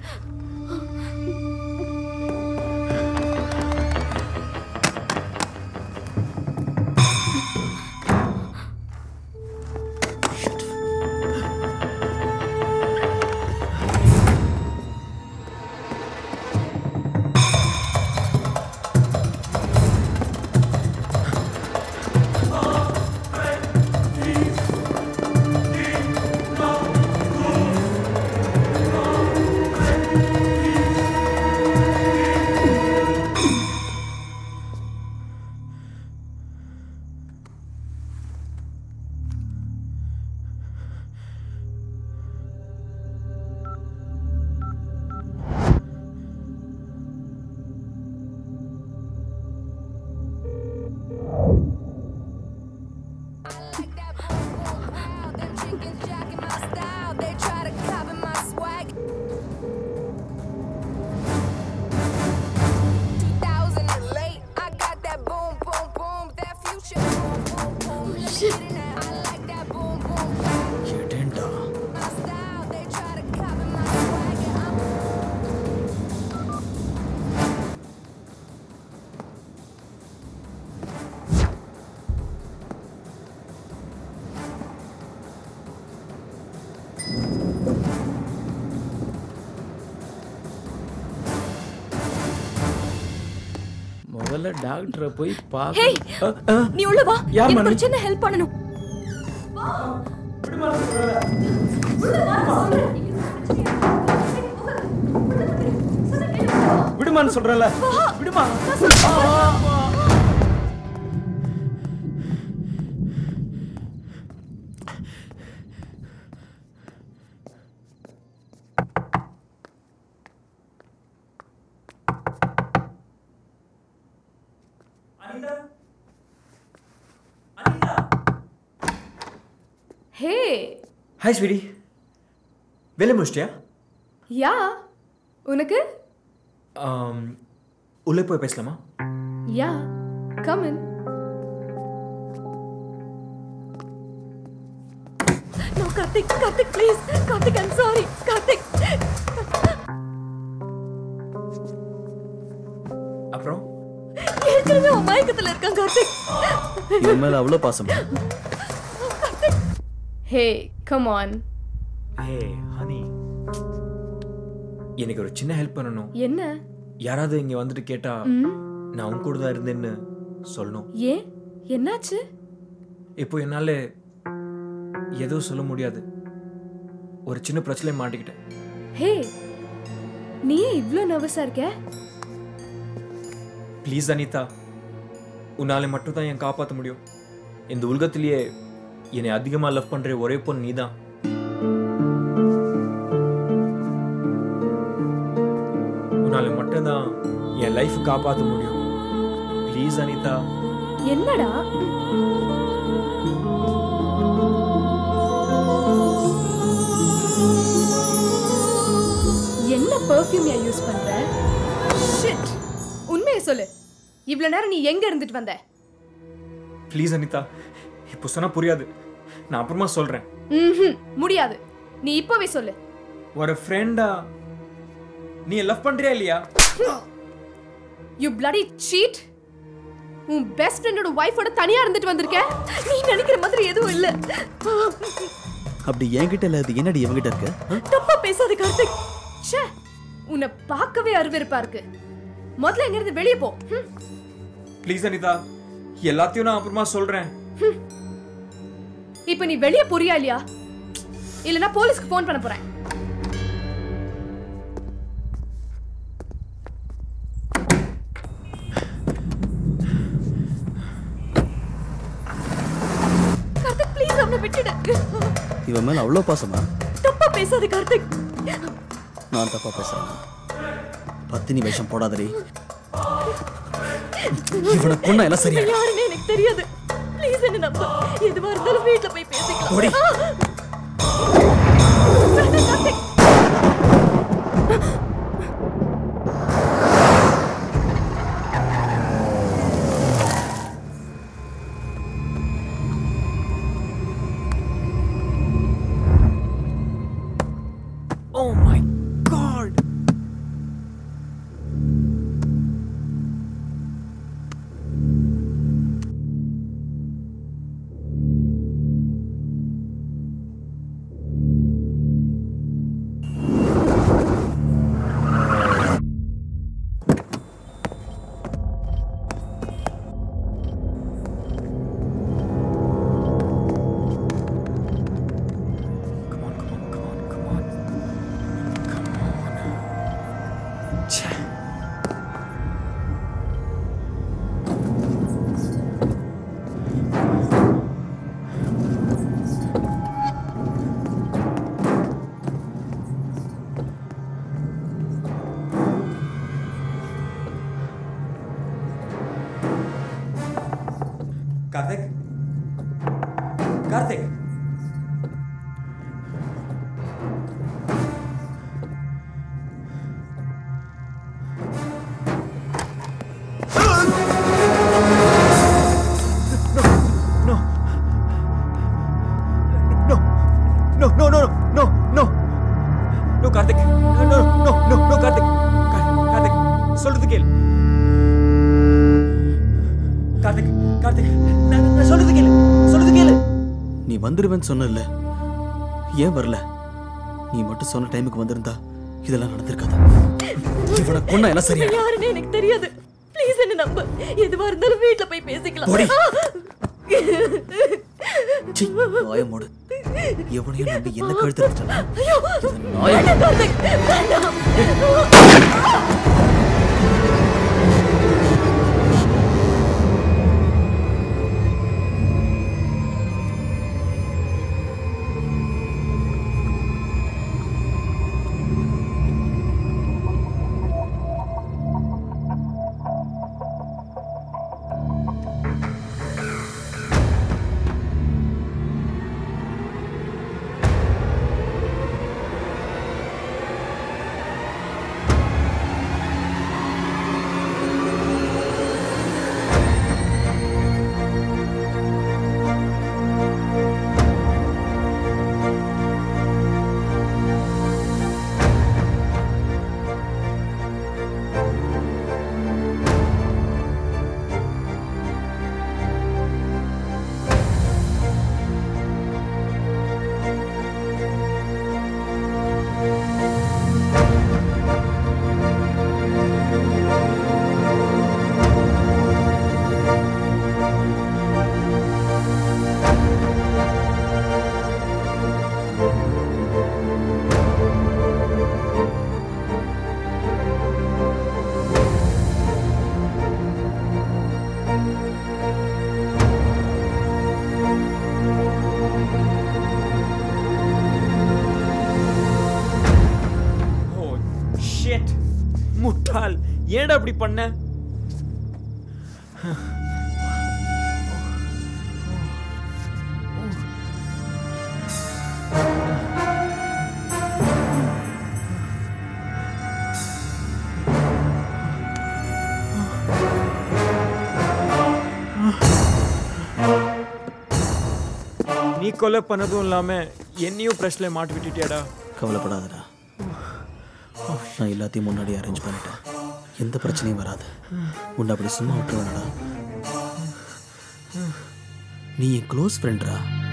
முதல்ல டாக்டரை போய் ஹேய் பார்க்க நீ உள்ள வா யார் எனக்கு மனு? ஒரு சின்ன ஹெல்ப் பண்ணணும் விடுமான்னு சொல்றேன்ல விடுமா ஹே ஹாய் ஸ்வீடி வேலை முடிச்சிட்டியா யா உனக்கு ஆம், உள்ளே போய் பேசலாமா yeah come in no Karthik Karthik please Karthik I'm sorry Karthik அப்புறம் ஏற்கனவே அவன் மயக்கத்துல இருக்கான் கார்த்திக் இவன் மேல அவ்வளோ பாசம் hey come on hey honey எனக்கு ஒரு சின்ன ஹெல்ப் பண்ணணும் என்ன யாராவது இங்க வந்துட்டு கேட்டா ம் நான் உன் கூட தான் இருந்தேன்னு சொல்லணும் ஏன் என்னாச்சு இப்போ என்னால எதுவும் சொல்ல முடியாது ஒரு சின்ன பிரச்சனை மாட்டிக்கிட்டேன் ஹே நீ ஏன் இவ்ளோ நர்வஸா இருக்க ப்ளீஸ் அனிதா உன்னால மட்டும் தான் என் காப்பாற்ற முடியும் இந்த உலகத்திலேயே என்னை அதிகமாக லவ் பண்ற ஒரே பொண்ணு நீதான் உன்னால மட்டும்தான் என் லைஃப் காப்பாற்ற முடியும் ப்ளீஸ் அனிதா என்னடா என்ன பெர்ஃப்யூம் யூஸ் பண்ற ஷிட் உண்மையை சொல்லு இவ்வளவு நேரம் நீ எங்க இருந்துட்டு வந்த ப்ளீஸ் அனிதா இப்போ சொன்னா புரியாது நான் அப்புறமா சொல்றேன் ம்ஹும், முடியாது நீ இப்பவே சொல்லு ஒரு ஃப்ரெண்டா நீ லவ் பண்றியா இல்லையா யூ bloody சீட் உன் பெஸ்ட் ஃப்ரெண்டோட ஒய்ஃபோட தனியா இருந்துட்டு வந்திருக்க நீ நினைக்கிற மாதிரி எதுவும் இல்ல அப்படி என்கிட்ட இல்ல அது என்னடி எவங்கிட்ட இருக்கு ஆ? தப்பா பேசாத கார்த்திக் ச்சே உன்னை பார்க்கவே அருவருப்பா இருக்கு முதல்ல எங்க இருந்து வெளியே போ ஹம். ப்ளீஸ் அனிதா எல்லாத்தையும் நான் அப்புறமா சொல்றேன் இப்ப நீ வெளியே போறியா இல்லையா இல்லனா போலீஸ்க்கு ஃபோன் பண்ண போறேன் கார்த்திக் ப்ளீஸ் அவனை விட்டுடு இவன் மேல அவ்வளோ பாசமா தப்பா பேசாத கார்த்திக் நான் தப்பா பேசுறேன் பத்தினி வேஷம் போடாதடி இவனை கொன்னா எல்லாம் சரியா நீ யாருன்னு எனக்கு தெரியாது ப்ளீஸ் என்ன நம்ப எதுவா இருந்தாலும் வீட்ல போய் பேசிக்கலாம் போடி. ஆ! வேண்டாம், Karthik. Oh my god! Karthik Karthik No, no, no, no, no, no. No, Karthik. No, no, no, no, no, Karthik. Kar- Karthik, சொல்றது கேள் கார்த்திக் கார்த்திக் நான் நான் சொல்றது கேளு சொல்றது கேளு நீ வந்துடுவேன்னு சொன்னல ஏன் வரல நீ மட்டும் சொன்ன டைமுக்கு வந்திருந்தா இதெல்லாம் நடந்திருக்காது இவனை கொன்னா எல்லாம் சரியா நீ யாருன்னு எனக்கு தெரியாது ப்ளீஸ் என்ன நம்ப எதுவா இருந்தாலும் வீட்ல போய் பேசிக்கலாம் போடி. ஆ! சீ, வாய மூடு எவனையும் நம்பி என்ன கழுத்து ஐயோ நாயை- வேண்டாம் கார்த்திக் வேண்டாம் ஓ ஷிட் முட்டாள் ஏன்டா அப்படி பண்ண நீ கொலை பண்ணதும் இல்லாம என்னையும் பிரச்சனை மாட்டி விட்டுட்டியாடா கவலைப்படாதடா நான் எல்லாத்தையும் முன்னாடி அரேஞ்ச் பண்ணிட்டேன் எந்த பிரச்சனையும் வராது உன்னை அப்படி சும்மா விட்டுருவேனடா நீ என் க்ளோஸ் ஃப்ரெண்ட்ரா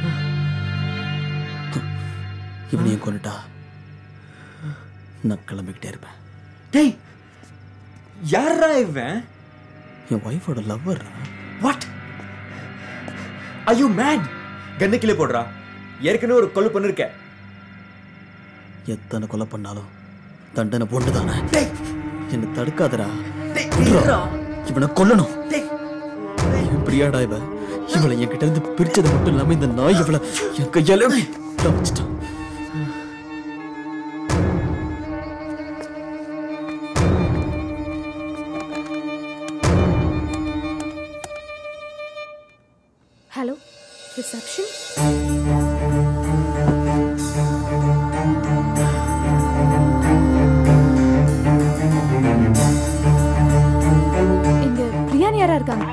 இவனையும் கொண்டுட்டா நான் கிளம்பிக்கிட்டே இருப்பேன் டேய் யாரா இவன் என் ஒய்ஃபோட லவ்வர்ரா வாட் ஐ யூ மேட் கண்ணு கீழே போடுறா ஏற்கனவே ஒரு கொலை பண்ணிருக்க எத்தனை கொலை பண்ணாலும் தண்டனை பொண்ணு தானே என்னை தடுக்காதடா இருடா. இவனை கொல்லணும் என் பிரியாடா இவ இவளை என்கிட்ட இருந்து பிரிச்சது மட்டும் இல்லாம இந்த நாய் இவளை என் கையால வச்சுட்டான் ஹலோ ரிசப்ஷன் இங்க பிரியாணி யாரா இருக்காங்க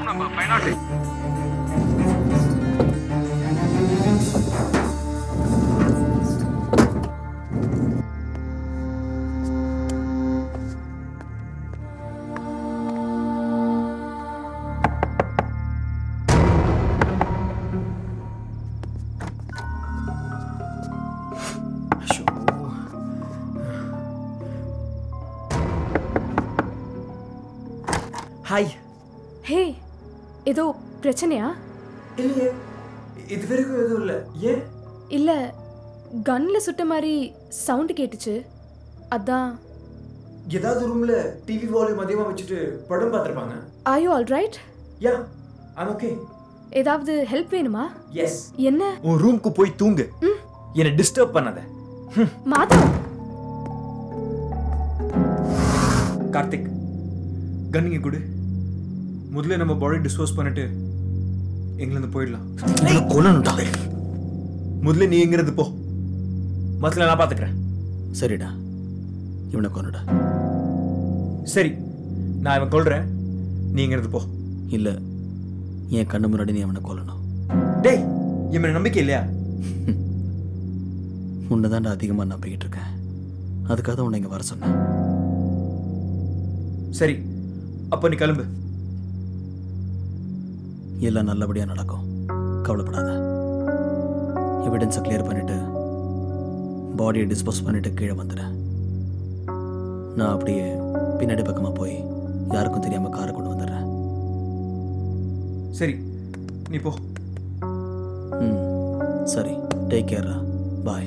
ஹாய் ஹே ஏதோ பிரச்சனையா இல்லையே இது வரைக்கும் எதுவும் இல்லை ஏன் இல்ல கன்ல சுட்ட மாதிரி சவுண்ட் கேட்டுச்சு அதான் ஏதாவது ரூம்ல டிவி வால்யூம் அதிகமாக வச்சுட்டு படம் பார்த்துருப்பாங்க are you all right yeah I'm okay ஏதாவது ஹெல்ப் வேணுமா எஸ் என்ன உன் ரூம்க்கு போய் தூங்கு என்னை டிஸ்டர்ப் பண்ணாத மாதவ் கார்த்திக் கன்னிங்க கொடு முதல்ல நம்ம பாடி டிஸ்போஸ் பண்ணிட்டு எங்கிருந்து போயிடலாம் கொல்லணும்டா முதல்ல நீ எங்கிறது போ மத்தல நான் பாத்துக்கிறேன் சரிடா இவனை கொன்னுடா சரி நான் இவன் கொல்றேன் நீ எங்கிறது போ இல்ல என் கண்ணு முன்னாடி நீ அவனை கொல்லணும் டேய் இவன் நம்பிக்கை இல்லையா உன்னை தான்டா அதிகமாக நம்பிக்கிட்டு இருக்கேன் அதுக்காக தான் உன்னை இங்கே வர சொன்னேன் சரி அப்போ நீ கிளம்பு எல்லாம் நல்லபடியாக நடக்கும் கவலைப்படாத எவிடன்ஸை கிளியர் பண்ணிட்டு பாடியை டிஸ்போஸ் பண்ணிட்டு கீழே வந்துடுறேன் நான் அப்படியே பின்னாடி பக்கமாக போய் யாருக்கும் தெரியாமல் காரை கொண்டு வந்துடுறேன் சரி நீ போ ம் சரி டேக் கேர்ரா பாய்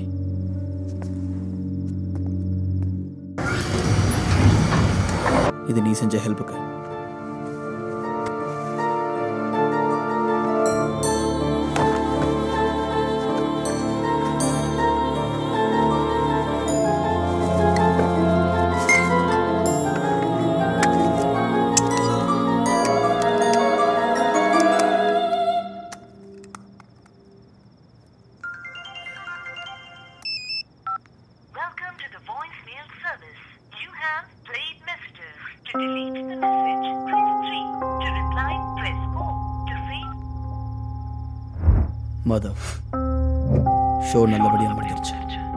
இது நீ செஞ்ச ஹெல்ப்புக்கு Welcome to the voicemail service. You have played messages. To delete the message, press 3. To reply, press 4. To save Madhav show நல்லபடியாக முடிஞ்சிருச்சு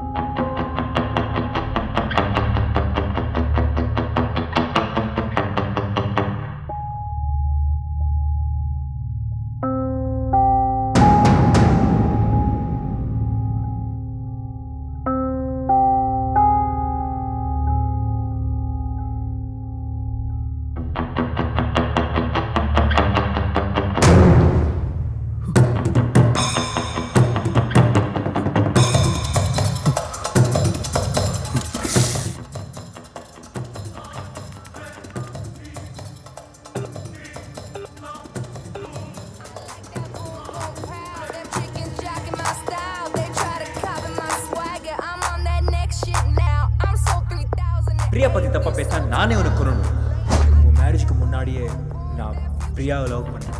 பிரியா பத்தி தப்பா பேசினா நானே உனக்கு கொல்லணும் உன் மேரேஜ்க்கு முன்னாடியே நான் பிரியாவை லவ் பண்ணேன்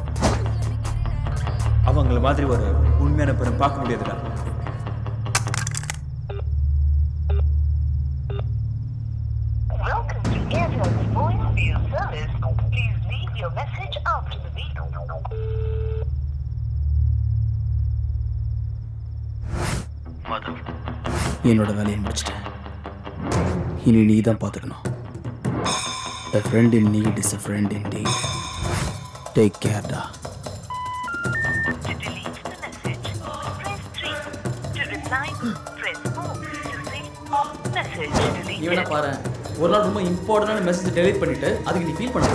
அவங்கள மாதிரி ஒரு உண்மையான பெண்ணை பார்க்க முடியாதுடா Welcome to Airtel's voicemail service. Please leave your message after the beep. என்னோட வேலையை முடிச்சிட்டேன் இனி நீ தான் பார்த்துக்கணும் A friend in need is a friend indeed. Take care, டா To reply, press 4. To say, message நீ வேணா பாரு ஒரு நாள் ரொம்ப இம்பார்ட்டண்டான மெசேஜ் டெலிட் பண்ணிட்டு அதுக்கு நீ ஃபீல் பண்ண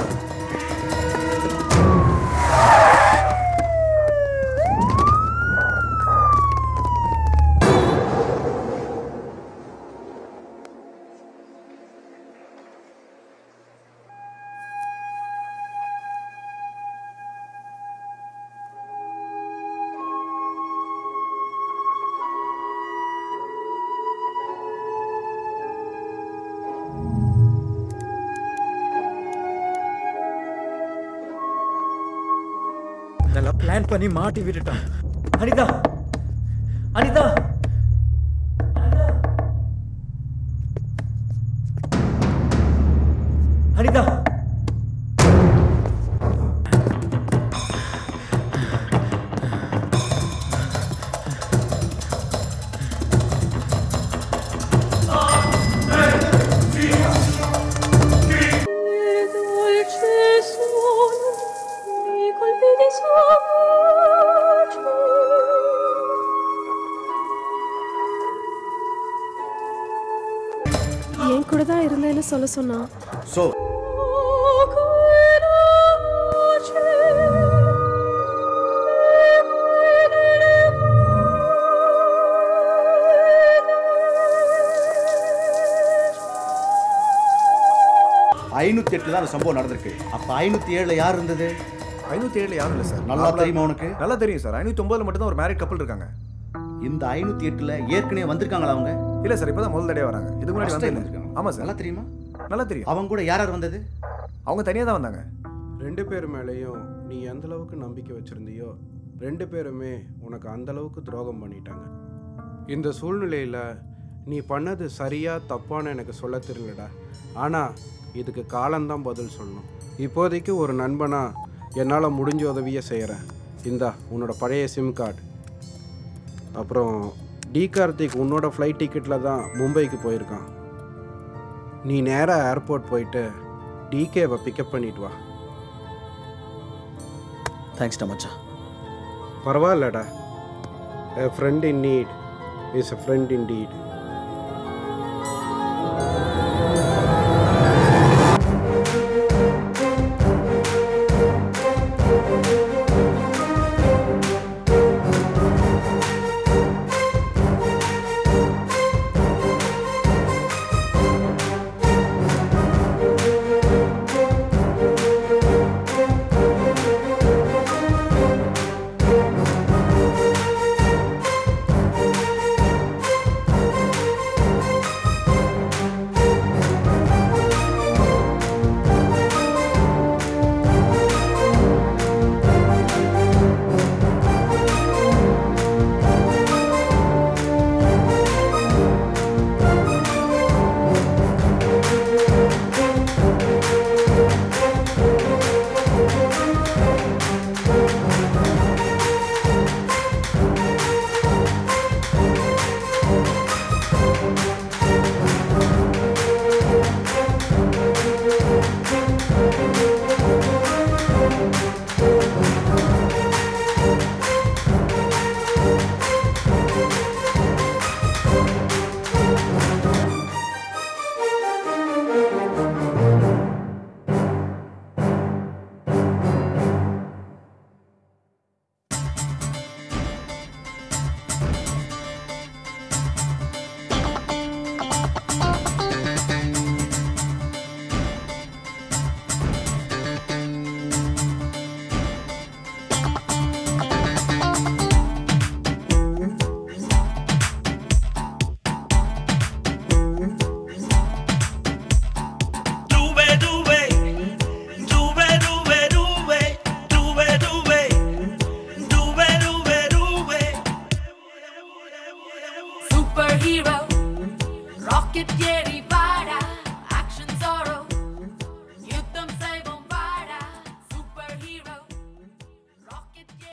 நல்லா பிளான் பண்ணி மாட்டி விட்டுட்டான் அனிதா அனிதா அனிதா என் கூட தான் இருந்தேன்னு சொல்ல சொன்னா ஸோ ஐநூத்தி எட்டுல தான் அந்த சம்பவம் நடந்திருக்கு அப்ப ஐநூத்தி ஏழுல யார் இருந்தது ஐநூற்றி ஏழில் யாரும் இல்லை சார் நல்லா தெரியுமா உனக்கு நல்லா தெரியும் சார் ஐநூற்றி ஒம்பதில் மட்டும்தான் ஒரு மேரிட் கப்பல் இருக்காங்க இந்த ஐநூத்தி எட்டுல ஏற்கனவே வந்திருக்காங்களா அவங்க இல்லை சார் இப்போ தான் முதல் தடவை வராங்க இதுக்கு முன்னாடி First time வந்து வந்திருக்காங்க. ஆமாம் சார் நல்லா தெரியுமா நல்லா தெரியும் அவங்க கூட யார் யார் வந்தது அவங்க தனியாக தான் வந்தாங்க ரெண்டு பேர் மேலேயும் நீ எந்த அளவுக்கு நம்பிக்கை வச்சிருந்தியோ ரெண்டு பேருமே உனக்கு அந்த அளவுக்கு துரோகம் பண்ணிட்டாங்க இந்த சூழ்நிலையில் நீ பண்ணது சரியா தப்பான்னு எனக்கு சொல்ல தெரியலடா ஆனால் இதுக்கு காலம்தான் பதில் சொல்லணும் இப்போதைக்கு ஒரு நண்பனா என்னால் முடிஞ்ச உதவியை செய்கிறேன் இந்தா உன்னோட பழைய சிம் கார்டு அப்புறம் டி கார்த்திக் உன்னோட ஃப்ளைட் டிக்கெட்டில் தான் மும்பைக்கு போயிருக்கான் நீ நேராக ஏர்போர்ட் போயிட்டு டிகேவை பிக்கப் பண்ணிட்டு வா தேங்க்ஸ்டா மச்சான் பரவாயில்லடா a friend in need is a friend in deed Superhero, rocket getting